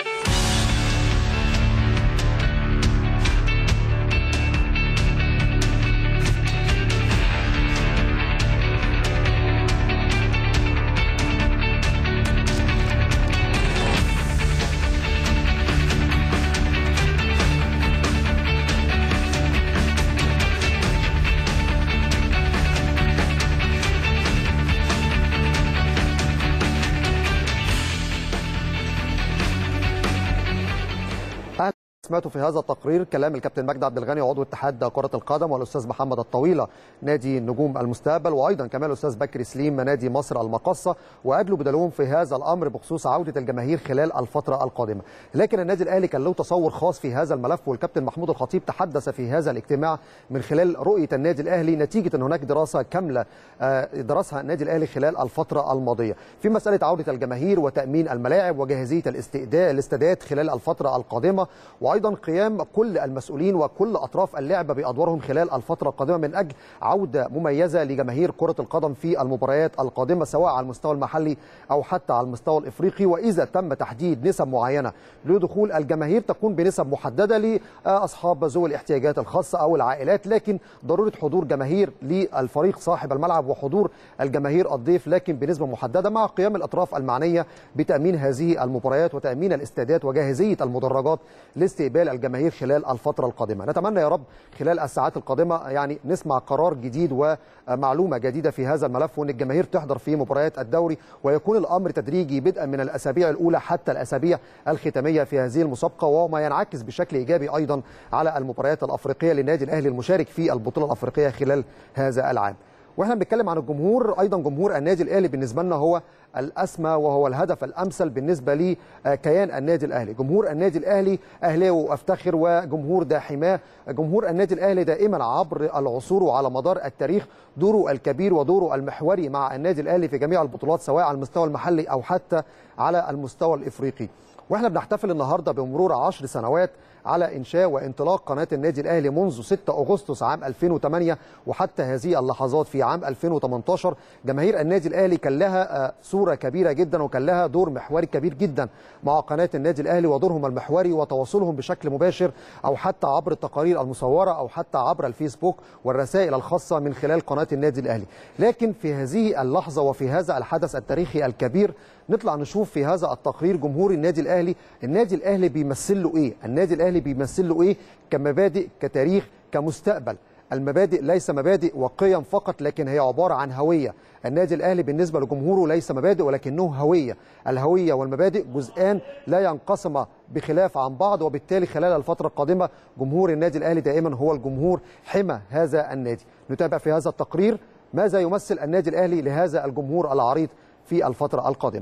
سمعتوا في هذا التقرير كلام الكابتن مجدي عبد الغني عضو اتحاد كرة القدم والاستاذ محمد الطويلة نادي نجوم المستقبل وايضا كمان الاستاذ بكري سليم نادي مصر المقصة وادلوا بدلوهم في هذا الامر بخصوص عودة الجماهير خلال الفترة القادمة لكن النادي الاهلي كان له تصور خاص في هذا الملف والكابتن محمود الخطيب تحدث في هذا الاجتماع من خلال رؤية النادي الاهلي نتيجة ان هناك دراسة كاملة آه، درسها النادي الاهلي خلال الفترة الماضية في مسألة عودة الجماهير وتأمين الملاعب وجاهزية الاستئداء الاستادات خلال الفترة القادمة وايضا قيام كل المسؤولين وكل اطراف اللعبه بادوارهم خلال الفتره القادمه من اجل عوده مميزه لجماهير كره القدم في المباريات القادمه سواء على المستوى المحلي او حتى على المستوى الافريقي واذا تم تحديد نسب معينه لدخول الجماهير تكون بنسب محدده لاصحاب ذوي الاحتياجات الخاصه او العائلات لكن ضروره حضور جماهير للفريق صاحب الملعب وحضور الجماهير الضيف لكن بنسبه محدده مع قيام الاطراف المعنيه بتامين هذه المباريات وتامين الاستادات وجاهزيه المدرجات لاستقبال الجماهير خلال الفتره القادمه نتمنى يا رب خلال الساعات القادمه يعني نسمع قرار جديد ومعلومه جديده في هذا الملف وان الجماهير تحضر في مباريات الدوري ويكون الامر تدريجي بدءا من الاسابيع الاولى حتى الاسابيع الختاميه في هذه المسابقه وما ينعكس بشكل ايجابي ايضا على المباريات الافريقيه للنادي الاهلي المشارك في البطوله الافريقيه خلال هذا العام واحنا بنتكلم عن الجمهور ايضا جمهور النادي الاهلي بالنسبه لنا هو الاسمى وهو الهدف الامثل بالنسبه لكيان النادي الاهلي جمهور النادي الاهلي اهلاوي وافتخر وجمهور ده حماه جمهور النادي الاهلي دائما عبر العصور وعلى مدار التاريخ دوره الكبير ودوره المحوري مع النادي الاهلي في جميع البطولات سواء على المستوى المحلي او حتى على المستوى الافريقي واحنا بنحتفل النهارده بمرور عشر سنوات على انشاء وانطلاق قناه النادي الاهلي منذ 6 اغسطس عام 2008 وحتى هذه اللحظات في عام 2018 جماهير النادي الاهلي كان لها آه، صوره كبيره جدا وكان لها دور محوري كبير جدا مع قناه النادي الاهلي ودورهم المحوري وتواصلهم بشكل مباشر او حتى عبر التقارير المصوره او حتى عبر الفيسبوك والرسائل الخاصه من خلال قناه النادي الاهلي لكن في هذه اللحظه وفي هذا الحدث التاريخي الكبير نطلع نشوف في هذا التقرير جمهور النادي الاهلي النادي الاهلي بيمثل له ايه النادي الاهلي بيمثل له ايه كمبادئ كتاريخ كمستقبل المبادئ ليس مبادئ وقيم فقط لكن هي عباره عن هويه النادي الاهلي بالنسبه لجمهوره ليس مبادئ ولكنه هويه الهويه والمبادئ جزئان لا ينقسما بخلاف عن بعض وبالتالي خلال الفتره القادمه جمهور النادي الاهلي دائما هو الجمهور حمى هذا النادي نتابع في هذا التقرير ماذا يمثل النادي الاهلي لهذا الجمهور العريض في الفتره القادمه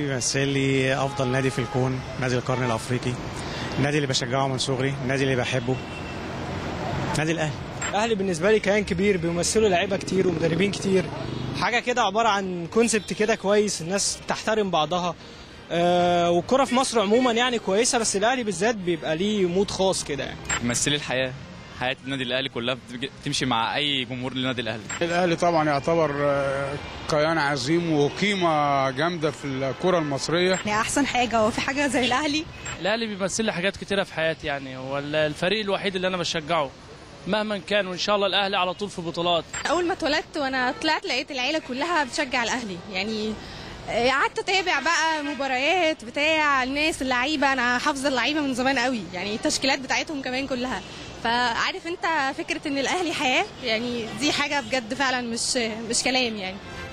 بيمثل لي افضل نادي في الكون نادي القرن الافريقي النادي اللي بشجعه من صغري النادي اللي بحبه نادي الاهلي الاهلي بالنسبه لي كيان كبير بيمثلوا لعيبه كتير ومدربين كتير حاجه كده عباره عن كونسبت كده كويس الناس تحترم بعضها آه والكره في مصر عموما يعني كويسه بس الاهلي بالذات بيبقى ليه مود خاص كده يعني بيمثلي الحياه حياه النادي الاهلي كلها بتج- بتمشي مع اي جمهور للنادي الاهلي الاهلي طبعا يعتبر آه، كيان عظيم وقيمه جامده في الكره المصريه يعني احسن حاجه هو في حاجه زي الاهلي الاهلي بيمثل لي حاجات كتيره في حياتي يعني هو الفريق الوحيد اللي انا بشجعه مهما كان وان شاء الله الاهلي على طول في بطولات اول ما اتولدت وانا طلعت لقيت العيله كلها بتشجع الاهلي يعني آه، قعدت اتابع بقى مباريات بتاع الناس اللعيبه انا حافظه اللعيبه من زمان قوي يعني التشكيلات بتاعتهم كمان كلها فعارف انت فكره ان الاهلي حياه يعني دي حاجه بجد فعلا مش مش كلام يعني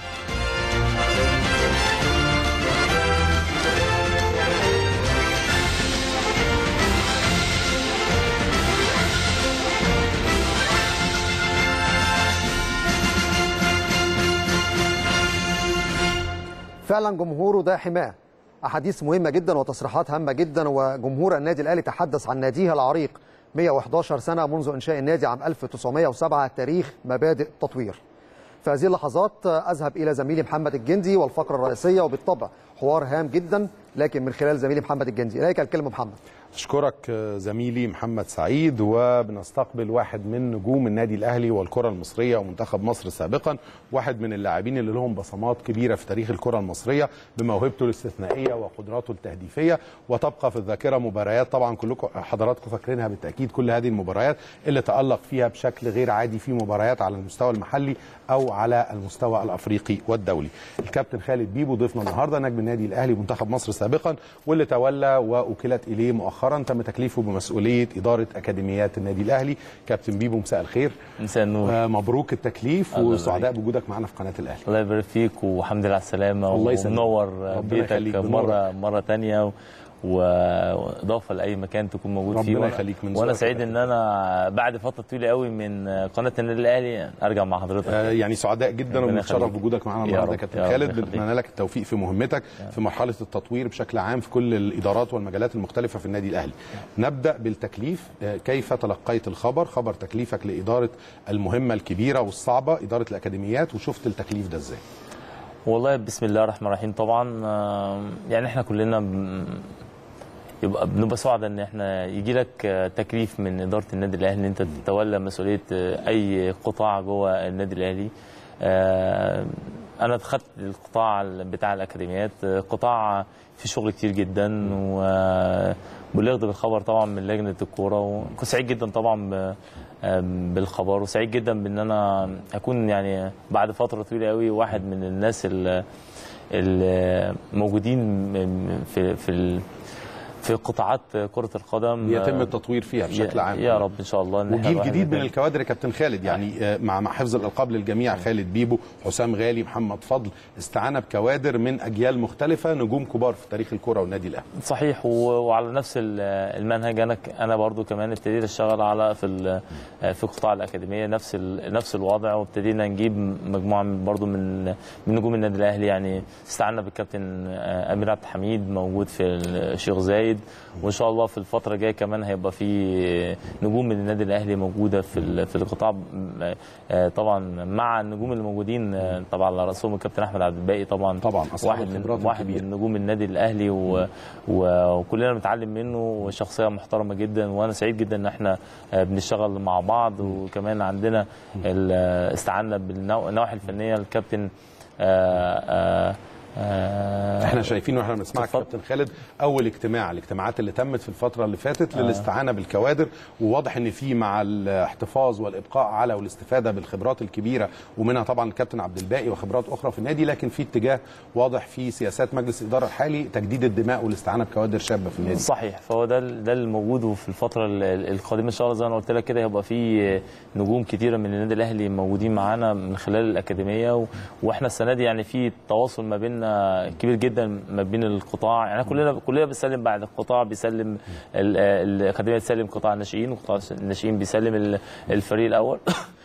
فعلا جمهوره ده حماه احاديث مهمه جدا وتصريحات هامه جدا وجمهور النادي الاهلي تحدث عن ناديه العريق 111 سنه منذ انشاء النادي عام 1907 تاريخ مبادئ تطوير في هذه اللحظات اذهب الى زميلي محمد الجندي والفقره الرئيسيه وبالطبع حوار هام جدا لكن من خلال زميلي محمد الجندي اليك الكلمه محمد أشكرك زميلي محمد سعيد وبنستقبل واحد من نجوم النادي الأهلي والكرة المصرية ومنتخب مصر سابقا واحد من اللاعبين اللي لهم بصمات كبيرة في تاريخ الكرة المصرية بموهبته الاستثنائية وقدراته التهديفية وتبقى في الذاكرة مباريات طبعا كلكم حضراتكم فاكرينها بالتأكيد كل هذه المباريات اللي تألق فيها بشكل غير عادي في مباريات على المستوى المحلي أو على المستوى الأفريقي والدولي الكابتن خالد بيبو ضيفنا النهارده نجم النادي الأهلي ومنتخب مصر سابقا واللي تولى وأكلت إليه مؤخرا تم تكليفه بمسؤولية إدارة أكاديميات النادي الأهلي كابتن بيبو مساء الخير مساء النور آه، مبروك التكليف الله وسعداء بوجودك معنا في قناة الأهلي الله يبارك فيك والحمد لله على السلامة الله يسلمك. ومنور ربنا بيتك يخليك، مرة مرة تانية و- وإضافة لأي مكان تكون موجود فيه ربنا وأنا- يخليك من وأنا ذوقك سعيد إن أنا بعد فترة طويلة قوي من قناة النادي الأهلي أرجع مع حضرتك آه، يعني سعداء جدا ربنا وبنتشرف يخليك. بوجودك معنا يا النهارده يا رب، كابتن يا رب خالد يخليك. بنتمنى لك التوفيق في مهمتك في مرحله التطوير بشكل عام في كل الادارات والمجالات المختلفه في النادي الاهلي. نبدا بالتكليف آه، كيف تلقيت الخبر خبر تكليفك لاداره المهمه الكبيره والصعبه اداره الاكاديميات وشفت التكليف ده ازاي؟ والله بسم الله الرحمن الرحيم طبعا آه، يعني احنا كلنا ب- يبقى بنبقى سعداء ان احنا يجي لك آه، تكليف من اداره النادي الاهلي ان انت تتولى مسؤوليه آه، اي قطاع جوه النادي الاهلي آه، انا دخلت القطاع بتاع الاكاديميات آه، قطاع فيه شغل كتير جدا و- بلغت بالخبر طبعا من لجنه الكوره وكنت سعيد جدا طبعا ب- آم، بالخبر وسعيد جدا بان انا اكون يعني بعد فتره طويله قوي واحد من الناس ال- الموجودين م- في في ال- في قطاعات كره القدم يتم التطوير فيها بشكل يا- عام يا رب ان شاء الله إن إحنا وجيل الواحد جديد من يكون- الكوادر يا كابتن خالد يعني آه، مع مع حفظ الالقاب للجميع خالد بيبو حسام غالي محمد فضل استعانه بكوادر من اجيال مختلفه نجوم كبار في تاريخ الكره والنادي الاهلي صحيح و- وعلى نفس ال- المنهج انا ك- انا برضو كمان ابتديت اشتغل على في ال- في قطاع الاكاديميه نفس ال- نفس الوضع وابتدينا نجيب مجموعه من برضو من من نجوم النادي الاهلي يعني استعنا بالكابتن آه، امير عبد الحميد موجود في الشيخ زايد وان شاء الله في الفتره الجايه كمان هيبقى في نجوم من النادي الاهلي موجوده في ال- في القطاع آه، طبعا مع النجوم اللي موجودين آه، طبعا على راسهم الكابتن احمد عبد الباقي طبعا طبعا أصحاب واحد من الخبرات واحد الكبيرة. من نجوم النادي الاهلي و... و... وكلنا بنتعلم منه وشخصيه محترمه جدا وانا سعيد جدا ان احنا آه، بنشتغل مع بعض وكمان عندنا ال- آه، استعنا بالنواحي الفنيه الكابتن آه، آه، آه، احنا شايفين واحنا بنسمعك كابتن خالد اول اجتماع الاجتماعات اللي تمت في الفتره اللي فاتت آه. للاستعانه بالكوادر وواضح ان في مع الاحتفاظ والابقاء على والاستفاده بالخبرات الكبيره ومنها طبعا الكابتن عبد الباقي وخبرات اخرى في النادي لكن في اتجاه واضح في سياسات مجلس الاداره الحالي تجديد الدماء والاستعانه بكوادر شابه في النادي صحيح فهو ده ده الموجود وفي الفتره ال- ال- القادمه ان شاء الله زي ما أنا قلت لك كده هيبقى في نجوم كتيره من النادي الاهلي موجودين معانا من خلال الاكاديميه و... واحنا السنه دي يعني في تواصل ما بيننا كبير جدا ما بين القطاع يعني كلنا كلنا بنسلم بعد القطاع بيسلم ال- الاكاديميه تسلم قطاع الناشئين وقطاع الناشئين بيسلم ال- الفريق الاول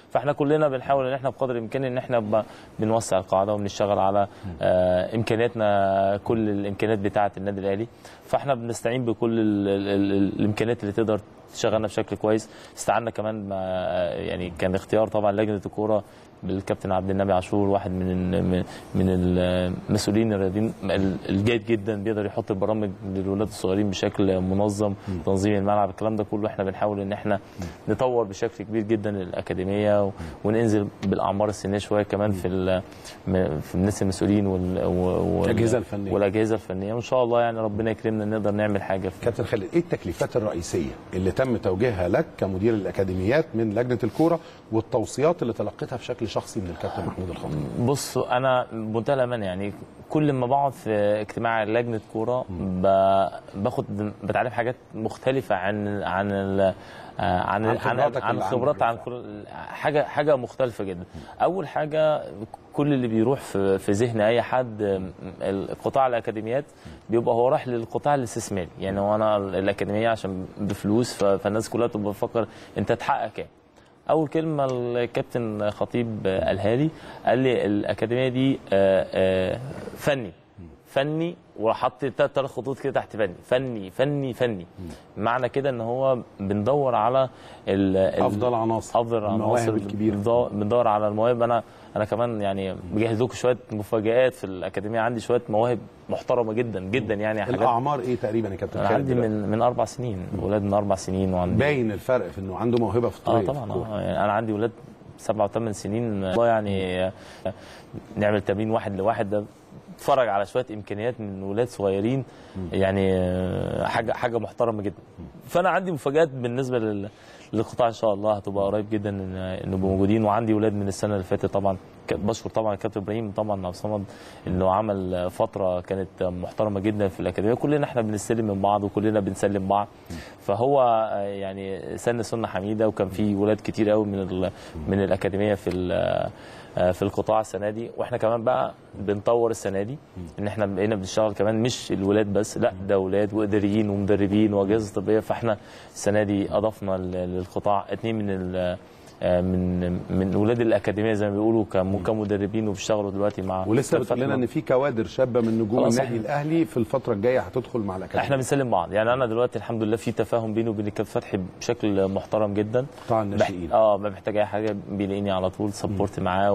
فاحنا كلنا بنحاول ان احنا بقدر الامكان ان احنا ب- بنوسع القاعده وبنشتغل على آه، امكانياتنا كل الامكانيات بتاعه النادي الاهلي فاحنا بنستعين بكل ال ال ال الامكانيات اللي تقدر تشغلنا بشكل كويس استعنا كمان مع يعني كان اختيار طبعا لجنه الكوره بالكابتن عبد النبي عاشور واحد من ال- من- من المسؤولين الرياضيين الجيد جدا بيقدر يحط البرامج للولاد الصغيرين بشكل منظم تنظيم الملعب الكلام ده كله احنا بنحاول ان احنا نطور بشكل كبير جدا الاكاديميه و- وننزل بالاعمار السنيه شويه كمان في ال- م- في الناس المسؤولين وال- و- وال- الأجهزة الفنية. والاجهزه الفنيه وان شاء الله يعني ربنا يكرمنا نقدر نعمل حاجه في كابتن خالد ايه التكليفات الرئيسيه اللي تم توجيهها لك كمدير الاكاديميات من لجنه الكوره والتوصيات اللي تلقيتها بشكل شخصي من الكابتن محمود الخطيب بص انا بمنتهى الامانه يعني كل ما بقعد في اجتماع لجنه كوره ب- باخد بتعلم حاجات مختلفه عن عن ال آه، عن عن عن خبراتك عن اللي عندك خبرات عن كل حاجه حاجه مختلفه جدا اول حاجه كل اللي بيروح في في ذهن اي حد آم، القطاع الاكاديميات بيبقى هو رايح للقطاع الاستثماري يعني هو انا الاكاديميه عشان بفلوس ف- فالناس كلها تبقى بتفكر انت تحقق كام اول كلمه الكابتن خطيب قالها لي قال لي الاكاديميه دي آه، آه، فني فني وحط ثلاث خطوط كده تحت فني فني فني فني معنى كده ان هو بندور على ال- ال- أفضل عناصر. افضل المواهب عناصر الكبيرة. بندور- بندور على المواهب انا انا كمان يعني مجهز لكم شويه مفاجآت في الاكاديميه عندي شويه مواهب محترمه جدا جدا يعني حاجات الاعمار ايه تقريبا يا كابتن انا خالد عندي دلوقتي؟ من من اربع سنين ولاد من اربع سنين وعندي باين الفرق في انه عنده موهبه في اه الطريق طبعا اه يعني انا عندي ولاد سبع وثمان سنين والله يعني آه، نعمل تمرين واحد لواحد ده اتفرج على شويه امكانيات من ولاد صغيرين يعني آه، حاجه حاجه محترمه جدا فانا عندي مفاجات بالنسبه لل للقطاع ان شاء الله هتبقى قريب جدا ان إن نبقى موجودين وعندي ولاد من السنه اللي فاتت طبعا ك- بشكر طبعا الكابتن ابراهيم طبعا عبد الصمد انه عمل فتره كانت محترمه جدا في الاكاديميه كلنا احنا بنستلم من بعض وكلنا بنسلم بعض فهو آه، يعني سن سنه حميده وكان في ولاد كتير قوي من ال- من الاكاديميه في ال- آه، في القطاع السنه دي واحنا كمان بقى بنطور السنه دي ان احنا بقينا بنشتغل كمان مش الولاد بس لا ده ولاد واداريين ومدربين واجهزه طبيه فاحنا السنه دي اضفنا ل- للقطاع اثنين من ال- آه، من من ولاد الاكاديميه زي ما بيقولوا كم- كمدربين وبيشتغلوا دلوقتي مع ولسه بتقول لنا ان في كوادر شابه من نجوم خلاص النادي إحنا- الاهلي في الفتره الجايه هتدخل مع الاكاديميه احنا بنسلم بعض يعني انا دلوقتي الحمد لله في تفاهم بيني وبين الكابتن فتحي بشكل محترم جدا قطاع الناشئين. اه ما محتاج اي حاجه بيلاقيني على طول سبورت معاه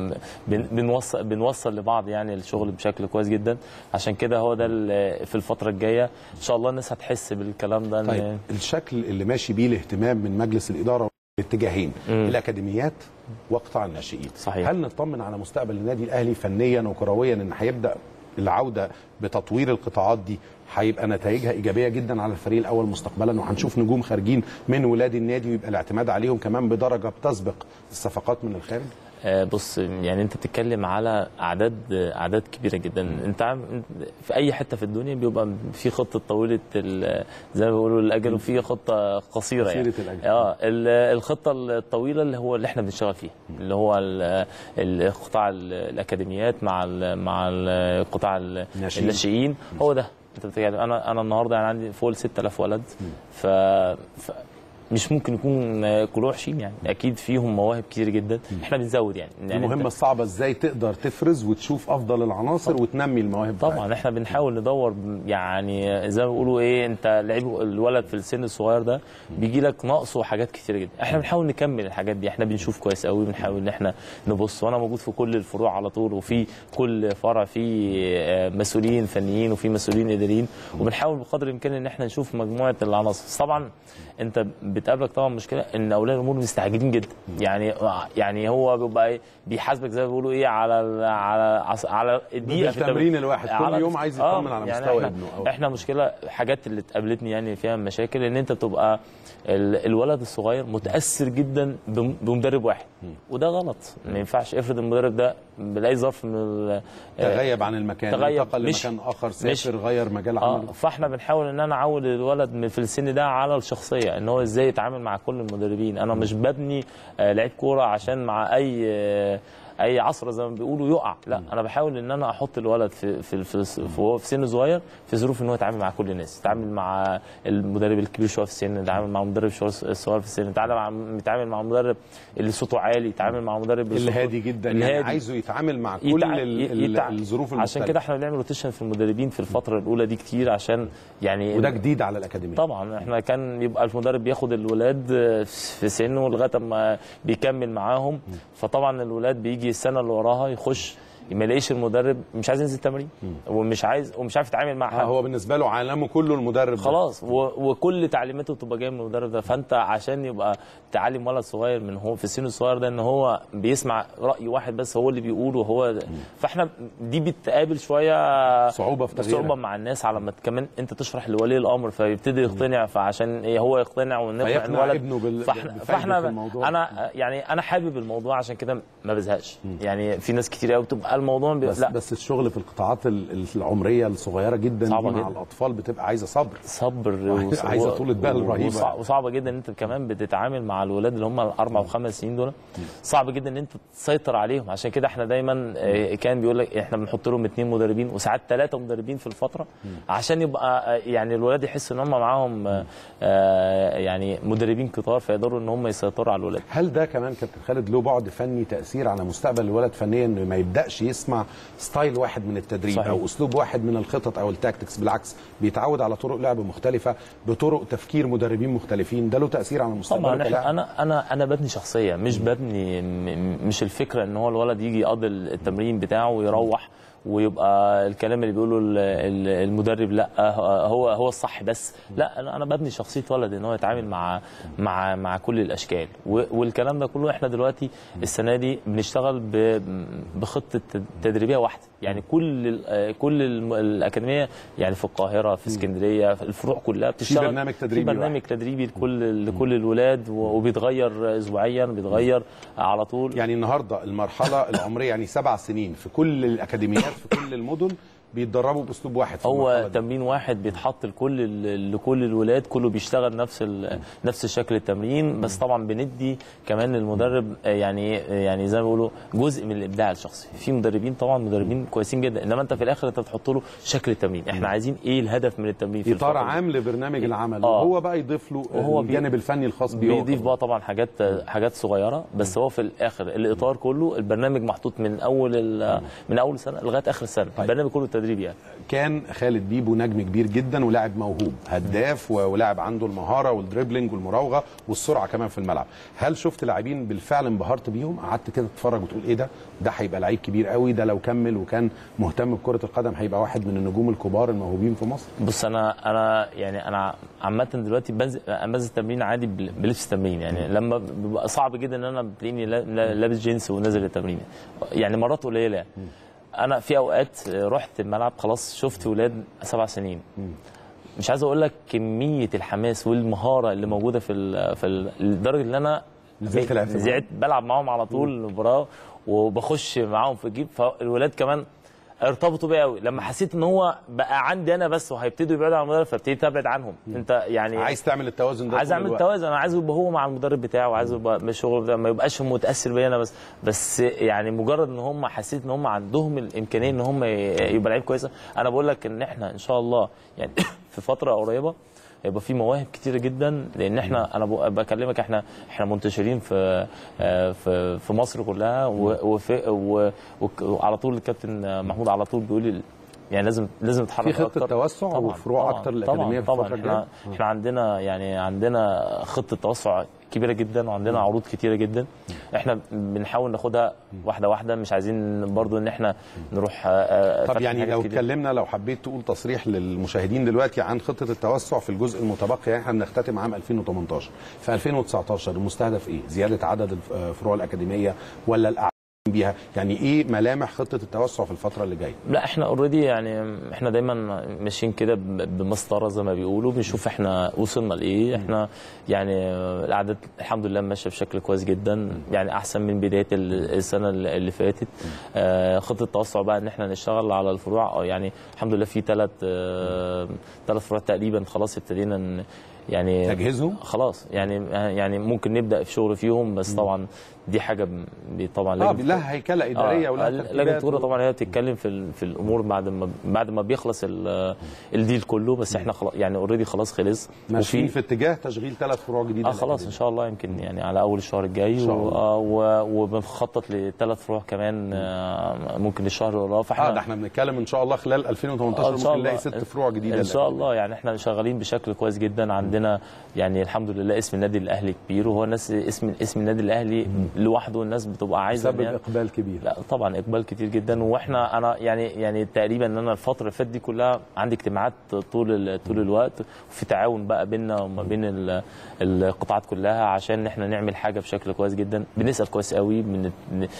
وبنوصل بنوصل لبعض يعني الشغل بشكل كويس جدا عشان كده هو ده ال- في الفتره الجايه ان شاء الله الناس هتحس بالكلام ده إن- طيب الشكل اللي ماشي بيه الاهتمام من مجلس الاداره الاتجاهين الاكاديميات وقطاع الناشئين صحيح. هل نطمن على مستقبل النادي الاهلي فنيا وكرويا ان هيبدا العوده بتطوير القطاعات دي هيبقى نتائجها ايجابيه جدا على الفريق الاول مستقبلا وهنشوف نجوم خارجين من ولاد النادي ويبقى الاعتماد عليهم كمان بدرجه بتسبق الصفقات من الخارج آه، بص يعني انت بتتكلم على اعداد اعداد كبيره جدا انت عم في اي حته في الدنيا بيبقى في خطه طويله ال- زي ما بيقولوا الاجل وفي خطه قصيره يعني قصيرة الأجل. اه ال- الخطه الطويله اللي هو اللي احنا بنشتغل فيها اللي هو ال- القطاع ال- الاكاديميات مع ال مع ال- قطاع ال- الناشئين. الناشئين هو ده انت بتتكلم انا انا النهارده يعني عندي فوق ال 6000 ولد ف, ف مش ممكن يكون كلهم وحشين يعني اكيد فيهم مواهب كتير جدا احنا بنزود يعني, يعني المهمه أنت- الصعبه ازاي تقدر تفرز وتشوف افضل العناصر وتنمي المواهب طبعا احنا بنحاول ندور يعني زي ما بيقولوا ايه انت لعيب الولد في السن الصغير ده بيجي لك ناقصه حاجات كتير جدا احنا بنحاول نكمل الحاجات دي احنا بنشوف كويس قوي بنحاول ان احنا نبص وانا موجود في كل الفروع على طول وفي كل فرع في آه، مسؤولين فنيين وفي مسؤولين اداريين وبنحاول بقدر الامكان ان احنا نشوف مجموعه العناصر بس طبعا انت بتقابلك طبعا مشكله ان اولياء الامور مستعجلين جدا يعني يعني هو بيبقى إيه بيحاسبك زي ما بيقولوا ايه على ال- على عص- على الدقيقه في التمرين الواحد كل على- يوم عايز آه، يطمن على يعني مستوى احنا ابنه أو- احنا مشكله حاجات اللي اتقابلتني يعني فيها مشاكل ان انت بتبقى ال- الولد الصغير متاثر جدا بم- بمدرب واحد وده غلط ما ينفعش افرض المدرب ده باي ظرف من ال- تغيب عن المكان تغيب انتقل مش- لمكان اخر مش- سافر غير مجال اه عمله فاحنا بنحاول ان انا اعود الولد من في السن ده على الشخصيه ان هو ازاي يتعامل مع كل المدربين انا مش ببني آه، لعيب كوره عشان مع اي آه، اي عصره زي ما بيقولوا يقع لا انا بحاول ان انا احط الولد في في في, في, وهو في سن صغير في ظروف ان هو يتعامل مع كل الناس يتعامل مع المدرب الكبير شويه في السن يتعامل مع مدرب شويه الصغير في السن يتعامل مع يتعامل مع مدرب اللي صوته عالي يتعامل مع مدرب اللي صوته- هادي جدا اللي يعني هادي. عايزه يتعامل مع كل يتع- ال- ال- يتع- الظروف عشان المختلفة. كده احنا بنعمل روتيشن في المدربين في الفتره الاولى دي كتير عشان يعني وده جديد على الاكاديميه طبعا احنا كان يبقى المدرب بياخد الولاد في سنه لغايه اما بيكمل معاهم فطبعا الولاد بيجي السنه اللي وراها يخش ما يلاقيش المدرب مش عايز ينزل تمرين ومش عايز ومش عارف يتعامل مع حد آه هو بالنسبه له عالمه كله المدرب ده. خلاص و... وكل تعليماته تبقى جايه من المدرب ده فانت عشان يبقى تعلم ولد صغير من هو في السن الصغير ده ان هو بيسمع راي واحد بس هو اللي بيقوله وهو ده. فاحنا دي بتقابل شويه صعوبه في تغييرها. صعوبه مع الناس على ما كمان انت تشرح لولي الامر فيبتدي يقتنع فعشان ايه هو يقتنع ونقنع فيقنع الولد ابنه بال- فاحنا بفايدة فاحنا الموضوع. انا يعني انا حابب الموضوع عشان كده ما بزهقش يعني في ناس كتير قوي بتبقى الموضوع بي... بس لا بس الشغل في القطاعات ال- العمريه الصغيره جدا دي صعبة مع جدا. الاطفال بتبقى عايزه صبر صبر وص- عايزه طولة بال و- رهيبه وصع- وصعبه جدا ان انت كمان بتتعامل مع الولاد اللي هم الاربع وخمس سنين دول صعب جدا ان انت تسيطر عليهم عشان كده احنا دايما آه، كان بيقول لك احنا بنحط لهم اثنين مدربين وساعات ثلاثه مدربين في الفتره عشان يبقى آه، يعني الولاد يحسوا ان هم معاهم آه، آه، يعني مدربين كتار فيقدروا ان هم يسيطروا على الولاد هل ده كمان كابتن خالد له بعد فني تاثير على مستقبل الولد فنيا انه ما يبداش يسمع ستايل واحد من التدريب صحيح. او اسلوب واحد من الخطط او التاكتكس بالعكس بيتعود على طرق لعب مختلفه بطرق تفكير مدربين مختلفين ده له تاثير على مستقبله طبعا كلاعب؟ احنا انا انا انا ببني شخصيه مش ببني م- مش الفكره ان هو الولد يجي يقضي التمرين بتاعه ويروح ويبقى الكلام اللي بيقوله ال- ال- المدرب لا هو هو الصح بس لا انا انا ببني شخصيه ولد ان هو يتعامل مع مع مع كل الاشكال و- والكلام ده كله احنا دلوقتي السنه دي بنشتغل ب- بخطه تدريبيه واحده يعني كل ال- كل الم- الاكاديميه يعني في القاهره في اسكندريه في الفروع كلها بتشتغل برنامج تدريبي في برنامج تدريبي لكل لكل الولاد و- وبيتغير اسبوعيا بيتغير على طول يعني النهارده المرحله العمريه يعني سبع سنين في كل الاكاديميات في كل المدن بيتدربوا باسلوب واحد في المرحلة هو دي. تمرين واحد بيتحط لكل ال- لكل الولاد كله بيشتغل نفس ال- نفس شكل التمرين بس طبعا بندي كمان للمدرب آه، يعني يعني زي ما بيقولوا جزء من الابداع الشخصي في مدربين طبعا مدربين كويسين جدا انما انت في الاخر انت بتحط له شكل التمرين احنا عايزين ايه الهدف من التمرين في اطار الفترة دي. عام لبرنامج العمل آه. وهو بقى يضيف له وهو بي- الجانب الفني الخاص بيه هو بيضيف بقى طبعا حاجات حاجات صغيره بس هو في الاخر الاطار كله البرنامج محطوط من اول ال- من اول سنه لغايه اخر السنه البرنامج كله تدريبي يعني كان خالد بيبو نجم كبير جدا ولاعب موهوب هداف و- ولاعب عنده المهاره والدريبلينج والمراوغه والسرعه كمان في الملعب هل شفت لاعبين بالفعل انبهرت بيهم قعدت كده تتفرج وتقول ايه ده ده هيبقى لعيب كبير قوي ده لو كمل وكان مهتم بكره القدم هيبقى واحد من النجوم الكبار الموهوبين في مصر بص انا انا يعني انا عامه دلوقتي بنزل أنا بنزل تمرين عادي بل- بلبس تمرين يعني لما بيبقى صعب جدا ان انا بتلاقيني لا- لا- لابس جينز ونازل التمرين يعني مرات قليله يعني. انا في اوقات رحت الملعب خلاص شفت ولاد سبع سنين مش عايز اقول لك كميه الحماس والمهاره اللي موجوده في ال في ال- لدرجه ان انا نزلت لعبت معاهم. زعلت بلعب معاهم على طول المباراه وبخش معاهم في الجيب فالولاد كمان ارتبطوا بيا قوي لما حسيت ان هو بقى عندي انا بس وهيبتدوا يبعدوا عن المدرب فابتديت ابعد عنهم انت يعني عايز تعمل التوازن ده عايز طول اعمل الوقت. توازن انا عايز يبقى هو مع المدرب بتاعه عايز يبقى مش شغل ده ما يبقاش متاثر بيا انا بس بس يعني مجرد ان هم حسيت ان هم عندهم الامكانيه ان هم ي- يبقى لعيب كويسه انا بقول لك ان احنا ان شاء الله يعني في فتره قريبه هيبقى في مواهب كتيره جدا لان احنا انا بق- بكلمك احنا احنا منتشرين في آه، في في مصر كلها و- وفي و- وك- وعلى طول الكابتن محمود على طول بيقول لي يعني لازم لازم نتحرك في خطة أكتر. توسع طبعاً، وفروع طبعاً، أكتر للأكاديمية في طبعا الفترة طبعا احنا الجاية؟ احنا عندنا يعني عندنا خطه توسع كبيره جدا وعندنا عروض كتيره جدا احنا بنحاول ناخدها واحده واحده مش عايزين برضو ان احنا نروح آه، آه، طب فتح يعني حاجات لو كتير. اتكلمنا لو حبيت تقول تصريح للمشاهدين دلوقتي عن خطه التوسع في الجزء المتبقي يعني احنا بنختتم عام 2018 في 2019 المستهدف ايه؟ زياده عدد الف- آه، فروع الاكاديميه ولا الاعلام بيها؟ يعني ايه ملامح خطه التوسع في الفتره اللي جايه؟ لا احنا اوريدي يعني احنا دايما ماشيين كده ب- بمسطره زي ما بيقولوا بنشوف احنا وصلنا لايه احنا يعني الاعداد الحمد لله ماشيه بشكل كويس جدا يعني احسن من بدايه ال- السنه اللي اللي فاتت آه، خطه التوسع بقى ان احنا نشتغل على الفروع آه، يعني الحمد لله في ثلاث ثلاث فروع تقريبا خلاص ابتدينا ن- يعني تجهيزهم؟ خلاص يعني يعني ممكن نبدا في شغل فيهم بس طبعا دي حاجه ب- طبعا اه لجنة- لها هيكله اداريه آه، ولها لجنه ترتيبات الكوره و- طبعا هي بتتكلم في ال- في الامور بعد ما بعد ما بيخلص ال- الديل كله بس احنا خلاص يعني اوريدي خلاص خلص ماشيين وفي في اتجاه تشغيل ثلاث فروع جديده اه خلاص ان شاء الله يمكن يعني على اول الشهر الجاي إن شاء و- الله. آه، و- وبنخطط لثلاث فروع كمان آه، ممكن الشهر اللي وراه فاحنا اه ده احنا بنتكلم ان شاء الله خلال 2018 آه، إن شاء ممكن نلاقي الله. ست فروع جديده ان شاء للأهلي. الله يعني احنا شغالين بشكل كويس جدا عندنا يعني الحمد لله اسم النادي الاهلي كبير وهو الناس اسم اسم النادي الاهلي لوحده الناس بتبقى عايزه بسبب إن هي- اقبال كبير لا طبعا اقبال كتير جدا واحنا انا يعني يعني تقريبا ان انا الفتره اللي فاتت دي كلها عندي اجتماعات طول ال- طول الوقت وفي تعاون بقى بيننا وما بين ال- القطاعات كلها عشان احنا نعمل حاجه بشكل كويس جدا بنسال كويس قوي بن-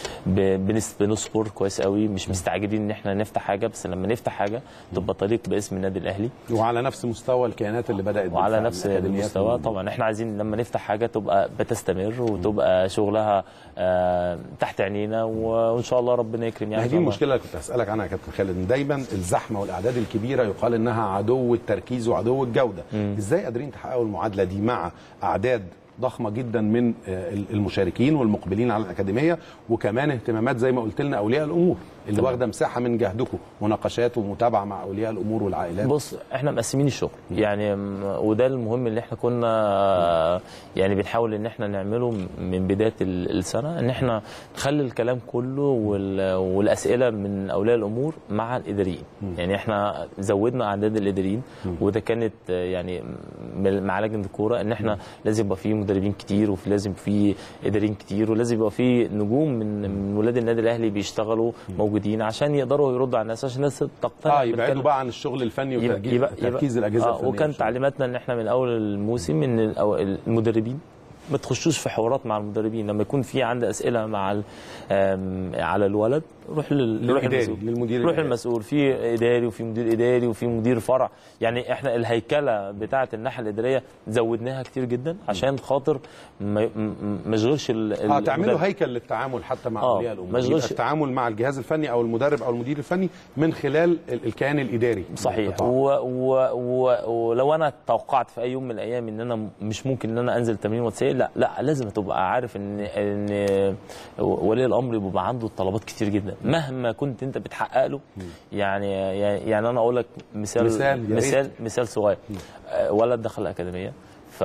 ب- بنس- بنصبر كويس قوي مش مستعجلين ان احنا نفتح حاجه بس لما نفتح حاجه تبقى طريق باسم النادي الاهلي وعلى نفس مستوى الكيانات اللي بدات وعلى بالفعل، نفس الأكاديميات المستوى والمنظومة. طبعا احنا عايزين لما نفتح حاجه تبقى بتستمر وتبقى شغلها آه، تحت عينينا وان شاء الله ربنا يكرم ما يعني هي إن دي شاء الله. المشكله اللي كنت هسالك عنها يا كابتن خالد إن دايما الزحمه والاعداد الكبيره يقال انها عدو التركيز وعدو الجوده ازاي قادرين تحققوا المعادله دي مع اعداد ضخمه جدا من آه، المشاركين والمقبلين على الاكاديميه وكمان اهتمامات زي ما قلت لنا اولياء الامور اللي تمام. واخده مساحه من جهدكم مناقشات ومتابعه مع اولياء الامور والعائلات بص احنا مقسمين الشغل يعني م- وده المهم اللي احنا كنا آه، يعني بنحاول ان احنا نعمله م- من بدايه ال- السنه ان احنا نخلي الكلام كله وال- والاسئله من اولياء الامور مع الاداريين يعني احنا زودنا اعداد الاداريين وده كانت آه، يعني م- مع لجنه الكوره ان احنا لازم يبقى في مدربين كتير وفي لازم في اداريين كتير ولازم يبقى في نجوم من من ولاد النادي الاهلي بيشتغلوا موجودين عشان يقدروا يردوا على الناس عشان الناس تقتنع اه يبعدوا بالكلام. بقى عن الشغل الفني يبقى وتركيز يبقى تركيز الاجهزه آه الفنيه وكان تعليماتنا ان احنا من اول الموسم ان الأو- المدربين ما تخشوش في حوارات مع المدربين لما يكون في عندي اسئله مع ال- آم، على الولد روح لل... روح للإداري، المسؤول للمدير روح الإداري. المسؤول في اداري وفي مدير اداري وفي مدير فرع يعني احنا الهيكله بتاعه الناحيه الاداريه زودناها كتير جدا عشان خاطر ما م- ما يشغلش ال- اه ال- تعملوا المدرب. هيكل للتعامل حتى مع آه، اولياء ما الامور يشغلش- يبقى التعامل مع الجهاز الفني او المدرب او المدير الفني من خلال ال- الكيان الاداري صحيح و و و ولو انا توقعت في اي يوم من الايام ان انا مش ممكن ان انا انزل تمرين واتسيل لا لا لازم تبقى عارف ان ان ولي الامر بيبقى عنده طلبات كتير جدا مهما كنت انت بتحقق له يعني يعني انا اقول لك مثال مثال، يا ريت. مثال مثال صغير آه، ولد دخل الاكاديميه ف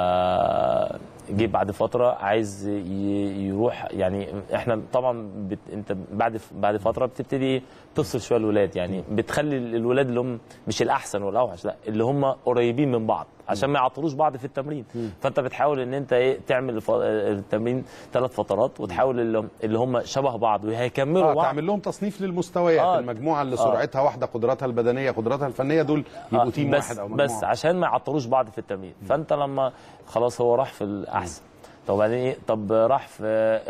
جه بعد فتره عايز ي- يروح يعني احنا طبعا بت انت بعد بعد فتره بتبتدي تفصل شويه الولاد يعني بتخلي الولاد اللي هم مش الاحسن والاوحش لا اللي هم قريبين من بعض عشان ما يعطلوش بعض في التمرين فانت بتحاول ان انت ايه تعمل الف- التمرين ثلاث فترات وتحاول اللي- اللي هم شبه بعض وهيكملوا اه بعض تعمل لهم تصنيف للمستويات آه. آه. المجموعه اللي آه. سرعتها واحده قدراتها البدنيه قدراتها الفنيه دول يبقوا آه، تيم بس واحد او مجموعه بس عشان ما يعطلوش بعض في التمرين فانت لما خلاص هو راح في الاحسن طب بعدين ايه طب راح في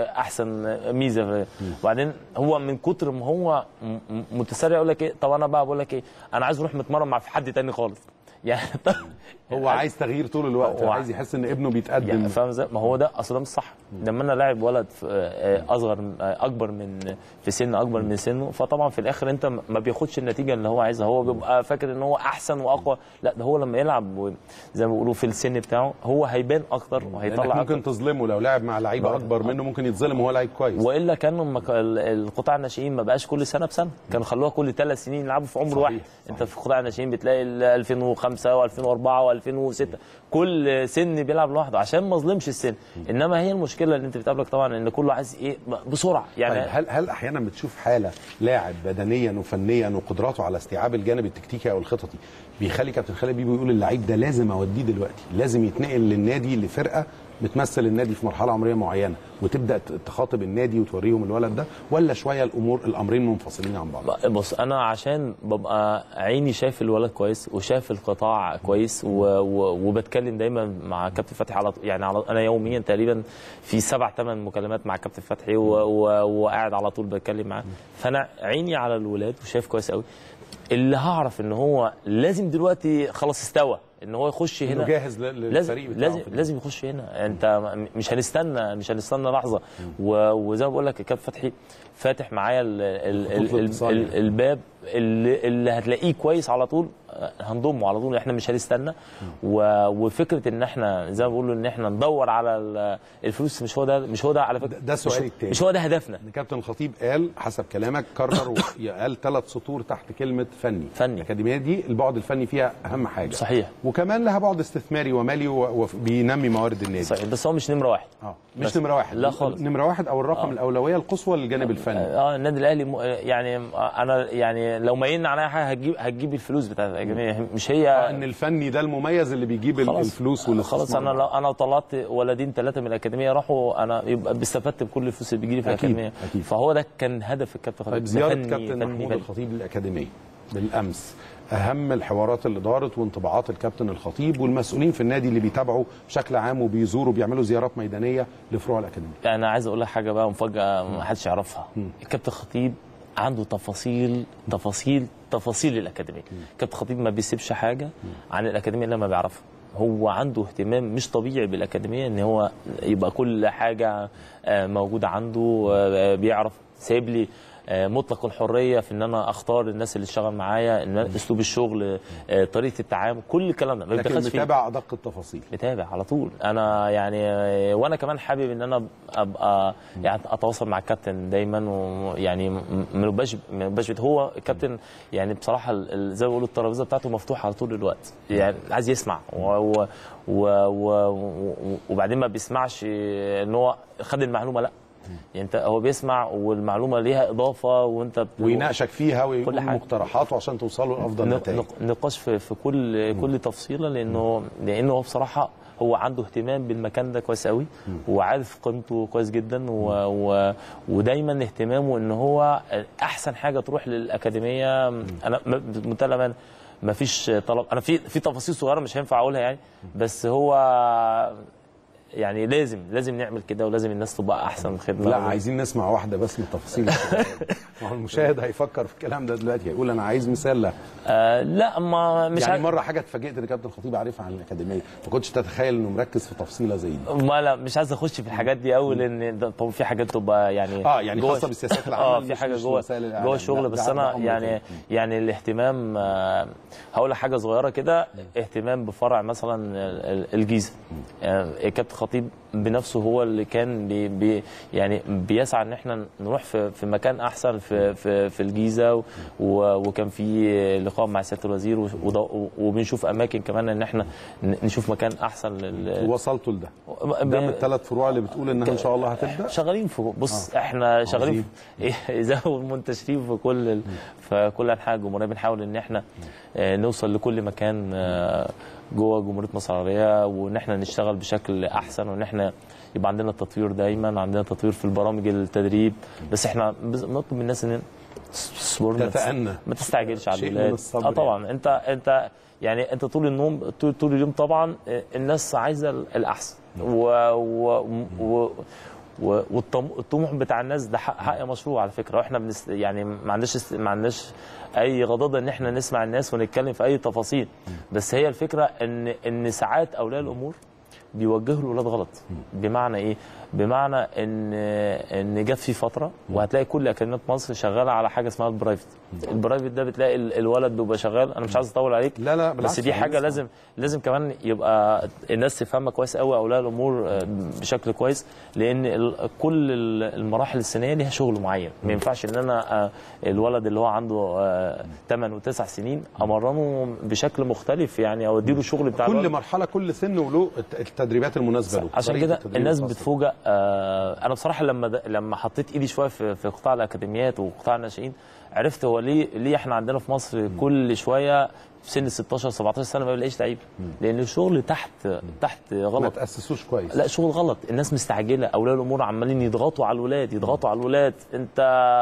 احسن ميزه في وبعدين هو من كتر ما هو م- م- متسرع يقول لك ايه طب انا بقى بقول لك ايه انا عايز اروح متمرن مع حد تاني خالص يعني طب هو عايز تغيير طول الوقت هو عايز يحس ان ابنه بيتقدم يعني فاهم ازاي؟ ما هو ده اصل ده مش صح لما انا لاعب ولد في- آه، اصغر آه، اكبر من في سن اكبر من سنه فطبعا في الاخر انت ما بياخدش النتيجه اللي هو عايزها هو بيبقى فاكر ان هو احسن واقوى لا ده هو لما يلعب و- زي ما بيقولوا في السن بتاعه هو هيبان اكتر لانك وهيطلع ممكن أكتر. تظلمه لو لعب مع لعيبه بقى- اكبر منه ممكن يتظلم وهو لعيب كويس والا كانوا مك... ال- القطاع الناشئين ما بقاش كل سنه بسنه كانوا خلوها كل ثلاث سنين يلعبوا في عمر صحيح، واحد انت في قطاع الناشئين بتلاقي ال 2005 و2004 و2006 كل سن بيلعب لوحده عشان ما اظلمش السن انما هي المشكله اللي انت بتقابلك طبعا ان كله عايز ايه بسرعه يعني يعني طيب هل هل احيانا بتشوف حاله لاعب بدنيا وفنيا وقدراته على استيعاب الجانب التكتيكي او الخططي بيخلي كابتن خالد بيبو يقول اللعيب ده لازم اوديه دلوقتي لازم يتنقل للنادي لفرقه بتمثل النادي في مرحله عمريه معينه وتبدا ت- تخاطب النادي وتوريهم الولد ده ولا شويه الامور الامرين منفصلين عن بعض بص انا عشان ببقى عيني شايف الولد كويس وشايف القطاع كويس و... و... وبتكلم دايما مع كابتن فتحي على طول- يعني على... انا يوميا تقريبا في سبع ثمان مكالمات مع كابتن فتحي و... و... وقاعد على طول بتكلم معاه فانا عيني على الولاد وشايف كويس قوي اللي هعرف ان هو لازم دلوقتي خلاص استوى ان هو يخش إنه هنا جاهز ل- للفريق لازم بتاعه لازم في لازم يخش هنا انت م- مش هنستنى مش هنستنى لحظه و- وزي ما بقول لك الكابتن فتحي فاتح معايا ال- ال- خطوط ال- الاتصال ال- الباب اللي, اللي هتلاقيه كويس على طول هنضمه على طول احنا مش هنستنى و- وفكره ان احنا زي ما بيقولوا ان احنا ندور على ال- الفلوس مش هو ده مش هو ده على فكره ده مش- سؤالي التاني مش هو ده هدفنا كابتن الخطيب قال حسب كلامك كرر وقال ثلاث سطور تحت كلمه فني فني الاكاديميه دي البعد الفني فيها اهم حاجه صحيح وكمان لها بعد استثماري ومالي و- وبينمي موارد النادي صحيح بس هو مش نمره واحد اه مش بس- نمره واحد لا خالص نمره واحد او الرقم آه. الاولويه القصوى للجانب الفني اه النادي الاهلي م... يعني انا يعني لو ميلنا على اي حاجه هتجيب هتجيب الفلوس بتاعت الاكاديميه مش هي آه، ان الفني ده المميز اللي بيجيب ال- خلاص. الفلوس والاستثمار خلاص انا لو انا طلعت ولدين ثلاثه من الاكاديميه راحوا انا يبقى استفدت بكل الفلوس اللي بيجي لي في أكيد، الاكاديميه أكيد. فهو ده كان هدف الكابتن خطيب طيب ده زياره فني- كابتن فني- محمود فني. الخطيب للاكاديميه بالامس اهم الحوارات اللي دارت وانطباعات الكابتن الخطيب والمسؤولين في النادي اللي بيتابعوا بشكل عام وبيزوروا بيعملوا زيارات ميدانيه لفروع الاكاديميه انا عايز اقول لك حاجه بقى مفاجاه ما حدش يعرفها الكابتن خطيب عنده تفاصيل تفاصيل تفاصيل الاكاديميه الكابتن خطيب ما بيسيبش حاجه عن الاكاديميه الا ما بيعرفها هو عنده اهتمام مش طبيعي بالاكاديميه ان هو يبقى كل حاجه آه، موجوده عنده آه، بيعرف سايب لي آه، مطلق الحريه في ان انا اختار الناس اللي تشتغل معايا إن اسلوب الشغل آه، طريقه التعامل كل الكلام ده ما لكن بيدخلش فيه متابع ادق التفاصيل متابع على طول انا يعني وانا كمان حابب ان انا ابقى يعني اتواصل مع الكابتن دايما ويعني م- ما نبقاش ما نبقاش هو الكابتن يعني بصراحه ال- ال- زي ما بيقولوا الترابيزه بتاعته مفتوحه على طول الوقت يعني عايز يسمع و و و و وبعدين ما بيسمعش ان هو خد المعلومه لا يعني انت هو بيسمع والمعلومه ليها اضافه وانت بت- ويناقشك فيها كل ويقول حاجة. مقترحاته عشان توصلوا لافضل نق- نتائج نق- نقاش في في كل كل تفصيله لانه لانه هو بصراحه هو عنده اهتمام بالمكان ده كويس قوي وعارف قيمته كويس جدا و و ودايما اهتمامه ان هو احسن حاجه تروح للاكاديميه انا م- بمنتهى الامانه ما فيش طلب انا في في تفاصيل صغيره مش هينفع اقولها يعني بس هو يعني لازم لازم نعمل كده ولازم الناس تبقى احسن خدمه لا عايزين نسمع واحده بس من التفاصيل ما هو المشاهد هيفكر في الكلام ده دلوقتي هيقول انا عايز مثال له آه لا ما مش يعني عارف- مره حاجه اتفاجئت ان كابتن الخطيب عارفها عن الاكاديميه ما كنتش تتخيل انه مركز في تفصيله زي دي ما لا مش عايز اخش في الحاجات دي قوي لان ده طبعا في حاجات تبقى يعني اه يعني جوه- خاصه بالسياسات العامه اه مش- في حاجه مش جوه وسائل الإعلام. جوه الشغل لا، بس ده- انا ده أمر يعني تاني. يعني الاهتمام آه، هقول لك حاجه صغيره كده اهتمام بفرع مثلا ال- ال- الجيزه آه، كابتن خطيب بنفسه هو اللي كان بي بي يعني بيسعى ان احنا نروح في في مكان احسن في في, في الجيزه و- و- وكان في لقاء مع سياده الوزير و- وده- وبنشوف اماكن كمان ان احنا ن- نشوف مكان احسن لل وصلتوا لده ده من الثلاث فروع اللي بتقول انها ان شاء الله هتبدا شغالين في بص آه. احنا شغالين عظيم. في إيه، زي ما بنقول منتشرين في كل ال... في كل انحاء الجمهوريه بنحاول ان احنا آه، نوصل لكل مكان آه، جوه جمهوريه مصر العربيه وان احنا نشتغل بشكل احسن وان احنا يبقى عندنا تطوير دايما عندنا تطوير في البرامج التدريب بس احنا بز- بنطلب من الناس ان اصبر ما تس- تتأنى. ما تستعجلش على شيء من الولاد الصبر اه طبعا انت انت يعني انت طول النوم طول, طول اليوم طبعا آه، الناس عايزه الاحسن و, و, و و- والطم- والطموح بتاع الناس ده حق, حق مشروع على فكره واحنا بنس يعني ما عندناش است- ما عندناش اي غضاضه ان احنا نسمع الناس ونتكلم في اي تفاصيل بس هي الفكره ان ان ساعات اولياء الامور بيوجهوا الاولاد غلط بمعنى ايه بمعنى ان ان جت في فتره وهتلاقي كل اكاديميات مصر شغاله على حاجه اسمها البرايفت البرايفت ده بتلاقي ال- الولد بيبقى شغال انا مش عايز اطول عليك لا لا بالعكس بس دي أنا حاجه لسه- لازم لازم كمان يبقى الناس تفهمها كويس قوي اولياء الامور آه، بشكل كويس لان ال- كل ال- المراحل السنيه ليها شغل معين ما ينفعش ان انا آه، الولد اللي هو عنده 8 و9 سنين امرنه بشكل مختلف يعني او اديله الشغل بتاع كل الولد. مرحله كل سن وله الت- التدريبات المناسبه له عشان طريقة كده التدريب الناس الخاصة. بتفوجئ آه انا بصراحه لما د- لما حطيت ايدي شويه في في قطاع الاكاديميات وقطاع الناشئين عرفت هو ليه ليه احنا عندنا في مصر كل شويه في سن 16 17 سنه ما بيلاقيش لعيب لان الشغل تحت تحت ما غلط تاسسوش كويس لا شغل غلط الناس مستعجله اولياء الامور عمالين يضغطوا على الولاد يضغطوا على الولاد انت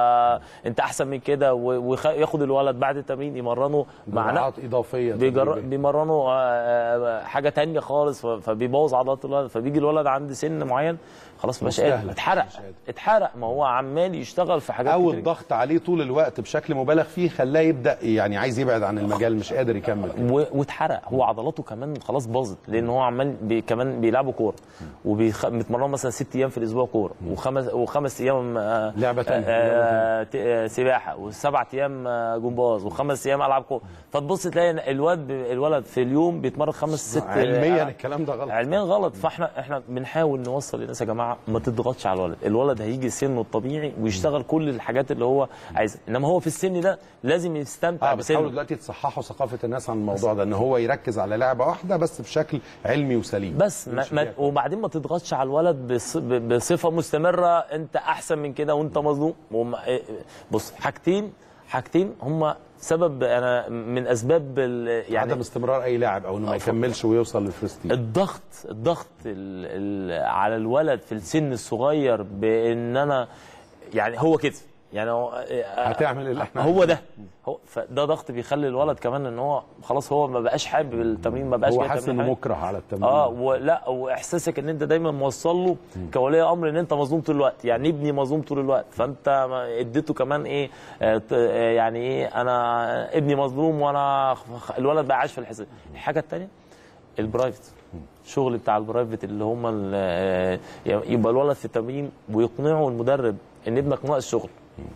انت احسن من كده وياخد الولد بعد التمرين يمرنه مع جرعات اضافيه بيجر... تدريبية. بيمرنوا آه، آه، حاجه تانية خالص ف- فبيبوظ عضلات الولد فبيجي الولد عند سن معين خلاص مش قادر مستهلك. اتحرق اتحرق ما هو عمال يشتغل في حاجات او كتير. الضغط عليه طول الوقت بشكل مبالغ فيه خلاه يبدا يعني عايز يبعد عن المجال مش قادر قادر يكمل و- واتحرق هو عضلاته كمان خلاص باظت لان هو عمال بي كمان بيلعبوا كوره وبيتمرنوا مثلا ست ايام في الاسبوع كوره وخمس وخمس ايام آه، لعبة تانية. آه، ت- آه، سباحه وسبع ايام آه، جمباز وخمس ايام العاب كوره فتبص تلاقي الواد ب- الولد في اليوم بيتمرن خمس ست علميا آه، الكلام ده غلط علميا غلط فاحنا احنا بنحاول نوصل للناس يا جماعه ما تضغطش على الولد الولد هيجي سنه الطبيعي ويشتغل كل الحاجات اللي هو عايزها انما هو في السن ده لازم يستمتع اه بتحاولوا بسنه دلوقتي تصححوا ثقافه الناس عن الموضوع ده ان هو يركز على لعبه واحده بس بشكل علمي وسليم بس ما مش ما بيها. وبعدين ما تضغطش على الولد بص- ب- بصفه مستمره انت احسن من كده وانت مظلوم وما- إيه- بص حاجتين حاجتين هم سبب انا من اسباب ال- يعني عدم استمرار اي لاعب او انه ما يكملش ويوصل للفريستيج الضغط الضغط ال ال على الولد في السن الصغير بان انا يعني هو كده يعني هو هتعمل اللي احنا هو ده هو فده ضغط بيخلي الولد كمان ان هو خلاص هو ما بقاش حابب التمرين ما بقاش هو جاي حاسس التمرين انه حابب. مكره على التمرين اه ولا واحساسك ان انت دايما موصل له كولي امر ان انت مظلوم طول الوقت يعني ابني مظلوم طول الوقت فانت ما اديته كمان ايه آه ت- آه، يعني ايه انا ابني مظلوم وانا خ- الولد بقى عايش في الحساب الحاجه الثانيه البرايفت الشغل بتاع البرايفت اللي هم ال- آه، يبقى الولد في التمرين ويقنعوا المدرب ان ابنك ناقص شغل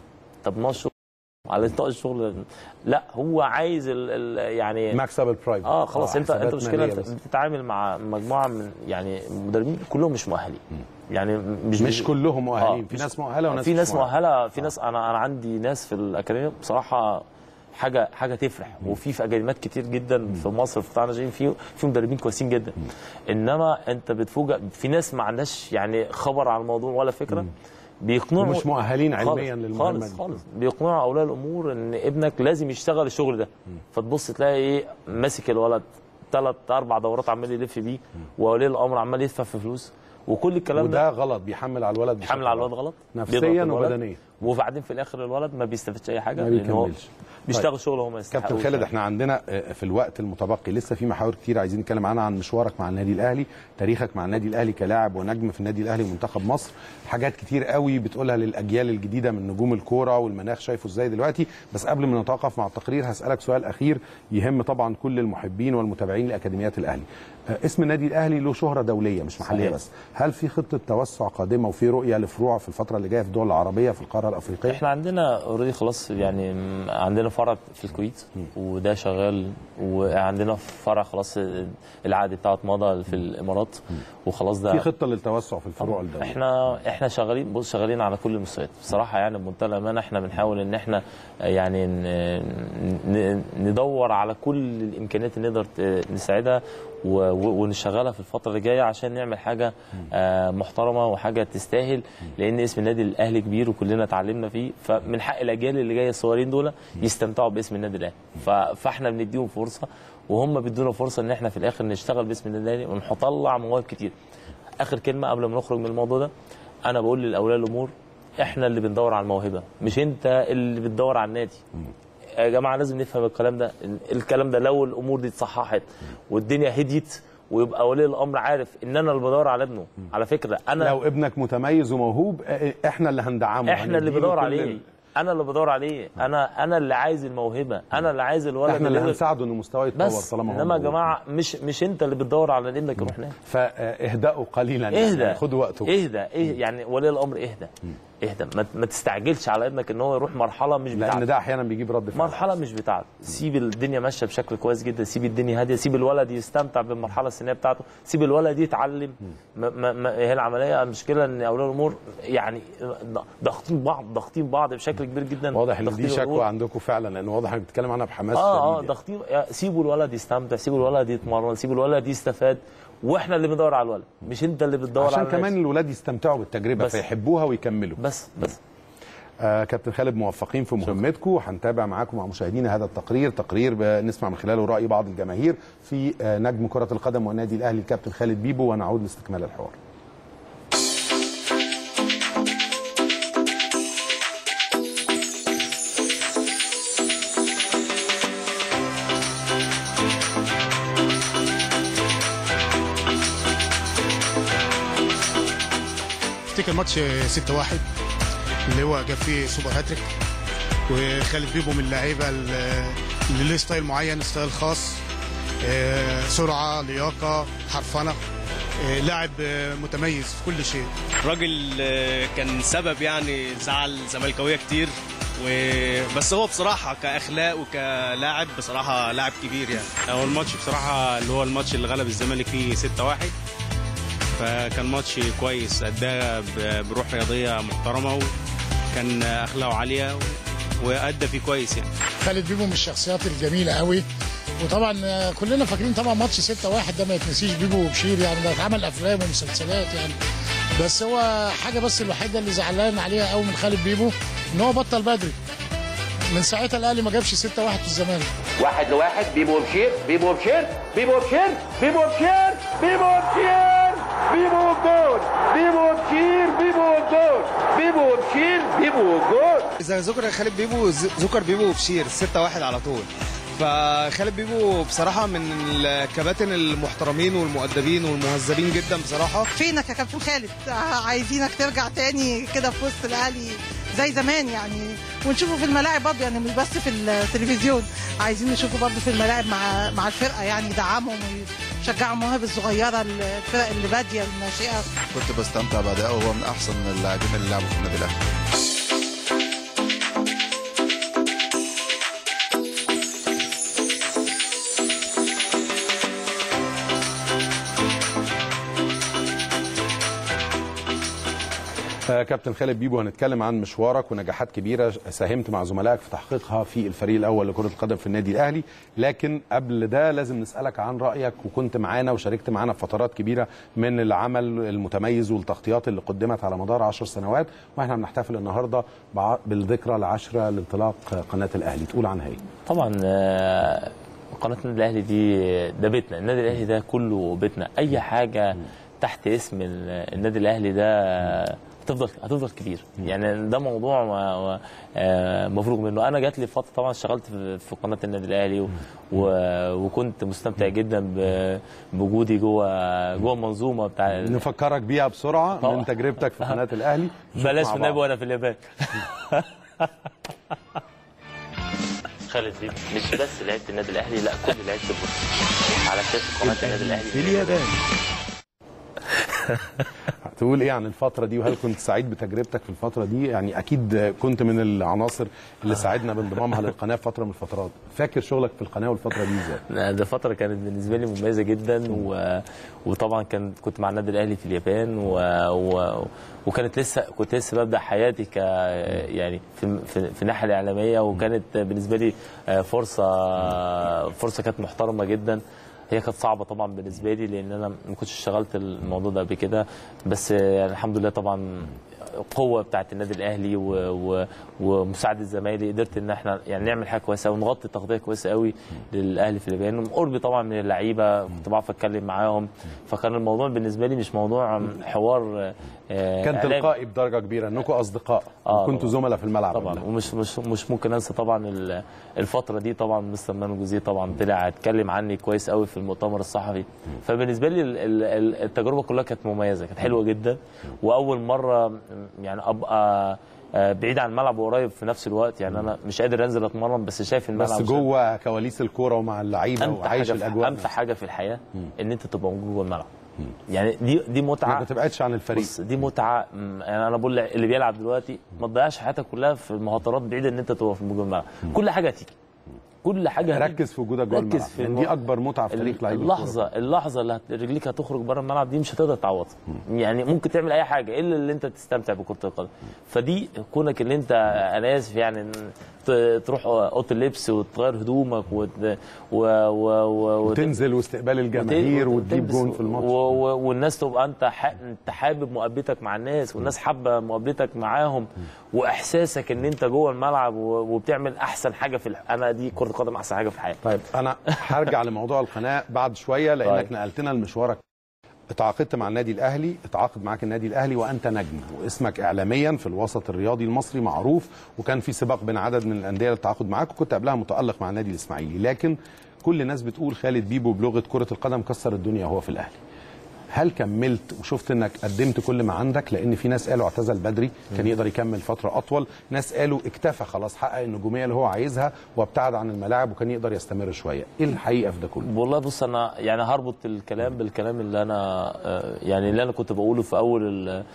طب ناقص شغل على ناقص الشغل لا هو عايز ال ال يعني مكسب البرايفت اه خلاص انت انت حسابات مشكله مالية انت بس. بتتعامل مع مجموعه من يعني مدربين كلهم مش مؤهلين يعني مش مش كلهم مؤهلين في مش- ناس مؤهله وناس في مش ناس مؤهلة. مؤهله في ناس انا انا عندي ناس في الاكاديميه بصراحه حاجه حاجه تفرح وفي في اكاديميات كتير جدا في مصر في بتاعنا جايين في في مدربين كويسين جدا انما انت بتفوجئ في ناس ما عندهاش يعني خبر عن الموضوع ولا فكره بيقنعوا ومش مؤهلين خالص- علميا للمهمة خالص دي. خالص بيقنعوا اولياء الامور ان ابنك لازم يشتغل الشغل ده فتبص تلاقي ايه ماسك الولد ثلاث اربع دورات عمال يلف بيه وولي الامر عمال يدفع في فلوس وكل الكلام وده غلط بيحمل على الولد بيحمل على الولد غلط نفسيا بيضغط الولد، وبدنيا وبعدين في الاخر الولد ما بيستفادش اي حاجه ما لأن هو بيكملش بيشتغل طيب. شغل هو ما يستحقوش كابتن خالد يعني. احنا عندنا آه، في الوقت المتبقي لسه في محاور كتير عايزين نتكلم عنها عن مشوارك مع النادي الاهلي تاريخك مع النادي الاهلي كلاعب ونجم في النادي الاهلي ومنتخب مصر حاجات كتير قوي بتقولها للاجيال الجديده من نجوم الكوره والمناخ شايفه ازاي دلوقتي بس قبل ما نتوقف مع التقرير هسالك سؤال اخير يهم طبعا كل المحبين والمتابعين لاكاديميات الاهلي آه، اسم النادي الاهلي له شهره دوليه مش محليه صحيح. بس هل في خطه توسع قادمه وفي رؤيه لفروع في الفتره اللي جايه في الدول العربيه في القاره الافريقيه احنا عندنا اوريدي خلاص يعني م- عندنا فرع في الكويت وده شغال وعندنا فرع خلاص العقد بتاعه اتمضى في الامارات وخلاص ده في خطه للتوسع في الفروع الدوليه احنا احنا شغالين بص شغالين على كل المستويات بصراحه يعني بمنتهى الامانه احنا بنحاول ان احنا يعني ن- ن- ندور على كل الامكانيات اللي نقدر ت- نساعدها و- و- ونشغلها في الفتره اللي جايه عشان نعمل حاجه آه، محترمه وحاجه تستاهل لان اسم النادي الاهلي كبير وكلنا اتعلمنا فيه فمن حق الاجيال اللي جايه الصغيرين دول يستمتعوا باسم النادي الاهلي ف- فاحنا بنديهم فرصه وهم بيدونا فرصه ان احنا في الاخر نشتغل باسم النادي الاهلي ونطلع مواهب كتير اخر كلمه قبل ما نخرج من الموضوع ده انا بقول لاولياء الامور احنا اللي بندور على الموهبه مش انت اللي بتدور على النادي يا جماعه لازم نفهم الكلام ده الكلام ده لو الامور دي اتصححت والدنيا هديت ويبقى ولي الامر عارف ان انا اللي بدور على ابنه على فكره انا لو ابنك متميز وموهوب آه، احنا اللي هندعمه احنا اللي هنديله بدور كل عليه ال- انا اللي بدور عليه انا انا اللي عايز الموهبه انا اللي عايز الولد احنا اللي يقدر- هنساعده ان مستواه يتطور بس طالما هو انما يا موجود. جماعه مش مش انت اللي بتدور على ان ابنك يروح هناك فاهدأوا قليلا يعني اهدى خدوا وقتكم اهدى اهدى يعني ولي الامر اهدى اهدى ما, ما تستعجلش على ابنك ان هو يروح مرحله مش بتاعته لان ده احيانا بيجيب رد فعل مرحله مش بتاعته سيب الدنيا ماشيه بشكل كويس جدا سيب الدنيا هاديه سيب الولد يستمتع بالمرحله السنيه بتاعته سيب الولد يتعلم ما ما ما هي العمليه المشكله ان اولياء الامور يعني ضاغطين بعض ضاغطين بعض بشكل كبير جدا واضح ان دي ضاغطين شكوى الأمور. عندكم فعلا لان واضح انك بتتكلم عنها بحماس اه اه شديد ضاغطين يا- سيبوا الولد يستمتع سيبوا الولد يتمرن سيبوا الولد يستفاد واحنا اللي بندور على الولد مش انت اللي بتدور عشان على كمان الناس. الولاد يستمتعوا بالتجربه بس. فيحبوها ويكملوا بس بس آه كابتن خالد موفقين في مهمتكم هنتابع معاكم مع مشاهدينا هذا التقرير تقرير نسمع من خلاله راي بعض الجماهير في آه نجم كره القدم والنادي الاهلي الكابتن خالد بيبو ونعود لاستكمال الحوار افتكر ماتش 6-1 اللي هو جاب فيه سوبر هاتريك وخالد بيبو من اللعيبه ال- اللي له ستايل معين ستايل خاص آه، سرعه لياقه حرفنه آه، لاعب آه، متميز في كل شيء راجل آه، كان سبب يعني زعل زملكاويه كتير و- بس هو بصراحه كاخلاق وكلاعب بصراحه لاعب كبير يعني هو الماتش بصراحة اللي هو الماتش اللي غلب الزمالك فيه 6-1 فكان ماتش كويس أداه ب- بروح رياضية محترمة وكان أخلاقه عالية وأدى فيه كويس يعني خالد بيبو من الشخصيات الجميله قوي وطبعا آه، كلنا فاكرين طبعا ماتش 6 1 ده ما يتنسيش بيبو وبشير يعني ده اتعمل افلام ومسلسلات يعني بس هو حاجه بس الوحيده اللي زعلان عليها قوي من خالد بيبو ان هو بطل بدري من ساعتها الاهلي ما جابش 6 1 في الزمالك واحد لواحد بيبو بشير بيبو بشير بيبو بشير بيبو بشير بيبو بشير بيبو جول بيبو بشير بيبو جول بيبو بشير بيبو جول اذا ذكر خالد بيبو ز- ذكر بيبو وبشير 6 1 على طول فخالد بيبو بصراحه من الكباتن المحترمين والمؤدبين والمهذبين جدا بصراحه فينك يا كابتن خالد عايزينك ترجع تاني كده في وسط الاهلي زي زمان يعني ونشوفه في الملاعب برضه يعني مش بس في التلفزيون عايزين نشوفه برضه في الملاعب مع مع الفرقه يعني يدعمهم ويشجعوا المواهب الصغيره الفرق اللي باديه الناشئه كنت بستمتع بأدائه وهو من أحسن اللاعبين اللي لعبوا في النادي الأهلي آه، كابتن خالد بيبو هنتكلم عن مشوارك ونجاحات كبيره ساهمت مع زملائك في تحقيقها في الفريق الاول لكره القدم في النادي الاهلي لكن قبل ده لازم نسالك عن رايك وكنت معانا وشاركت معانا في فترات كبيره من العمل المتميز والتغطيات اللي قدمت على مدار 10 سنوات واحنا بنحتفل النهارده بع- بالذكرى العاشره لانطلاق قناه الاهلي تقول عنها ايه طبعا آه، قناه النادي الاهلي دي ده بيتنا النادي الاهلي ده كله بيتنا اي حاجه تحت اسم ال- النادي الاهلي ده هتفضل هتفضل كبير يعني ده موضوع ما- ما- آه، مفروغ منه انا جات لي فتره طبعا اشتغلت في في قناه النادي الاهلي و- و- وكنت مستمتع جدا ب- بوجودي جوه جوه المنظومه بتاع نفكرك بيها بسرعه طبعا. من تجربتك في قناه الاهلي نشوف بلاش مع في بعض. نبي وانا في اليابان خالد بيبو مش بس لعيبه النادي الاهلي لا كل لعيبه البطوله على شاشه قناه النادي الاهلي في اليابان تقول ايه عن الفتره دي وهل كنت سعيد بتجربتك في الفتره دي يعني اكيد كنت من العناصر اللي ساعدنا بانضمامها للقناه في فتره من الفترات فاكر شغلك في القناه والفتره دي ازاي لا، ده فترة كانت بالنسبة لي مميزة جدا و... وطبعا كان كنت مع النادي الأهلي في اليابان و... و... وكانت لسه كنت لسه ببدأ حياتي ك يعني في في, في الناحية الإعلامية وكانت بالنسبة لي فرصة فرصة كانت محترمة جدا هي كانت صعبة طبعا بالنسبة لي لأن أنا ما كنتش اشتغلت الموضوع ده قبل كده بس يعني الحمد لله طبعا القوه بتاعت النادي الاهلي و... و... ومساعده زمايلي قدرت ان احنا يعني نعمل حاجه كويسه قوي ونغطي تغطيه كويسه قوي للاهلي في اليابان قربي طبعا من اللعيبه كنت بعرف اتكلم معاهم فكان الموضوع بالنسبه لي مش موضوع حوار آه، كان إعلامي. تلقائي بدرجه كبيره انكم اصدقاء آه، وكنتوا طبعاً. زملاء في الملعب طبعا قبلها. ومش مش مش ممكن انسى طبعا ال- الفتره دي طبعا مستر مانو جوزيه طبعا طلع اتكلم عني كويس قوي في المؤتمر الصحفي فبالنسبه لي ال- ال- ال- التجربه كلها كانت مميزه كانت حلوه جدا واول مره يعني ابقى آه، بعيد عن الملعب وقريب في نفس الوقت يعني انا مش قادر انزل اتمرن بس شايف الملعب بس جوه كواليس الكوره ومع اللعيبه امتع وعايش حاجه في الاجواء امتع حاجه في الحياه ان انت تبقى موجود جوه الملعب يعني دي دي متعه ما تبعدش عن الفريق بص دي متعه م، يعني انا بقول اللي بيلعب دلوقتي ما تضيعش حياتك كلها في المهاترات بعيد ان انت تبقى في جوه الملعب كل حاجه هتيجي كل حاجه هتيجي. ركز في وجودك جوه ركز الملعب في يعني الم- دي اكبر متعه في تاريخ لعيب الكورة. اللحظه اللحظه اللي هت- رجليك هتخرج بره الملعب دي مش هتقدر تعوضها يعني ممكن تعمل اي حاجه الا اللي انت تستمتع بكره القدم فدي كونك اللي انت انا اسف يعني ت- تروح اوضه اللبس وتغير هدومك وت... و... و... و... وتنزل واستقبال الجماهير وت- وتجيب وتلبس جون في الماتش و... و... والناس تبقى انت ح... انت حابب مقابلتك مع الناس والناس حابه مقابلتك معاهم واحساسك ان انت جوه الملعب و... وبتعمل احسن حاجه في الح... انا دي كره القدم احسن حاجه في الحياه طيب انا هرجع لموضوع القناه بعد شويه لانك طيب. نقلتنا لمشوارك اتعاقدت مع النادي الاهلي اتعاقد معاك النادي الاهلي وانت نجم واسمك اعلاميا في الوسط الرياضي المصري معروف وكان في سباق بين عدد من الانديه للتعاقد معاك وكنت قبلها متالق مع النادي الاسماعيلي لكن كل الناس بتقول خالد بيبو بلغه كره القدم كسر الدنيا وهو في الاهلي هل كملت وشفت انك قدمت كل ما عندك لان في ناس قالوا اعتزل بدري كان يقدر يكمل فتره اطول ناس قالوا اكتفى خلاص حقق النجوميه اللي هو عايزها وابتعد عن الملاعب وكان يقدر يستمر شويه ايه الحقيقه في ده كله والله بص انا يعني هربط الكلام بالكلام اللي انا آه، يعني اللي انا كنت بقوله في اول ال-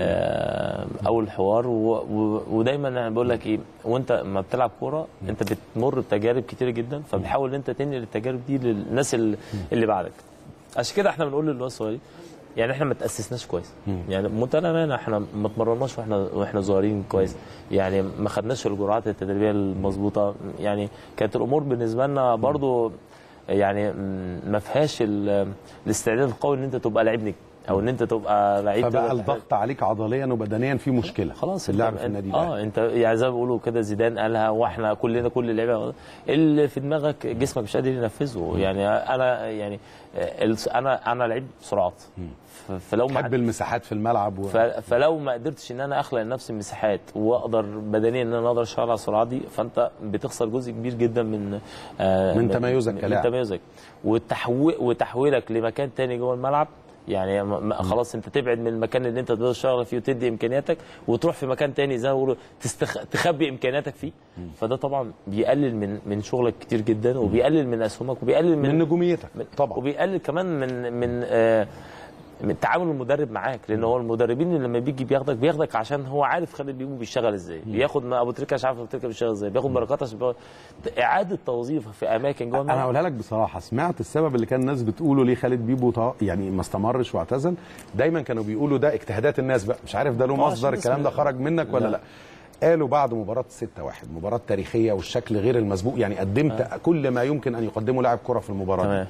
آه، اول الحوار و- و- ودايما انا بقول لك ايه وانت ما بتلعب كوره انت بتمر بتجارب كتيره جدا فبتحاول ان انت تنقل التجارب دي للناس اللي, اللي بعدك عشان كده احنا بنقول للناس الصغيرين يعني احنا ما تاسسناش كويس يعني بمنتهى الامانه احنا ما اتمرناش واحنا واحنا صغيرين كويس يعني ما خدناش الجرعات التدريبيه المظبوطه يعني كانت الامور بالنسبه لنا برضو يعني م- ما فيهاش ال- الاستعداد القوي ان انت تبقى لعيب نجم او ان انت تبقى لعيب فبقى تقدر الضغط عليك عضليا وبدنيا في مشكله خلاص اللعب انت- في النادي اه الاهلي انت يعني زي ما بيقولوا كده زيدان قالها واحنا كلنا كل اللعيبه اللي في دماغك جسمك مش قادر ينفذه يعني انا يعني آه، الس- انا انا لعيب سرعات ف- فلو ما تحب المساحات في الملعب و... ف- فلو ما قدرتش ان انا اخلق لنفسي مساحات واقدر بدنيا ان انا اقدر اشتغل على السرعه دي فانت بتخسر جزء كبير جدا من آه، من تميزك من كلاعب. تميزك والتحويل وتحويلك لمكان تاني جوه الملعب يعني م- م- خلاص انت تبعد من المكان اللي انت تقدر تشتغل فيه وتدي امكانياتك وتروح في مكان تاني زي ما بيقولوا تستخ... تخبي امكانياتك فيه فده طبعا بيقلل من من شغلك كتير جدا وبيقلل من اسهمك وبيقلل من من نجوميتك طبعا وبيقلل كمان من من آه من تعامل المدرب معاك لان هو المدربين اللي لما بيجي بياخدك بياخدك عشان هو عارف خالد بيبو بيشتغل ازاي بياخد ما ابو تريكه مش عارف ابو تريكه بيشتغل ازاي بياخد بركات عشان بيقعد- اعاده توظيف في اماكن جوه انا الملعب هقولها لك بصراحه سمعت السبب اللي كان الناس بتقوله ليه خالد بيبو طا- يعني ما استمرش واعتزل دايما كانوا بيقولوا ده اجتهادات الناس بقى مش عارف ده له آه، عشان مصدر بس الكلام ده ما- خرج منك ولا لا. لا قالوا بعد مباراة 6-1 مباراة تاريخية والشكل غير المسبوق يعني قدمت آه. كل ما يمكن أن يقدمه لاعب كرة في المباراة تمام.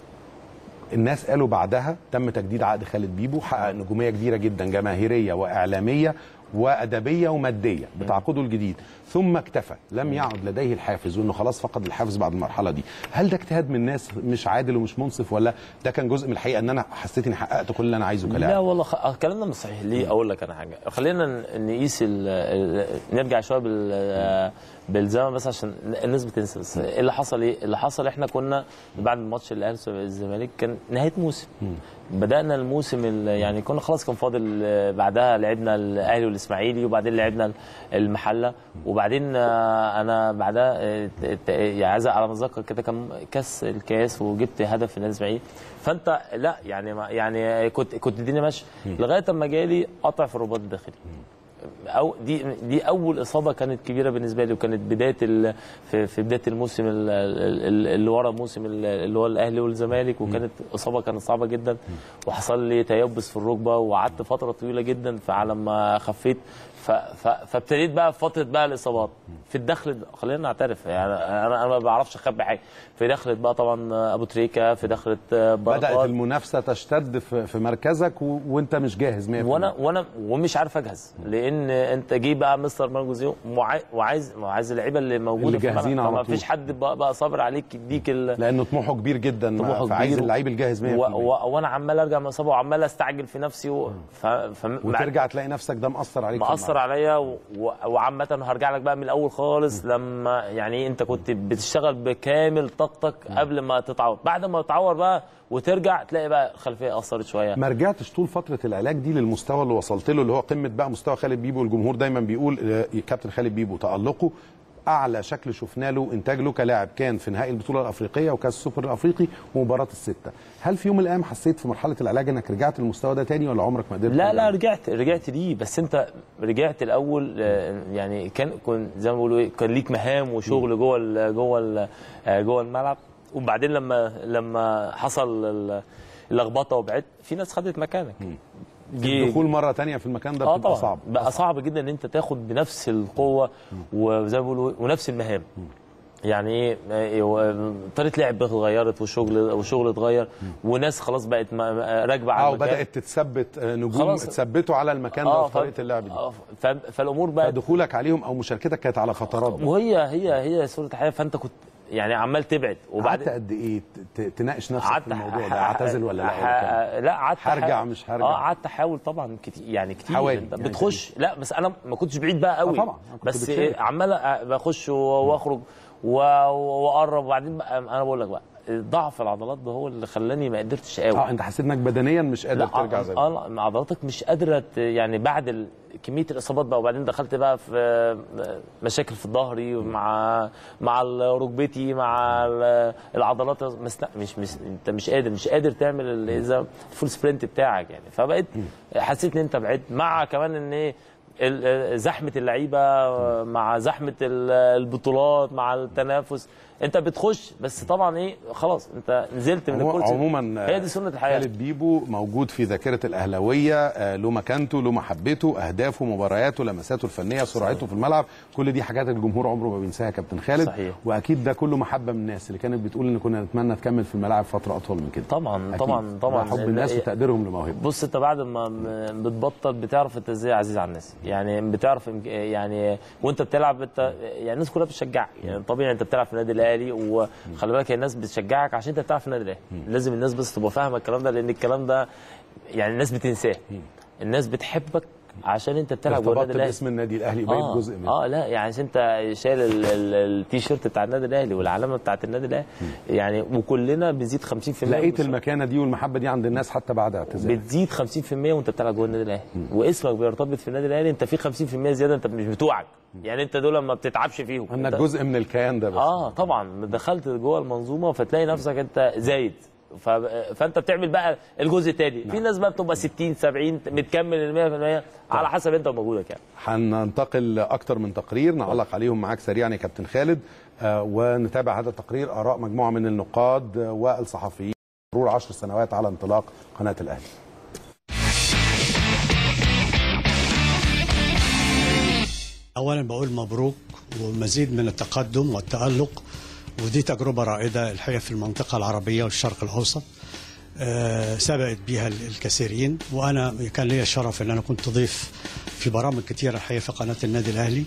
الناس قالوا بعدها تم تجديد عقد خالد بيبو حقق نجوميه كبيره جدا جماهيريه واعلاميه وادبيه وماديه بتعاقده الجديد ثم اكتفى لم يعد لديه الحافز وانه خلاص فقد الحافز بعد المرحله دي هل ده اجتهاد من الناس مش عادل ومش منصف ولا ده كان جزء من الحقيقه ان انا حسيت اني حققت كل اللي انا عايزه لا كلاعب والله خ... الكلام ده مش صحيح ليه اقول لك انا حاجه خلينا ن- نقيس ال... ال... نرجع شويه بال... بالزمن بس عشان الناس بتنسى بس إيه اللي حصل ايه اللي حصل احنا كنا بعد الماتش الاهلي والزمالك كان نهايه موسم بدانا الموسم ال- يعني كنا خلاص كان فاضل آه، بعدها لعبنا الاهلي والاسماعيلي وبعدين لعبنا المحله وبعدين آه، انا بعدها آه، ت- ت- يعني عايز على ما اتذكر كده كان كاس الكاس وجبت هدف في النادي الاسماعيلي فانت لا يعني ما يعني كنت كنت الدنيا ماشيه لغايه اما جالي قطع في الرباط الداخلي او دي دي اول اصابه كانت كبيره بالنسبه لي وكانت بدايه ال في, في بدايه الموسم ال- ال- اللي ورا موسم ال- اللي هو الاهلي والزمالك وكانت اصابه كانت صعبه جدا وحصل لي تيبس في الركبه وقعدت فتره طويله جدا فعلى ما خفيت ف- ف- فابتديت بقى في فتره بقى الاصابات في الدخل خلينا نعترف يعني انا انا ما بعرفش اخبي حاجه في دخلة بقى طبعا ابو تريكه في دخلة بدات بركات المنافسه تشتد في, في مركزك و... وانت مش جاهز 100% وانا وانا ومش عارف اجهز لان انت جه بقى مستر مانجوزيو وعاي- وعايز وعايز اللعيبه اللي موجوده اللي في الملعب. جاهزين على فما طول. فيش حد بقى, بقى صابر عليك يديك ال... لانه طموحه كبير جدا طموحه فعايز كبير. اللعيب الجاهز 100% و... و... وانا عمال ارجع من الاصابه وعمال استعجل في نفسي و... ف... ف... وترجع تلاقي نفسك ده مأثر عليك في مأثر عليا و... و- وعامة هرجع لك بقى من الأول خالص لما يعني أنت كنت بتشتغل بكامل طاقتك قبل ما تتعور بعد ما تتعور بقى وترجع تلاقي بقى الخلفية أثرت شوية ما رجعتش طول فتره العلاج دي للمستوى اللي وصلت له اللي هو قمه بقى مستوى خالد بيبو الجمهور دايما بيقول آه، كابتن خالد بيبو تالقه اعلى شكل شفنا له انتاج له كلاعب كان في نهائي البطوله الافريقيه وكاس السوبر الافريقي ومباراه السته هل في يوم من الايام حسيت في مرحله العلاج انك رجعت للمستوى ده تاني ولا عمرك ما قدرت لا لا رجعت رجعت ليه بس انت رجعت الاول آه، يعني كان كن زي ما بيقولوا ايه كان ليك مهام وشغل جوه ال- جوه ال- آه، جوه الملعب وبعدين لما لما حصل ال- اللخبطه وبعدت في ناس خدت مكانك جه- الدخول مره تانية في المكان ده اه بتبقى طبعا صعب بقى صعب جدا ان انت تاخد بنفس القوه وزي ما بيقولوا ونفس المهام يعني ايه إيه، و- طريقه لعب اتغيرت والشغل والشغل اتغير وناس خلاص بقت ما- راكبه على اه المكان. وبدات تتثبت آه، نجوم خلاص. اتثبتوا على المكان ده آه، وفي طريقه اللعب دي آه، ف- فالامور بقت فدخولك عليهم او مشاركتك كانت على فترات بقى. وهي هي هي صوره الحياه فانت كنت يعني عمال تبعد قعدت قد ايه ت- ت- تناقش نفسك قعدت في الموضوع ح- ده اعتزل ولا لا ولا كام؟ ح- لا قعدت هرجع أحاول- مش هرجع. اه قعدت احاول طبعا كتير يعني كتير حوالي، انت يعني بتخش لا بس انا ما كنتش بعيد بقى قوي آه طبعا، أنا كنت بس بتشارك. عمال أ- بخش و- واخرج و- واقرب وبعدين بقى انا بقول لك بقى ضعف العضلات ده هو اللي خلاني ما قدرتش اقاوم اه انت حسيت انك بدنيا مش قادر لا ترجع زي اه لا عضلاتك مش قادره ت- يعني بعد ال- كميه الاصابات بقى وبعدين دخلت بقى في آه، مشاكل في ظهري مع مع ال- ركبتي مع ال- العضلات مس- مش مش انت مش قادر مش قادر تعمل ال- اذا الفول سبرنت بتاعك يعني فبقيت حسيت ان انت بعدت مع كمان ان ايه ال- زحمه اللعيبه مع زحمه ال- البطولات مع التنافس انت بتخش بس طبعا ايه خلاص انت نزلت من هو الكرسي عموما هي دي سنه الحياه خالد بيبو موجود في ذاكره الاهلاويه آه، له مكانته له محبته اهدافه مبارياته لمساته الفنيه سرعته في الملعب كل دي حاجات الجمهور عمره ما بينساها يا كابتن خالد صحيح. واكيد ده كله محبه من الناس اللي كانت بتقول ان كنا نتمنى تكمل في الملاعب فتره اطول من كده طبعا أكيد. طبعا طبعا ده حب الناس ال- وتقديرهم لموهبه بص انت بعد ما م- بتبطل بتعرف انت ازاي عزيز على الناس يعني بتعرف إمك- يعني وانت بتلعب انت يعني الناس كلها بتشجعك يعني طبيعي انت بتلعب في النادي الاهلي وخلي بالك هي الناس بتشجعك عشان انت بتلعب في النادي الاهلي لازم الناس بس تبقى فاهمه الكلام ده لان الكلام ده يعني الناس بتنساه الناس بتحبك عشان انت بتلعب جوه النادي ارتبطت الاهلي باسم النادي الاهلي بقيت آه جزء منه اه لا يعني عشان انت شايل ال- ال- التيشيرت بتاع النادي الاهلي والعلامه بتاعت النادي الاهلي يعني وكلنا بنزيد 50% لقيت المكانه دي والمحبه دي عند الناس حتى بعد اعتزالك بتزيد 50% وانت بتلعب جوه النادي الاهلي واسمك بيرتبط في النادي الاهلي انت في 50% زياده انت مش بتوعك يعني انت دول ما بتتعبش فيهم انك انت- جزء من الكيان ده بس اه طبعا دخلت جوه المنظومه فتلاقي نفسك انت زايد ف... فانت بتعمل بقى الجزء الثاني في ناس بقى بتبقى 60 70 بتكمل ال 100% على حسب انت ومجهودك يعني هننتقل اكتر من تقرير نعلق عليهم معاك سريعا يا كابتن خالد آه، ونتابع هذا التقرير اراء مجموعه من النقاد آه، والصحفيين مرور عشر سنوات على انطلاق قناه الاهلي اولا بقول مبروك ومزيد من التقدم والتالق ودي تجربه رائده الحقيقه في المنطقه العربيه والشرق الاوسط آه، سبقت بها الكثيرين وانا كان لي الشرف ان انا كنت ضيف في برامج كثيره الحقيقه في قناه النادي الاهلي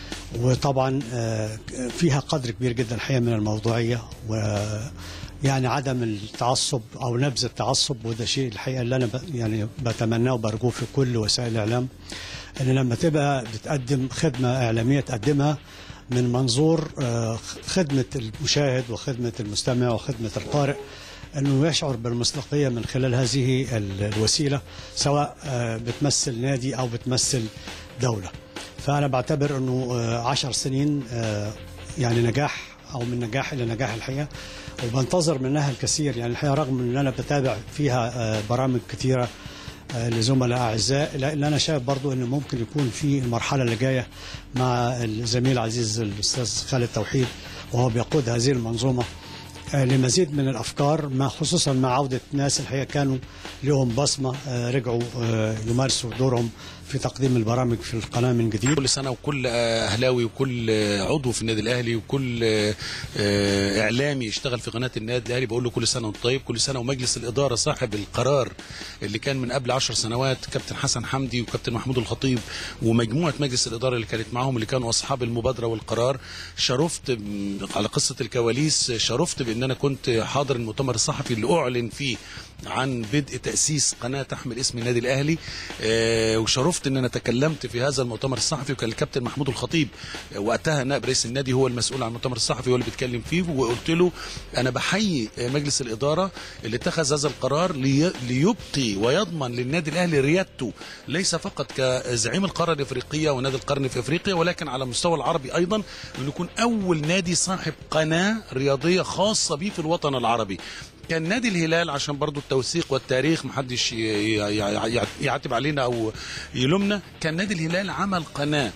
وطبعا آه، فيها قدر كبير جدا الحقيقه من الموضوعيه و يعني عدم التعصب او نبذ التعصب وده شيء الحقيقه اللي انا ب- يعني بتمناه وبرجوه في كل وسائل الاعلام ان لما تبقى بتقدم خدمه اعلاميه تقدمها من منظور آه، خدمه المشاهد وخدمه المستمع وخدمه القارئ انه يشعر بالمصداقيه من خلال هذه ال- الوسيله سواء آه، بتمثل نادي او بتمثل دوله. فانا بعتبر انه آه، عشر سنين آه، يعني نجاح او من نجاح الى نجاح الحقيقه وبنتظر منها الكثير يعني الحقيقه رغم ان انا بتابع فيها آه، برامج كثيره آه، لزملاء اعزاء الا إن انا شايف برضو انه ممكن يكون في المرحله اللي جايه مع الزميل العزيز الاستاذ خالد توحيد وهو بيقود هذه المنظومه آه، لمزيد من الافكار ما خصوصا مع عوده ناس الحقيقه كانوا لهم بصمه آه، رجعوا آه، يمارسوا دورهم في تقديم البرامج في القناه من جديد كل سنه وكل آه، اهلاوي وكل آه، عضو في النادي الاهلي وكل آه، آه، اعلامي يشتغل في قناه النادي الاهلي بقول له كل سنه وانت طيب كل سنه ومجلس الاداره صاحب القرار اللي كان من قبل عشر سنوات كابتن حسن حمدي وكابتن محمود الخطيب ومجموعه مجلس الاداره اللي كانت معاهم اللي كانوا اصحاب المبادره والقرار شرفت م- على قصه الكواليس شرفت بان انا كنت حاضر المؤتمر الصحفي اللي اعلن فيه عن بدء تاسيس قناه تحمل اسم النادي الاهلي آه، وشرفت ان انا تكلمت في هذا المؤتمر الصحفي وكان الكابتن محمود الخطيب آه، وقتها نائب رئيس النادي هو المسؤول عن المؤتمر الصحفي هو اللي بيتكلم فيه وقلت له انا بحيي آه، مجلس الاداره اللي اتخذ هذا القرار لي- ليبقي ويضمن للنادي الاهلي ريادته ليس فقط كزعيم القاره الافريقيه ونادي القرن في افريقيا ولكن على المستوى العربي ايضا انه يكون اول نادي صاحب قناه رياضيه خاصه به في الوطن العربي كان نادي الهلال عشان برضو التوثيق والتاريخ محدش ي- ي- ي- يعتب علينا او يلومنا كان نادي الهلال عمل قناه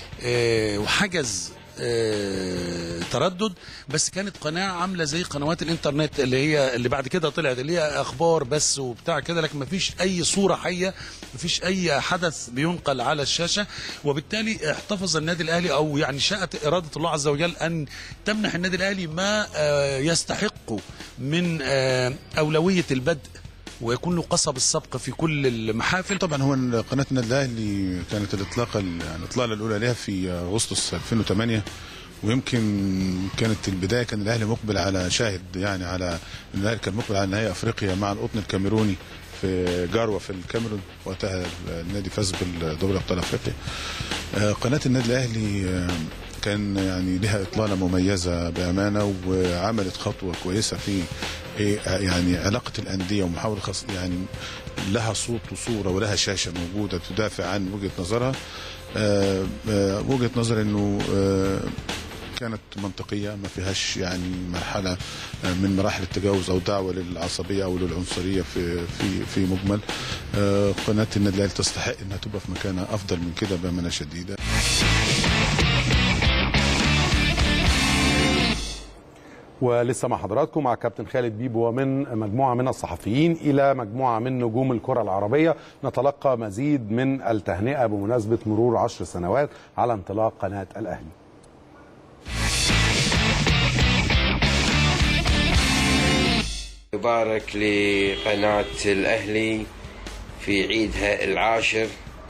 آه، وحجز آه، تردد بس كانت قناه عامله زي قنوات الانترنت اللي هي اللي بعد كده طلعت اللي هي اخبار بس وبتاع كده لكن ما فيش اي صوره حيه ما فيش اي حدث بينقل على الشاشه وبالتالي احتفظ النادي الاهلي او يعني شاءت اراده الله عز وجل ان تمنح النادي الاهلي ما آه، يستحقه من آه، اولويه البدء ويكون له قصب السبق في كل المحافل طبعا هو قناه النادي الاهلي كانت الاطلاقه يعني الاطلاله الاولى لها في اغسطس 2008 ويمكن كانت البدايه كان الاهلي مقبل على شاهد يعني على الاهلي كان مقبل على نهائي افريقيا مع القطن الكاميروني في جاروة في الكاميرون وقتها النادي فاز بالدوري ابطال افريقيا آه، قناه النادي الاهلي آه، كان يعني لها اطلاله مميزه بامانه وعملت خطوه كويسه في إيه يعني علاقه الانديه ومحاوله خص يعني لها صوت وصوره ولها شاشه موجوده تدافع عن وجهه نظرها آه، آه، وجهه نظر انه آه، كانت منطقيه ما فيهاش يعني مرحله آه، من مراحل التجاوز او دعوه للعصبيه او للعنصريه في في في مجمل آه، قناه النادي الاهلي تستحق انها تبقى في مكانها افضل من كده بامانه شديده ولسه مع حضراتكم مع كابتن خالد بيبو ومن مجموعه من الصحفيين الى مجموعه من نجوم الكره العربيه نتلقى مزيد من التهنئه بمناسبه مرور عشر سنوات على انطلاق قناه الاهلي. يبارك لقناة الأهلي في عيدها العاشر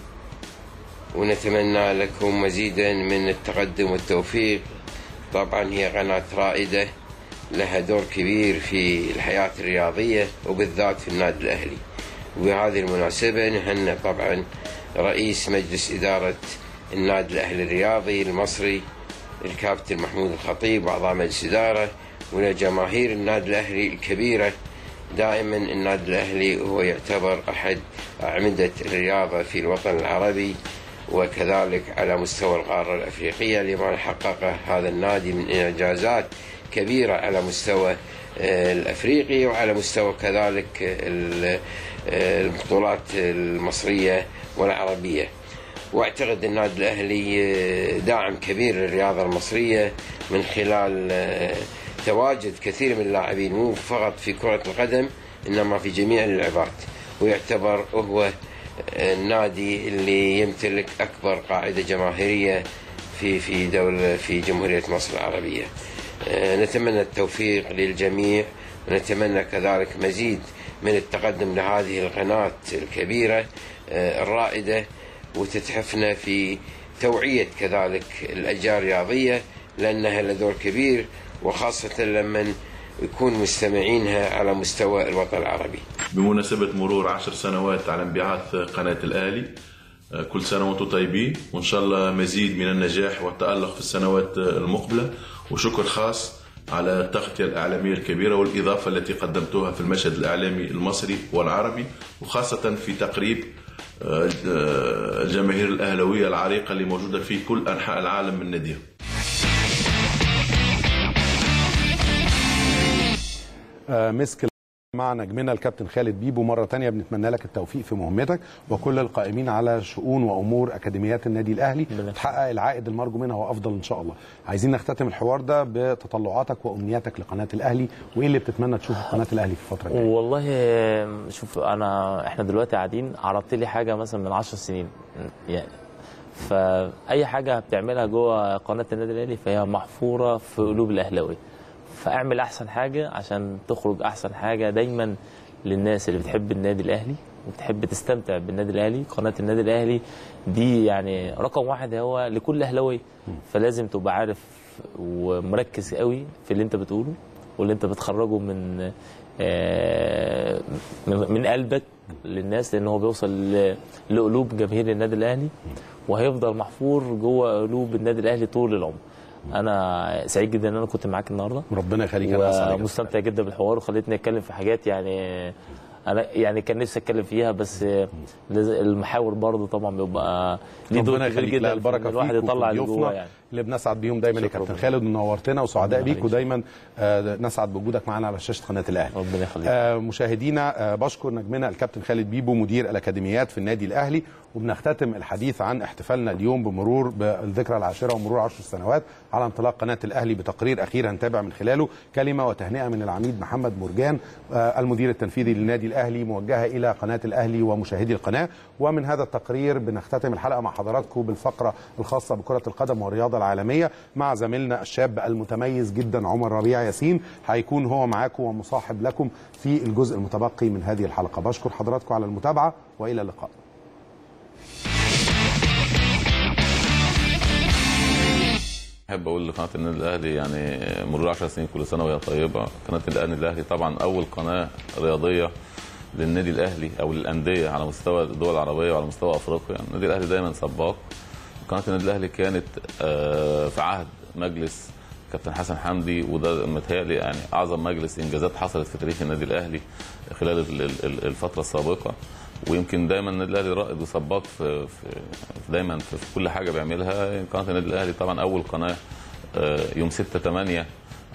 ونتمنى لكم مزيدا من التقدم والتوفيق طبعا هي قناة رائدة لها دور كبير في الحياة الرياضية وبالذات في النادي الأهلي وبهذه المناسبة نهنئ طبعا رئيس مجلس إدارة النادي الأهلي الرياضي المصري الكابتن محمود الخطيب وأعضاء مجلس إدارة ولجماهير النادي الأهلي الكبيرة دائما النادي الأهلي هو يعتبر أحد أعمدة الرياضة في الوطن العربي وكذلك على مستوى القارة الأفريقية لما حققه هذا النادي من إنجازات كبيرة على مستوى آه، الأفريقي وعلى مستوى كذلك ال- آه، البطولات المصرية والعربية واعتقد النادي الاهلي آه، داعم كبير للرياضه المصريه من خلال آه، تواجد كثير من اللاعبين مو فقط في كره القدم انما في جميع اللعبات ويعتبر هو آه، النادي اللي يمتلك اكبر قاعده جماهيريه في في دوله في جمهوريه مصر العربيه. آه، نتمنى التوفيق للجميع ونتمنى كذلك مزيد من التقدم لهذه القناه الكبيره آه، الرائده وتتحفنا في توعية كذلك الأجيال الرياضية لأنها لها دور كبير وخاصة لما يكون مستمعينها على مستوى الوطن العربي بمناسبة مرور عشر سنوات على انبعاث قناة الأهلي آه، كل سنة وأنتم طيبين وإن شاء الله مزيد من النجاح والتألق في السنوات آه، المقبلة وشكر خاص على التغطية الإعلامية الكبيرة والإضافة التي قدمتوها في المشهد الإعلامي المصري والعربي وخاصة في تقريب آه، آه، الجماهير الأهلوية العريقة اللي موجودة في كل أنحاء العالم من ناديها آه، مسك مع نجمنا الكابتن خالد بيبو مرة تانية بنتمنى لك التوفيق في مهمتك وكل القائمين على شؤون وأمور أكاديميات النادي الأهلي تحقق العائد المرجو منها وأفضل إن شاء الله عايزين نختتم الحوار ده بتطلعاتك وأمنياتك لقناة الأهلي وإيه اللي بتتمنى تشوفه في قناة الأهلي في الفترة الجاية والله شوف انا احنا دلوقتي قاعدين عرضت لي حاجه مثلا من 10 سنين يعني فاي حاجه بتعملها جوه قناه النادي الاهلي فهي محفوره في قلوب الاهلاويه فاعمل احسن حاجه عشان تخرج احسن حاجه دايما للناس اللي بتحب النادي الاهلي وبتحب تستمتع بالنادي الاهلي قناه النادي الاهلي دي يعني رقم واحد هو لكل اهلاوي فلازم تبقى عارف ومركز قوي في اللي انت بتقوله واللي انت بتخرجه من آه، من من قلبك للناس لان هو بيوصل ل- لقلوب جماهير النادي الاهلي وهيفضل محفور جوه قلوب النادي الاهلي طول العمر انا سعيد جدا ان انا كنت معاك النهارده ربنا يخليك أنا أسعد. ومستمتع جدا بالحوار وخليتني اتكلم في حاجات يعني انا يعني كان نفسي اتكلم فيها بس لازم- المحاور برضه طبعا بيبقى ليه دور ربنا كبير يخليك جدا لا في البركه إن الواحد فيك يطلع وفي اللي جواه ضيوفنا يعني اللي بنسعد بيهم دايما يا شكراً. كابتن خالد ونورتنا وسعداء ربنا بيك ودايما آه، نسعد بوجودك معنا على شاشه قناه الاهلي ربنا يخليك آه، مشاهدينا آه، بشكر نجمنا الكابتن خالد بيبو مدير الاكاديميات في النادي الاهلي وبنختتم الحديث عن احتفالنا اليوم بمرور بالذكرى العاشره ومرور عشر سنوات على انطلاق قناه الاهلي بتقرير اخير هنتابع من خلاله كلمه وتهنئه من العميد محمد مرجان آه، المدير التنفيذي للنادي الاهلي موجهه الى قناه الاهلي ومشاهدي القناه ومن هذا التقرير بنختتم الحلقه مع حضراتكم بالفقره الخاصه بكره القدم والرياضه العالميه مع زميلنا الشاب المتميز جدا عمر ربيع ياسين هيكون هو معاكم ومصاحب لكم في الجزء المتبقي من هذه الحلقه بشكر حضراتكم على المتابعه والى اللقاء احب اقول لقناه النادي الاهلي يعني مرور 10 سنين كل سنه وهي طيبه قناه النادي الاهلي طبعا اول قناه رياضيه للنادي الاهلي او للانديه على مستوى الدول العربيه وعلى مستوى افريقيا النادي الاهلي دايما سباق قناه النادي الاهلي كانت آه، في عهد مجلس كابتن حسن حمدي وده متهيألي يعني اعظم مجلس انجازات حصلت في تاريخ النادي الاهلي خلال ال- ال- ال- الفتره السابقه ويمكن دايما النادي الاهلي رائد وسباق في, في في- دايما في, في كل حاجه بيعملها قناه النادي الاهلي طبعا اول قناه آه، يوم 6 8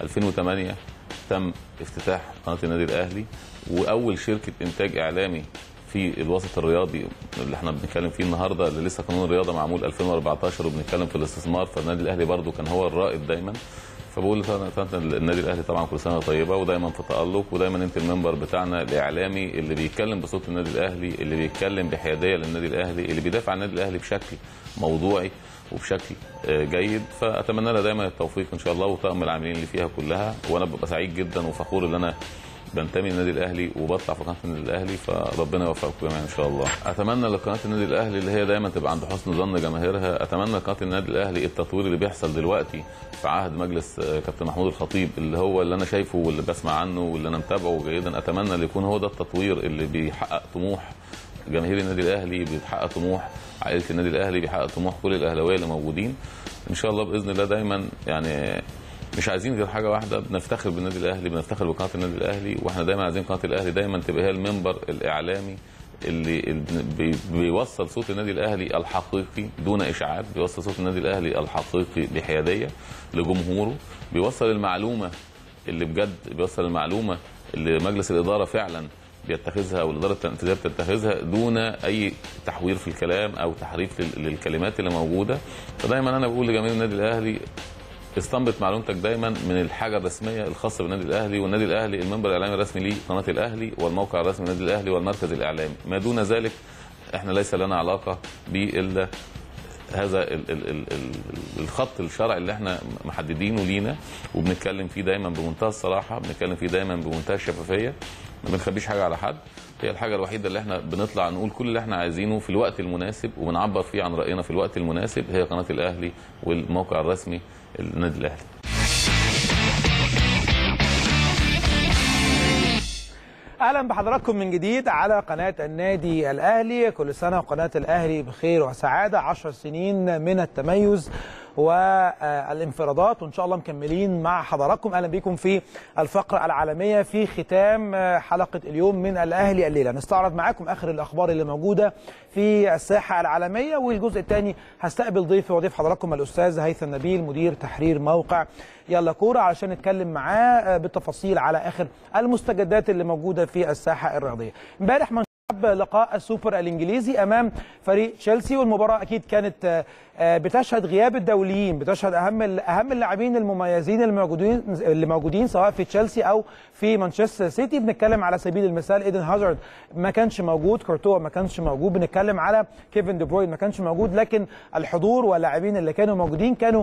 2008 تم افتتاح قناه النادي الاهلي واول شركه انتاج اعلامي في الوسط الرياضي اللي احنا بنتكلم فيه النهارده اللي لسه قانون الرياضه معمول 2014 وبنتكلم في الاستثمار فالنادي الاهلي برضو كان هو الرائد دايما فبقول لقناه النادي الاهلي طبعا كل سنه طيبه ودايما في تالق ودايما انت المنبر بتاعنا الاعلامي اللي بيتكلم بصوت النادي الاهلي اللي بيتكلم بحياديه للنادي الاهلي اللي بيدافع عن النادي الاهلي بشكل موضوعي وبشكل آه، جيد فاتمنى لها دايما التوفيق ان شاء الله وطاقم العاملين اللي فيها كلها وانا ببقى سعيد جدا وفخور ان انا بنتمي للنادي الاهلي وبطلع في قناه النادي الاهلي فربنا يوفقكم جميعا ان شاء الله. اتمنى لقناه النادي الاهلي اللي هي دايما تبقى عند حسن ظن جماهيرها، اتمنى لقناه النادي الاهلي التطوير اللي بيحصل دلوقتي في عهد مجلس آه، كابتن محمود الخطيب اللي هو اللي انا شايفه واللي بسمع عنه واللي انا متابعه جيدا اتمنى ان يكون هو ده التطوير اللي بيحقق طموح جماهير النادي الاهلي بيحقق طموح عائله النادي الاهلي بيحقق طموح كل الاهلاويه اللي موجودين ان شاء الله باذن الله دايما يعني مش عايزين غير حاجه واحده بنفتخر بالنادي الاهلي بنفتخر بقناه النادي الاهلي واحنا دايما عايزين قناه الاهلي دايما تبقى هي المنبر الاعلامي اللي اللي بي- بيوصل صوت النادي الاهلي الحقيقي دون اشاعات بيوصل صوت النادي الاهلي الحقيقي بحياديه لجمهوره بيوصل المعلومه اللي بجد بيوصل المعلومه اللي مجلس الاداره فعلا بيتخذها او الاداره التنفيذيه بتتخذها دون اي تحوير في الكلام او تحريف لل- للكلمات اللي موجوده فدايما انا بقول لجماهير النادي الاهلي استنبط معلومتك دايما من الحاجه الرسميه الخاصه بالنادي الاهلي والنادي الاهلي المنبر الاعلامي الرسمي ليه قناه الاهلي والموقع الرسمي للنادي الاهلي والمركز الاعلامي ما دون ذلك احنا ليس لنا علاقه به الا هذا ال ال ال ال الخط الشرعي اللي احنا محددينه لينا وبنتكلم فيه دايما بمنتهى الصراحه بنتكلم فيه دايما بمنتهى الشفافيه ما بنخبيش حاجه على حد هي الحاجه الوحيده اللي احنا بنطلع نقول كل اللي احنا عايزينه في الوقت المناسب وبنعبر فيه عن راينا في الوقت المناسب هي قناه الاهلي والموقع الرسمي للنادي الاهلي اهلا بحضراتكم من جديد على قناه النادي الاهلي كل سنه وقناه الاهلي بخير وسعاده 10 سنين من التميز والانفرادات وان شاء الله مكملين مع حضراتكم اهلا بكم في الفقره العالميه في ختام حلقه اليوم من الاهلي الليله نستعرض معاكم اخر الاخبار اللي موجوده في الساحه العالميه والجزء الثاني هستقبل ضيفي وضيف حضراتكم الاستاذ هيثم نبيل مدير تحرير موقع يلا كوره علشان نتكلم معاه بالتفاصيل على اخر المستجدات اللي موجوده في الساحه الرياضيه امبارح من لقاء السوبر الانجليزي امام فريق تشيلسي والمباراه اكيد كانت بتشهد غياب الدوليين بتشهد اهم اهم اللاعبين المميزين الموجودين اللي موجودين سواء في تشيلسي او في مانشستر سيتي بنتكلم على سبيل المثال ايدن هازارد ما كانش موجود كورتوا ما كانش موجود بنتكلم على كيفن دي بروين ما كانش موجود لكن الحضور واللاعبين اللي كانوا موجودين كانوا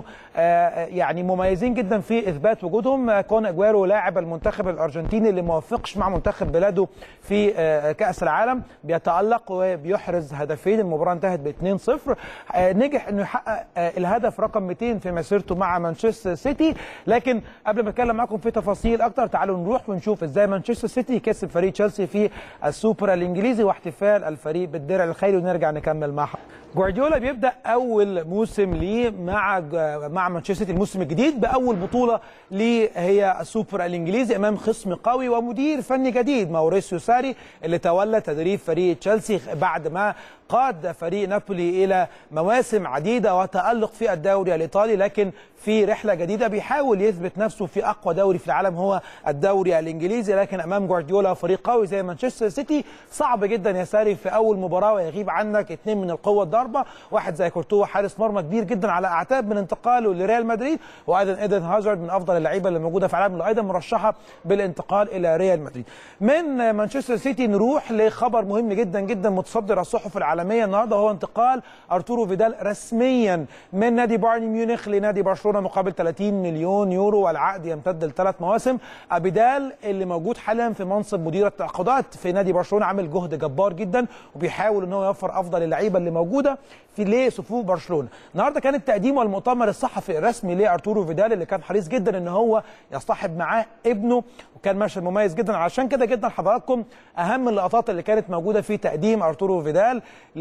يعني مميزين جدا في اثبات وجودهم كون اجويرو لاعب المنتخب الارجنتيني اللي ما وفقش مع منتخب بلاده في كاس العالم بيتالق وبيحرز هدفين المباراه انتهت ب 2-0 نجح انه يحقق الهدف رقم 200 في مسيرته مع مانشستر سيتي لكن قبل ما اتكلم معاكم في تفاصيل اكتر تعالوا نروح ونشوف ازاي مانشستر سيتي كسب فريق تشيلسي في السوبر الانجليزي واحتفال الفريق بالدرع الخيري ونرجع نكمل مع جوارديولا بيبدا اول موسم ليه مع مع مانشستر سيتي الموسم الجديد باول بطوله ليه هي السوبر الانجليزي امام خصم قوي ومدير فني جديد ماوريسيو ساري اللي تولى تدريب فريق تشيلسي بعد ما قاد فريق نابولي الى مواسم عديده وتالق في الدوري الايطالي لكن في رحله جديده بيحاول يثبت نفسه في اقوى دوري في العالم هو الدوري الانجليزي لكن امام جوارديولا فريق قوي زي مانشستر سيتي صعب جدا يا ساري في اول مباراه ويغيب عنك اثنين من القوه الضاربه واحد زي كورتوا حارس مرمى كبير جدا على اعتاب من انتقاله لريال مدريد وايضا ايدن هازارد من افضل اللعيبه اللي موجوده في العالم اللي ايضا مرشحه بالانتقال الى ريال مدريد من مانشستر سيتي نروح لخبر مهم جدا جدا متصدر الصحف العالميه النهارده هو انتقال ارتورو فيدال رسميا من نادي بايرن ميونخ لنادي برشلونه مقابل 30 مليون يورو والعقد يمتد لثلاث مواسم ابيدال اللي موجود حاليا في منصب مدير التعاقدات في نادي برشلونه عامل جهد جبار جدا وبيحاول ان هو يوفر افضل اللعيبه اللي موجوده في لصفوف برشلونه النهارده كان التقديم والمؤتمر الصحفي الرسمي لارتورو فيدال اللي كان حريص جدا ان هو يصطحب معاه ابنه كان مشهد مميز جدا عشان كده جدا حضراتكم اهم اللقطات اللي كانت موجوده في تقديم ارتورو فيدال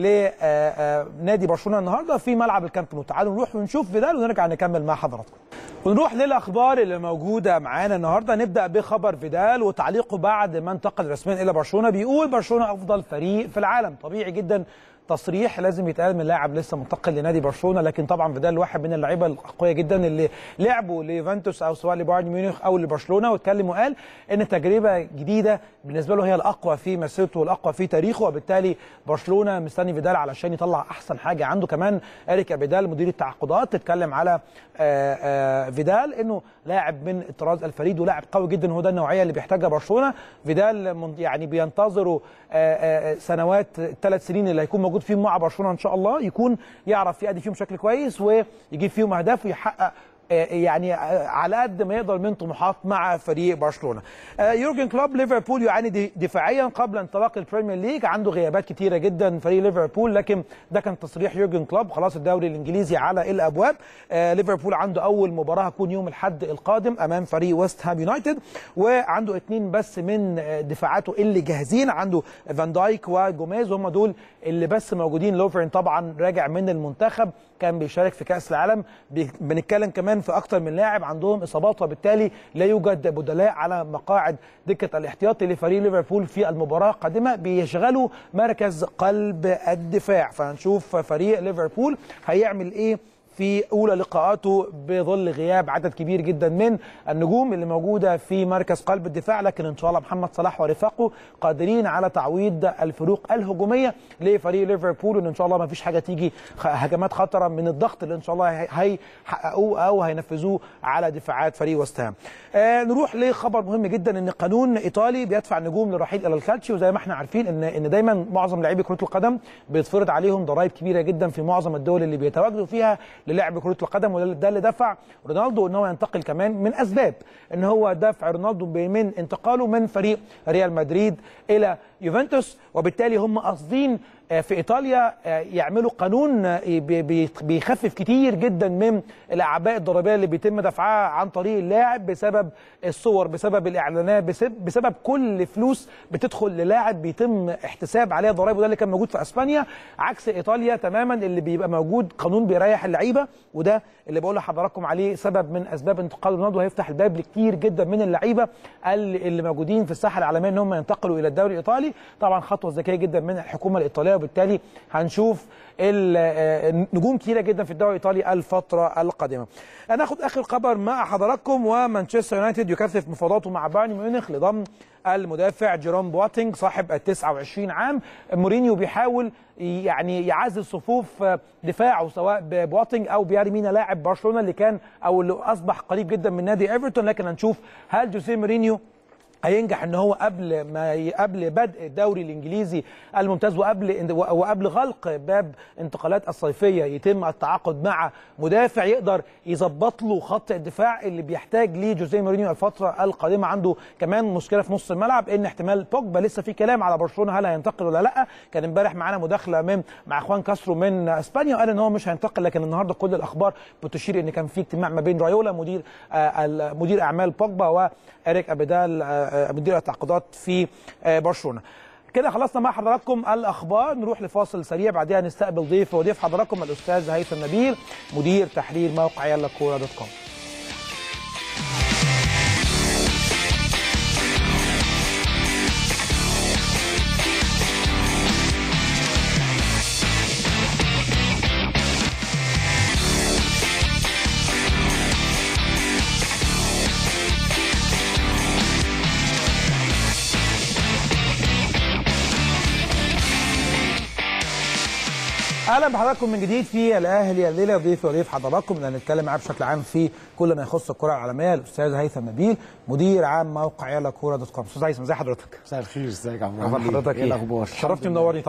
لنادي برشلونه النهارده في ملعب الكامب نو تعالوا نروح ونشوف فيدال ونرجع نكمل مع حضراتكم ونروح للاخبار اللي موجوده معانا النهارده نبدا بخبر فيدال وتعليقه بعد ما انتقل رسميا الى برشلونه بيقول برشلونه افضل فريق في العالم طبيعي جدا تصريح لازم يتقال من لاعب لسه منتقل لنادي برشلونه لكن طبعا فيدال واحد من اللعيبه القويه جدا اللي لعبوا ليوفنتوس او سواء لبايرن ميونخ او لبرشلونه واتكلم وقال ان تجربه جديده بالنسبه له هي الاقوى في مسيرته والاقوى في تاريخه وبالتالي برشلونه مستني فيدال علشان يطلع احسن حاجه عنده كمان اريك ابيدال مدير التعاقدات اتكلم على آآ آآ فيدال انه لاعب من الطراز الفريد ولاعب قوي جدا هو ده النوعيه اللي بيحتاجها برشلونه فيدال من- يعني بينتظروا آآ آآ سنوات الثلاث سنين اللي هيكون موجود فيهم مع برشلونه ان شاء الله يكون يعرف يأدي فيهم بشكل كويس ويجيب فيهم اهداف ويحقق آه، يعني آه، على قد ما يقدر من طموحات مع فريق برشلونه. آه، يورجن كلوب ليفربول يعاني دي- دفاعيا قبل انطلاق البريمير ليج عنده غيابات كتيره جدا فريق ليفربول لكن ده كان تصريح يورجن كلوب خلاص الدوري الانجليزي على الابواب. آه، ليفربول عنده اول مباراه هتكون يوم الاحد القادم امام فريق ويست هام يونايتد وعنده اثنين بس من آه، دفاعاته اللي جاهزين عنده فان دايك وجوميز هم دول اللي بس موجودين لوفرين طبعا راجع من المنتخب كان بيشارك في كاس العالم بي- بنتكلم كمان في اكتر من لاعب عندهم اصابات وبالتالي لا يوجد بدلاء على مقاعد دكه الاحتياطي لفريق ليفربول في المباراه القادمه بيشغلوا مركز قلب الدفاع فهنشوف فريق ليفربول هيعمل ايه في اولى لقاءاته بظل غياب عدد كبير جدا من النجوم اللي موجوده في مركز قلب الدفاع لكن ان شاء الله محمد صلاح ورفاقه قادرين على تعويض الفروق الهجوميه لفريق ليفربول وان ان شاء الله ما فيش حاجه تيجي خ- هجمات خطره من الضغط اللي ان شاء الله هي- هيحققوه او هينفذوه على دفاعات فريق وست هام. آه نروح لخبر مهم جدا ان قانون ايطالي بيدفع النجوم للرحيل الى الكالتشيو وزي ما احنا عارفين ان ان دايما معظم لاعبي كره القدم بيتفرض عليهم ضرائب كبيره جدا في معظم الدول اللي بيتواجدوا فيها للعب كره القدم وده اللي دفع رونالدو ان هو ينتقل كمان من اسباب ان هو دفع رونالدو من انتقاله من فريق ريال مدريد الى يوفنتوس وبالتالي هم قاصدين آه، في ايطاليا آه، يعملوا قانون آه، بي- بي- بيخفف كتير جدا من الاعباء الضريبيه اللي بيتم دفعها عن طريق اللاعب بسبب الصور بسبب الاعلانات بسبب, بسبب كل فلوس بتدخل للاعب بيتم احتساب عليها ضرائب وده اللي كان موجود في اسبانيا عكس ايطاليا تماما اللي بيبقى موجود قانون بيريح اللعيبه وده اللي بقول لحضراتكم عليه سبب من اسباب انتقال رونالدو هيفتح الباب لكتير جدا من اللعيبه اللي اللي موجودين في الساحه العالميه ان هم ينتقلوا الى الدوري الايطالي طبعا خطوه ذكيه جدا من الحكومه الايطاليه وبالتالي هنشوف ال- آه، نجوم كتيره جدا في الدوري الايطالي الفتره القادمه. هناخد اخر خبر مع حضراتكم ومانشستر يونايتد يكثف مفاوضاته مع بايرن ميونخ لضم المدافع جيروم بواتينج صاحب ال 29 عام مورينيو بيحاول يعني يعزز صفوف آه، دفاعه سواء ببواتينج او بياري مينا لاعب برشلونه اللي كان او اللي اصبح قريب جدا من نادي ايفرتون لكن هنشوف هل جوزيه مورينيو هينجح ان هو قبل ما ي- قبل بدء الدوري الانجليزي الممتاز وقبل وقبل غلق باب انتقالات الصيفيه يتم التعاقد مع مدافع يقدر يظبط له خط الدفاع اللي بيحتاج ليه جوزيه مورينيو الفتره القادمه عنده كمان مشكله في نص الملعب ان احتمال بوجبا لسه في كلام على برشلونه هل هينتقل ولا لا كان امبارح معانا مداخله من مع اخوان كاسترو من اسبانيا وقال ان هو مش هينتقل لكن النهارده كل الاخبار بتشير ان كان في اجتماع ما بين رايولا مدير آه، ال- مدير اعمال بوجبا واريك ابيدال آه، آه، مدير التعاقدات في آه، برشلونه كده خلصنا مع حضراتكم الاخبار نروح لفاصل سريع بعدها نستقبل ضيف وضيف حضراتكم الاستاذ هيثم نبيل مدير تحرير موقع يلا كوره دوت كوم اهلا بحضراتكم من جديد في الاهلي الليله ضيف وضيف حضراتكم اللي هنتكلم معاه بشكل عام في كل ما يخص الكره العالميه الاستاذ هيثم نبيل مدير عام موقع يلا كوره دوت كوم استاذ هيثم ازي حضرتك؟ مساء الخير ازيك يا عمرو اخبار عامل حضرتك ايه ايه؟ الاخبار شرفتني منورني طبعا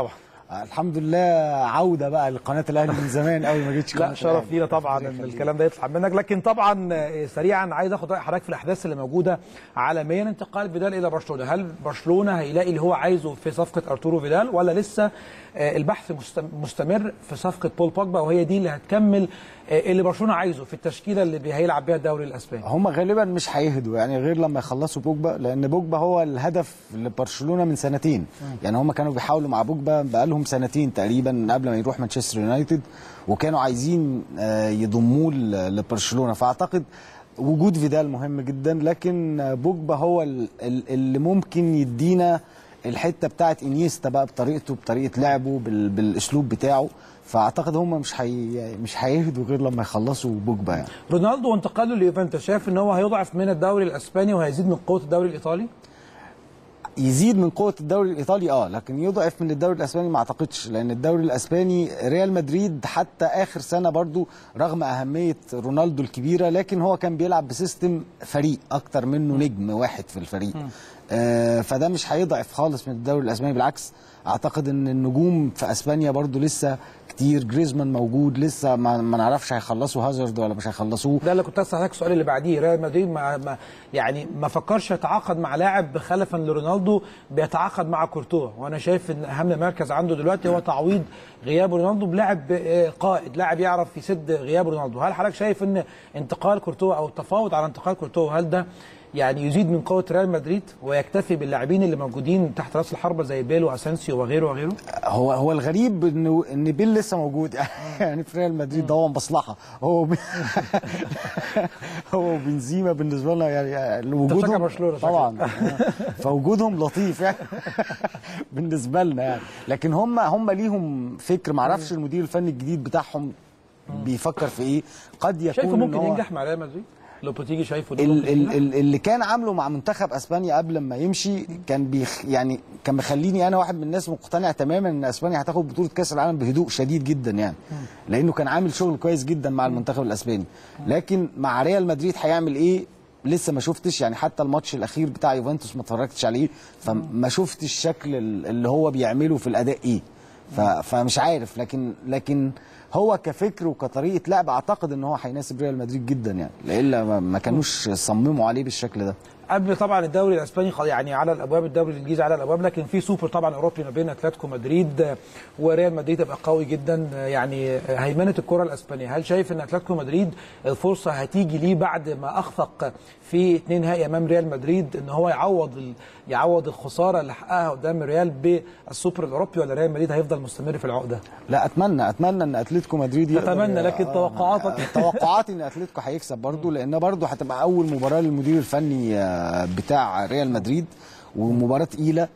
الحمد لله عوده بقى لقناه الاهلي من زمان قوي ما جيتش لا قناة شرف الأهلي. لينا طبعا ان الكلام ده يطلع منك لكن طبعا آه، سريعا عايز اخد راي حضرتك في الاحداث اللي موجوده عالميا انتقال فيدال الى برشلونه هل برشلونه هيلاقي اللي هو عايزه في صفقه ارتورو فيدال ولا لسه آه، البحث مست- مستمر في صفقه بول بوجبا وهي دي اللي هتكمل آه، اللي برشلونه عايزه في التشكيله اللي بي- هيلعب بيها الدوري الاسباني هم غالبا مش هيهدوا يعني غير لما يخلصوا بوجبا لان بوجبا هو الهدف لبرشلونه من سنتين يعني هم كانوا بيحاولوا مع بوجبا بقالهم سنتين تقريبا قبل ما يروح مانشستر يونايتد وكانوا عايزين آه، يضموه ل- لبرشلونه فاعتقد وجود فيدال مهم جدا لكن آه، بوجبا هو ال- ال- اللي ممكن يدينا الحته بتاعت انيستا بقى بطريقته بطريقه لعبه بال- بالاسلوب بتاعه فاعتقد هم مش هي مش هيهدوا غير لما يخلصوا بوجبا يعني رونالدو وانتقاله ليوفنتوس شايف ان هو هيضعف من الدوري الاسباني وهيزيد من قوه الدوري الايطالي يزيد من قوه الدوري الايطالي اه لكن يضعف من الدوري الاسباني ما اعتقدش لان الدوري الاسباني ريال مدريد حتى اخر سنه برضو رغم اهميه رونالدو الكبيره لكن هو كان بيلعب بسيستم فريق اكتر منه نجم واحد في الفريق آه فده مش هيضعف خالص من الدوري الاسباني بالعكس اعتقد ان النجوم في اسبانيا برضو لسه كتير جريزمان موجود لسه ما, ما نعرفش هيخلصوا هازارد ولا مش هيخلصوه ده اللي كنت اسالك السؤال اللي بعديه ريال مدريد ما ما يعني ما فكرش يتعاقد مع لاعب خلفا لرونالدو بيتعاقد مع كورتوا وانا شايف ان اهم مركز عنده دلوقتي هو تعويض غياب رونالدو بلاعب آه، قائد لاعب يعرف يسد غياب رونالدو هل حضرتك شايف ان انتقال كورتوا او التفاوض على انتقال كورتوا هل ده يعني يزيد من قوه ريال مدريد ويكتفي باللاعبين اللي موجودين تحت راس الحربه زي بيل واسensio وغيره وغيره هو هو الغريب انه ان بيل لسه موجود يعني في ريال مدريد ده هو مصلحه هو ب... هو بنزيما بالنسبه لنا يعني بتشجع وجودهم برشلونة شكلك. طبعا فوجودهم لطيف يعني بالنسبه لنا يعني لكن هم هم ليهم فكر ما اعرفش المدير الفني الجديد بتاعهم بيفكر في ايه قد يكون شايفه إن ممكن هو- ينجح مع ريال مدريد لوبوتيجي شايفه ده ال- ممكن ال- ينجح؟ ال- اللي كان عامله مع منتخب اسبانيا قبل ما يمشي كان بيخ يعني كان مخليني انا واحد من الناس مقتنع تماما ان اسبانيا هتاخد بطوله كاس العالم بهدوء شديد جدا يعني لانه كان عامل شغل كويس جدا مع المنتخب الاسباني لكن مع ريال مدريد هيعمل ايه لسه ما شفتش يعني حتى الماتش الاخير بتاع يوفنتوس ما اتفرجتش عليه فما شفتش شكل ال- اللي هو بيعمله في الاداء ايه ف- فمش عارف لكن لكن هو كفكر وكطريقه لعب اعتقد ان هو هيناسب ريال مدريد جدا يعني لإلا ما- ما كانوش صمموا عليه بالشكل ده قبل طبعا الدوري الاسباني خ- يعني على الابواب الدوري الانجليزي على الابواب لكن في سوبر طبعا اوروبي ما بين اتلتيكو مدريد آه، وريال مدريد هيبقى قوي جدا آه، يعني آه، هيمنه الكره الاسبانيه هل شايف ان اتلتيكو مدريد الفرصه هتيجي ليه بعد ما اخفق في اثنين نهائي امام ريال مدريد ان هو يعوض ال- يعوض الخساره اللي حققها قدام ريال بالسوبر الاوروبي ولا ريال مدريد هيفضل مستمر في العقده لا اتمنى اتمنى ان اتلتيكو مدريد يقدر- تتمنى لكن آه، توقعاتك توقعاتي ان اتلتيكو هيكسب برضه لان برضه هتبقى اول مباراه للمدير الفني آه، بتاع ريال مدريد ومباراه تقيله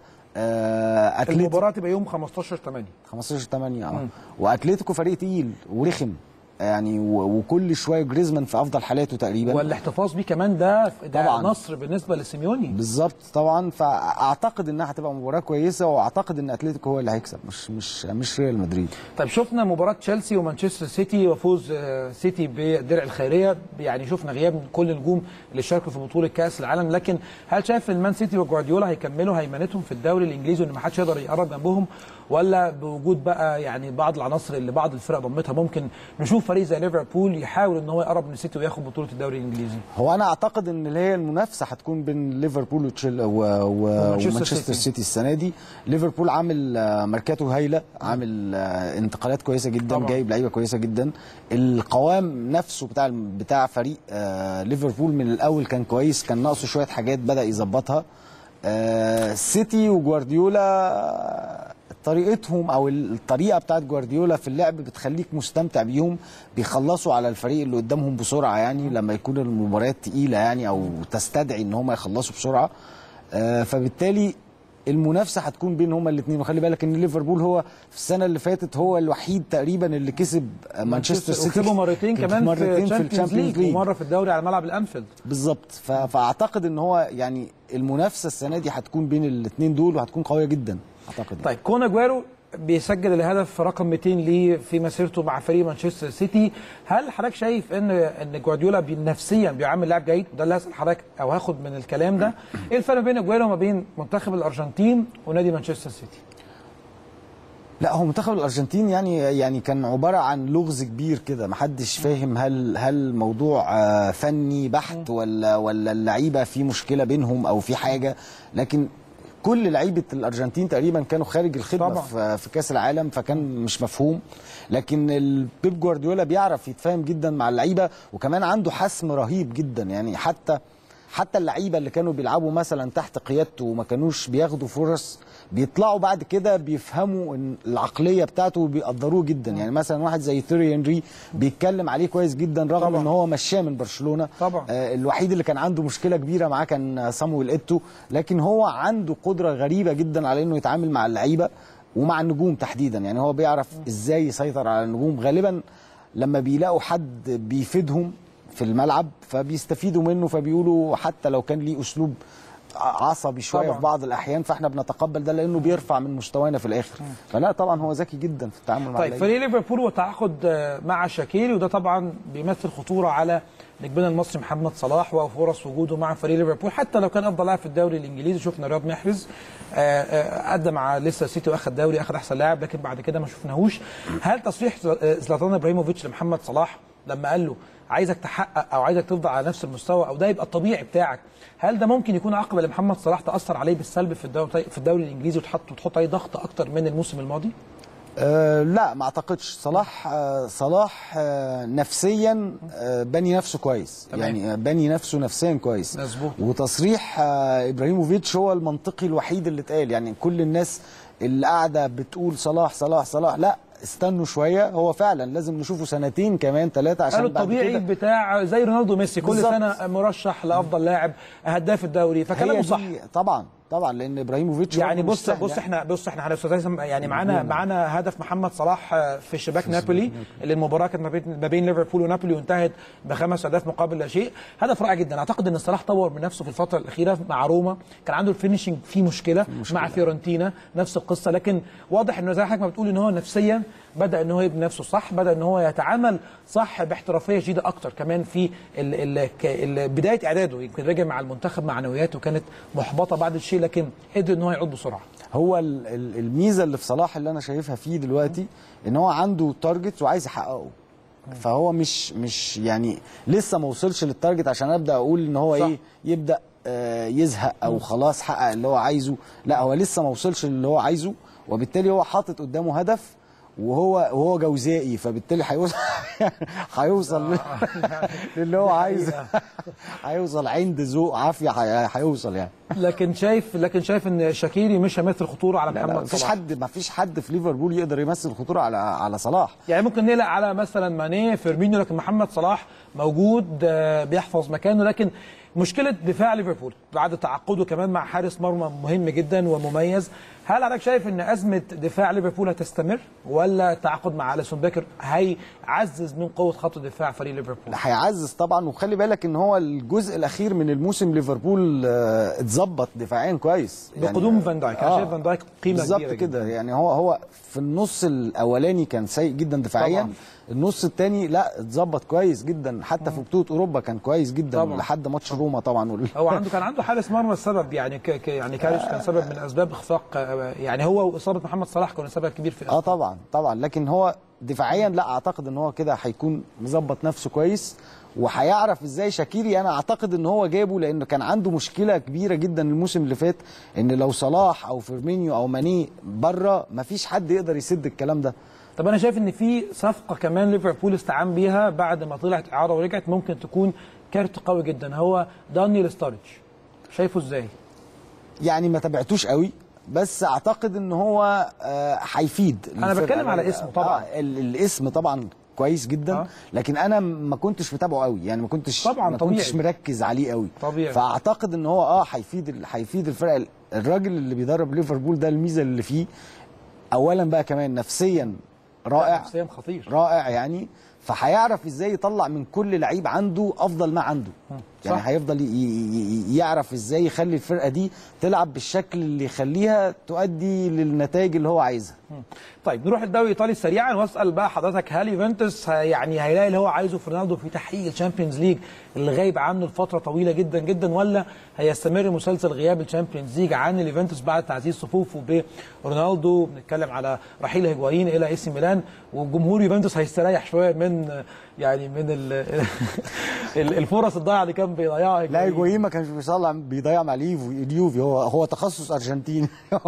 آه، اتلتيكو المباراه تبقى يوم 15 8 15 8 اه واتلتيكو فريق تقيل ورخم يعني و- وكل شويه جريزمان في افضل حالاته تقريبا والاحتفاظ بيه كمان ده ده طبعاً. نصر بالنسبه لسيميوني بالظبط طبعا فاعتقد انها هتبقى مباراه كويسه واعتقد ان اتلتيكو هو اللي هيكسب مش مش مش ريال مدريد طيب شفنا مباراة تشيلسي ومانشستر سيتي وفوز آه، سيتي بالدرع الخيرية يعني شفنا غياب كل النجوم اللي شاركوا في بطولة كأس العالم لكن هل شايف ان مان سيتي وجوارديولا هيكملوا هيمنتهم في الدوري الانجليزي وان ما حدش يقدر يقرب جنبهم ولا بوجود بقى يعني بعض العناصر اللي بعض الفرق ضمتها ممكن نشوف فريق زي ليفربول يحاول ان هو يقرب من السيتي وياخد بطولة الدوري الانجليزي هو انا اعتقد ان اللي هي المنافسه هتكون بين ليفربول وتشيل و... و... ومانشستر ومانشستر سيتي. سيتي السنه دي ليفربول عامل آه، ماركاتو هايله عامل آه، انتقالات كويسه جدا طبعاً. جايب لعيبه كويسه جدا القوام نفسه بتاع بتاع فريق آه، ليفربول من الاول كان كويس كان ناقصه شويه حاجات بدا يظبطها آه، سيتي وجوارديولا طريقتهم او الطريقه بتاعت جوارديولا في اللعب بتخليك مستمتع بيهم بيخلصوا على الفريق اللي قدامهم بسرعه يعني لما يكون المباريات تقيله يعني او تستدعي ان هم يخلصوا بسرعه آه، فبالتالي المنافسه هتكون بين هما الاثنين وخلي بالك ان ليفربول هو في السنه اللي فاتت هو الوحيد تقريبا اللي كسب مانشستر سيتي وكسبوا مرتين كمان مرتين في الشامبيونز ليج ليج ومره في الدوري على ملعب الانفيلد بالظبط ف- فاعتقد ان هو يعني المنافسه السنه دي هتكون بين الاثنين دول وهتكون قويه جدا اعتقد طيب كون اجويرو بيسجل الهدف رقم 200 ليه في مسيرته مع فريق مانشستر سيتي هل حضرتك شايف ان ان جوارديولا بي- نفسيا بيعامل لاعب جيد ده اللي هسال حضرتك او هاخد من الكلام ده ايه الفرق بين اجويرو وما بين منتخب الارجنتين ونادي مانشستر سيتي لا هو منتخب الارجنتين يعني يعني كان عباره عن لغز كبير كده محدش فاهم هل هل الموضوع آه، فني بحت ولا ولا اللعيبه في مشكله بينهم او في حاجه لكن كل لعيبه الارجنتين تقريبا كانوا خارج الخدمه طبعا. في, في كاس العالم فكان مش مفهوم لكن البيب جوارديولا بيعرف يتفاهم جدا مع اللعيبه وكمان عنده حسم رهيب جدا يعني حتى حتى اللعيبه اللي كانوا بيلعبوا مثلا تحت قيادته وما كانوش بياخدوا فرص بيطلعوا بعد كده بيفهموا إن العقليه بتاعته وبيقدروه جدا يعني مثلا واحد زي ثيري هنري بيتكلم عليه كويس جدا رغم طبعا. ان هو مشاه من برشلونه طبعا. آه الوحيد اللي كان عنده مشكله كبيره معاه كان صامويل ايتو لكن هو عنده قدره غريبه جدا على انه يتعامل مع اللعيبه ومع النجوم تحديدا يعني هو بيعرف ازاي يسيطر على النجوم غالبا لما بيلاقوا حد بيفيدهم في الملعب فبيستفيدوا منه فبيقولوا حتى لو كان ليه اسلوب عصبي شويه طبعاً. في بعض الاحيان فاحنا بنتقبل ده لانه بيرفع من مستوانا في الاخر فلا طبعا هو ذكي جدا في التعامل مع طيب اللعيبة. فريق ليفربول والتعاقد آه، مع شاكيري وده طبعا بيمثل خطوره على نجمنا المصري محمد صلاح وفرص وجوده مع فريق ليفربول حتى لو كان افضل لاعب في الدوري الانجليزي شفنا رياض محرز آه، آه، ادى مع ليستر سيتي واخد دوري اخد احسن لاعب لكن بعد كده ما شفناهوش هل تصريح زل- آه، زلاتان ابراهيموفيتش لمحمد صلاح لما قال له عايزك تحقق او عايزك تفضل على نفس المستوى او ده يبقى الطبيعي بتاعك هل ده ممكن يكون عقبه لمحمد صلاح تاثر عليه بالسلب في الدوري في الدوري الانجليزي وتحط وتحط عليه ضغط اكتر من الموسم الماضي؟ أه لا ما اعتقدش صلاح أه صلاح أه نفسيا أه بني نفسه كويس تمام. يعني آه، بني نفسه نفسيا كويس مظبوط. وتصريح أه ابراهيموفيتش هو المنطقي الوحيد اللي اتقال يعني كل الناس اللي قاعده بتقول صلاح صلاح صلاح لا استنوا شويه هو فعلا لازم نشوفه سنتين كمان ثلاثه عشان قالوا بعد الطبيعي كده بتاع زي رونالدو ميسي كل بالظبط. سنه مرشح لافضل لاعب هداف الدوري فكلامه هي صح دي طبعا طبعا لان ابراهيموفيتش يعني برضه مش بص سهل بص يعني. احنا بص احنا على استاذ هيثم يعني معانا معانا هدف محمد صلاح آه، في شباك نابولي اللي المباراه كانت ما بين ما بين ليفربول ونابولي وانتهت بخمس اهداف مقابل لا شيء هدف رائع جدا اعتقد ان صلاح طور من نفسه في الفتره الاخيره مع روما كان عنده الفينشنج فيه مشكله, مشكلة. مع فيورنتينا نفس القصه لكن واضح انه زي حضرتك ما بتقول ان هو نفسيا بدا ان هو يبني نفسه صح بدا ان هو يتعامل صح باحترافيه شديده اكتر كمان في ال ال ك- ال بدايه اعداده يمكن رجع مع المنتخب معنوياته كانت محبطه بعد الشيء لكن قدر ان هو يعود بسرعه هو ال- ال- الميزه اللي في صلاح اللي انا شايفها فيه دلوقتي ان هو عنده تارجت وعايز يحققه فهو مش مش يعني لسه ما وصلش للتارجت عشان ابدا اقول ان هو صح. ايه يبدا آه، يزهق او خلاص حقق اللي هو عايزه لا هو لسه ما وصلش للي هو عايزه وبالتالي هو حاطط قدامه هدف وهو وهو جوزائي فبالتالي هيوصل هيوصل للي هو عايزه هيوصل عند ذوق عافيه هي- هيوصل يعني لكن شايف لكن شايف ان شاكيري مش هيمثل خطوره على لا لا محمد مفيش صلاح حد مفيش حد في ليفربول يقدر يمثل خطوره على على صلاح يعني ممكن نقلق على مثلا ماني فيرمينيو لكن محمد صلاح موجود آه، بيحفظ مكانه لكن مشكله دفاع ليفربول بعد تعاقده كمان مع حارس مرمى مهم جدا ومميز هل حضرتك شايف ان ازمه دفاع ليفربول هتستمر ولا التعاقد مع اليسون بيكر هيعزز من قوه خط دفاع فريق ليفربول هيعزز طبعا وخلي بالك ان هو الجزء الاخير من الموسم ليفربول آه، اتظبط دفاعيا كويس بقدوم فان دايك انا شايف فان دايك قيمه بالظبط كبيره كده جدا. يعني هو هو في النص الاولاني كان سيء جدا دفاعيا طبعاً. النص الثاني لا اتظبط كويس جدا حتى في بطوله اوروبا كان كويس جدا طبعاً. لحد ماتش روما طبعا وال- هو عنده كان عنده حارس مرمى السبب يعني ك ك يعني كاريوس كان سبب من اسباب اخفاق آه، يعني هو واصابه محمد صلاح كانوا سبب كبير في اه طبعا طبعا لكن هو دفاعيا لا اعتقد ان هو كده هيكون مظبط نفسه كويس وهيعرف ازاي شاكيري انا اعتقد ان هو جابه لانه كان عنده مشكله كبيره جدا الموسم اللي فات ان لو صلاح او فيرمينيو او ماني بره مفيش حد يقدر يسد الكلام ده طب انا شايف ان في صفقه كمان ليفربول استعان بيها بعد ما طلعت اعاره ورجعت ممكن تكون كارت قوي جدا هو دانيال ستارج شايفه ازاي يعني ما تابعتوش قوي بس اعتقد ان هو آه، هيفيد أنا الفرقة. بتكلم على اسمه طبعاً. آه ال- الاسم طبعا كويس جدا آه. آه. لكن انا ما كنتش متابعه قوي يعني ما كنتش طبعاً، ما طبيعي. كنتش مركز عليه قوي طبيعي. فاعتقد ان هو اه هيفيد ال- هيفيد الفرقه الراجل اللي بيدرب ليفربول ده الميزه اللي فيه اولا بقى كمان نفسيا رائع نفسيا خطير رائع يعني فهيعرف ازاي يطلع من كل لعيب عنده افضل ما عنده يعني صح. هيفضل ي- ي- ي- يعرف ازاي يخلي الفرقه دي تلعب بالشكل اللي يخليها تؤدي للنتائج اللي هو عايزها طيب نروح الدوري الايطالي سريعا واسال بقى حضرتك هل يوفنتوس ه- يعني هيلاقي اللي هو عايزه في رونالدو في تحقيق الشامبيونز ليج اللي غايب عنه لفتره طويله جدا جدا ولا هيستمر مسلسل غياب الشامبيونز ليج عن اليوفنتوس بعد تعزيز صفوفه برونالدو بنتكلم على رحيل هيجوايين الى اي سي ميلان وجمهور يوفنتوس هيستريح شويه من يعني من ال- ال- الفرص الضايعه اللي كان بيضيعها لا هيجوين ما كانش بيصلع بيضيع مع اليوفي اليوفي هو هو تخصص ارجنتيني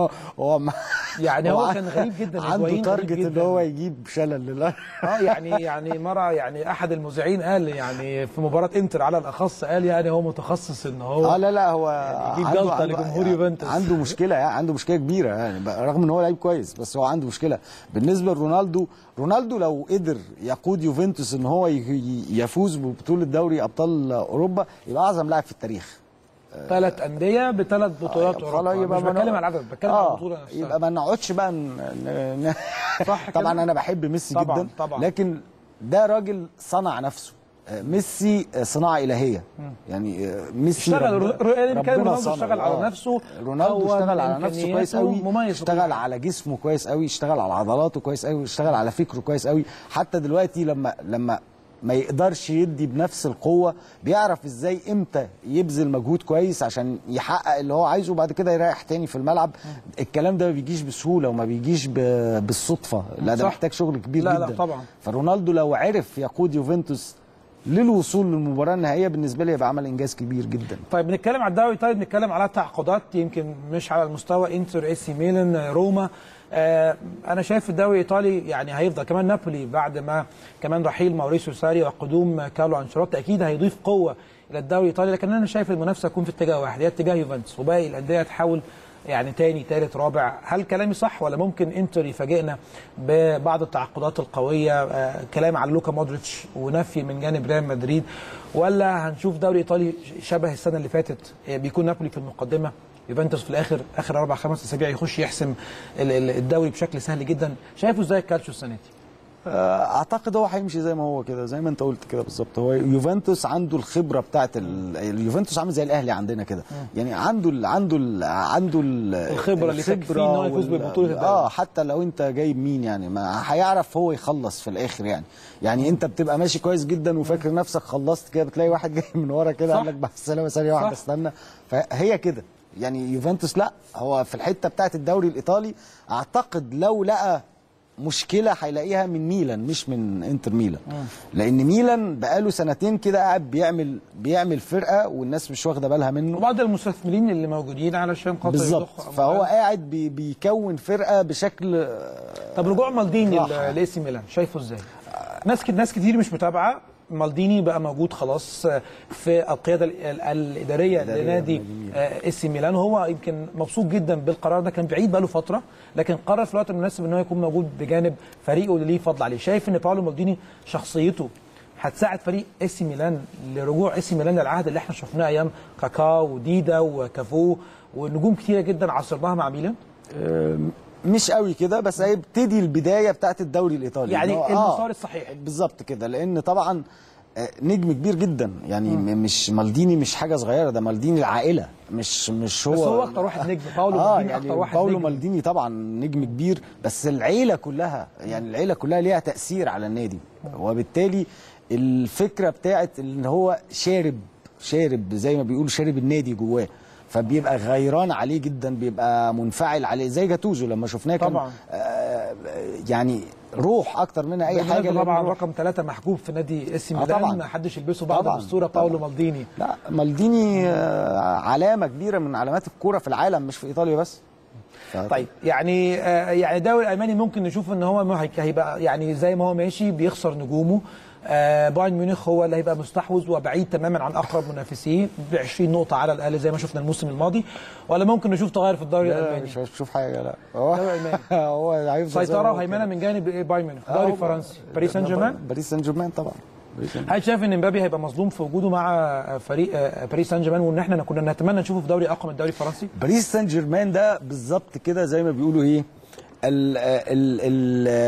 هو ما يعني هو كان غريب جدا عنده هيجوايين غريب تارجت جدا. ان هو يجيب شلل لله اه يعني يعني مره يعني احد المذيعين قال يعني في مباراه انتر على الاخص قال يعني هو متخصص ان هو اه لا لا هو يجيب عنده- جلطه عنده- لجمهور يوفنتوس عنده مشكله يعني عنده مشكله كبيره يعني بقى- رغم ان هو لعيب كويس بس هو عنده مشكله بالنسبه لرونالدو رونالدو لو قدر يقود يوفنتوس ان هو ي- ي- يفوز ببطوله دوري ابطال اوروبا يبقى اعظم لاعب في التاريخ ثلاث انديه بثلاث بطولات خلاص اوروبا يبقى مش ما بتكلم نق- على العدد بتكلم على البطوله نفسها يبقى ما نقعدش بقى ن... ن... ن... صح طبعا كده؟ انا بحب ميسي طبعاً، جدا طبعاً. لكن ده راجل صنع نفسه آه، ميسي آه، صناعه الهيه يعني آه، ميسي اشتغل رب- رو- رو- يعني بنتكلم ربنا رونالدو صنعه. اشتغل على آه. نفسه رونالدو هو اشتغل من على نفسه كويس إمكانياته قوي مميز في كل اشتغل على جسمه كويس قوي اشتغل على عضلاته كويس قوي اشتغل على فكره كويس قوي حتى دلوقتي لما لما ما يقدرش يدي بنفس القوه بيعرف ازاي امتى يبذل مجهود كويس عشان يحقق اللي هو عايزه وبعد كده يريح تاني في الملعب الكلام ده ما بيجيش بسهوله وما بيجيش ب- بالصدفه لا ده صح. محتاج شغل كبير لا جدا لا طبعا فرونالدو لو عرف يقود يوفنتوس للوصول للمباراه النهائيه بالنسبه لي يبقى عمل انجاز كبير جدا طيب بنتكلم على الدوري الايطالي بنتكلم على تعاقدات يمكن مش على المستوى انتر اي سي ميلان روما آه انا شايف الدوري الايطالي يعني هيفضل كمان نابولي بعد ما كمان رحيل ماوريسيو ساري وقدوم كارلو انشيلوتي اكيد هيضيف قوه الى الدوري الايطالي لكن انا شايف المنافسه تكون في اتجاه واحد هي اتجاه يوفنتوس وباقي الانديه تحاول يعني تاني تالت رابع هل كلامي صح ولا ممكن انتر يفاجئنا ببعض التعاقدات القويه آه كلام على لوكا مودريتش ونفي من جانب ريال مدريد ولا هنشوف دوري ايطالي شبه السنه اللي فاتت آه بيكون نابولي في المقدمه يوفنتوس في الاخر اخر اربع خمس اسابيع يخش يحسم ال- ال- الدوري بشكل سهل جدا شايفه ازاي الكالتشيو السنه دي آه، اعتقد هو هيمشي زي ما هو كده زي ما انت قلت كده بالظبط هو يوفنتوس عنده الخبره بتاعت ال- اليوفنتوس عامل زي الاهلي عندنا كده يعني عنده ال عنده ال عنده ال الخبرة اللي تكفيه إن هو يفوز وال- ببطولة الدوري. اه حتى لو انت جايب مين يعني ما هيعرف هو يخلص في الاخر يعني يعني انت بتبقى ماشي كويس جدا وفاكر نفسك خلصت كده بتلاقي واحد جاي من ورا كده صح. قال لك بس السلامه ثانيه واحده صح. استنى فهي كده يعني يوفنتوس لا هو في الحته بتاعت الدوري الايطالي اعتقد لو لقى مشكله هيلاقيها من ميلان مش من انتر ميلان لان ميلان بقاله سنتين كده قاعد بيعمل بيعمل فرقه والناس مش واخده بالها منه وبعض المستثمرين اللي موجودين علشان خاطر بالظبط يضخوا فهو أموال. قاعد بي بيكون فرقه بشكل طب رجوع مالديني راحة. لاي سي ميلان شايفه ازاي؟ ناس كت- ناس كتير مش متابعه مالديني بقى موجود خلاص في القياده ال- ال- الاداريه إدارية لنادي اي سي ميلان وهو يمكن مبسوط جدا بالقرار ده كان بعيد بقاله فتره لكن قرر في الوقت المناسب ان هو يكون موجود بجانب فريقه اللي ليه فضل عليه شايف ان باولو مالديني شخصيته هتساعد فريق اي سي ميلان لرجوع اي سي ميلان للعهد اللي احنا شفناه ايام كاكا وديدا وكافو ونجوم كتيره جدا عصرناها مع ميلان آم، مش قوي كده بس هيبتدي البدايه بتاعت الدوري الايطالي يعني إن هو- المسار الصحيح بالظبط كده لان طبعا آه، نجم كبير جدا يعني م. مش مالديني مش حاجه صغيره ده مالديني العائله مش مش هو بس هو اكتر واحد نجم باولو اه مالديني يعني اكتر واحد باولو نجم مالديني طبعا نجم كبير بس العيله كلها يعني العيله كلها ليها تاثير على النادي وبالتالي الفكره بتاعت ان هو شارب شارب زي ما بيقولوا شارب النادي جواه فبيبقى غيران عليه جدا بيبقى منفعل عليه زي جاتوزو لما شفناه كان طبعا. آه يعني روح اكتر منها اي بالمناسبة حاجه طبعا لأنه روح. رقم ثلاثة محبوب في نادي اس آه ميلان طبعاً. ما حدش يلبسه بعد طبعاً. الاسطوره باولو مالديني لا مالديني آه، علامه كبيره من علامات الكوره في العالم مش في ايطاليا بس ف- طيب يعني آه يعني الدوري الالماني ممكن نشوف ان هو هي- هيبقى يعني زي ما هو ماشي بيخسر نجومه آه بايرن ميونخ هو اللي هيبقى مستحوذ وبعيد تماما عن اقرب منافسيه ب 20 نقطه على الاقل زي ما شفنا الموسم الماضي ولا ممكن نشوف تغير في الدوري لا، الالماني مش هتشوف حاجه لا هو الدوري الالماني هو هيفضل زي ما سيطره هو وهيمنه كده. من جانب إيه؟ بايرن ميونخ آه، الدوري هو- الفرنسي باريس سان جيرمان باريس سان جيرمان طبعا باريس سان هل شايف ان مبابي هيبقى مظلوم في وجوده مع فريق آه، باريس سان جيرمان وان احنا كنا نتمنى نشوفه في دوري اقوى من الدوري الفرنسي؟ باريس سان جيرمان ده بالظبط كده زي ما بيقولوا ايه ال ال ال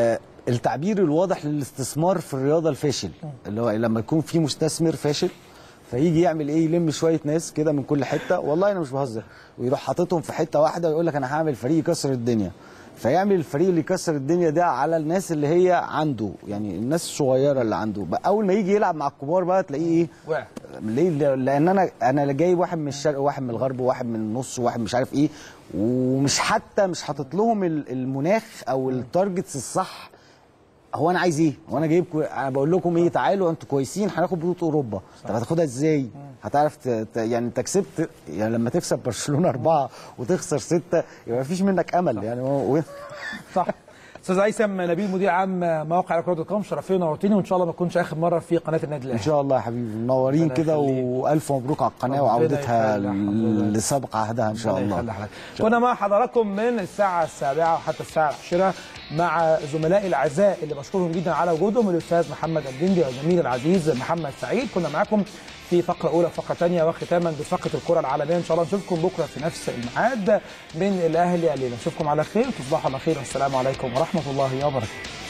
التعبير الواضح للاستثمار في الرياضه الفاشل اللي هو لما يكون في مستثمر فاشل فيجي يعمل ايه يلم شويه ناس كده من كل حته والله انا مش بهزر ويروح حاططهم في حته واحده ويقول لك انا هعمل فريق يكسر الدنيا فيعمل الفريق اللي يكسر الدنيا ده على الناس اللي هي عنده يعني الناس الصغيره اللي عنده بقى اول ما يجي يلعب مع الكبار بقى تلاقيه ايه وقع ليه لان انا انا جايب واحد من الشرق وواحد من الغرب وواحد من النص وواحد مش عارف ايه ومش حتى مش حاطط لهم ال- المناخ او التارجتس الصح هو انا عايز ايه؟ هو انا جايبكم انا بقول لكم ايه تعالوا انتوا كويسين هناخد بطوله اوروبا طب هتاخدها ازاي؟ هتعرف ت... ت... يعني انت كسبت يعني لما تكسب برشلونه اربعه وتخسر سته يبقى مفيش منك امل يعني هو... صح استاذ هيثم نبيل مدير عام موقع كره القدم شرفينا ونورتيني وان شاء الله ما تكونش اخر مره في قناه النادي ان الاهلي شاء الله يا حبيبي منورين ربنا كده يخليك. والف مبروك على القناه ربنا وعودتها يخليك. الحمد لله. لسابق عهدها ان شاء ربنا الله يخلي حضرتك. كنا مع حضراتكم من الساعة السابعة وحتى الساعة العاشرة مع زملائي الأعزاء اللي بشكرهم جدا على وجودهم الأستاذ محمد الجندي والزميل العزيز محمد سعيد كنا معاكم في فقرة أولى وفقرة ثانية وختاما بفقرة الكرة العالمية إن شاء الله نشوفكم بكرة في نفس الميعاد من الأهلي الليلة نشوفكم على خير تصبحوا على خير والسلام عليكم ورحمة الله وبركاته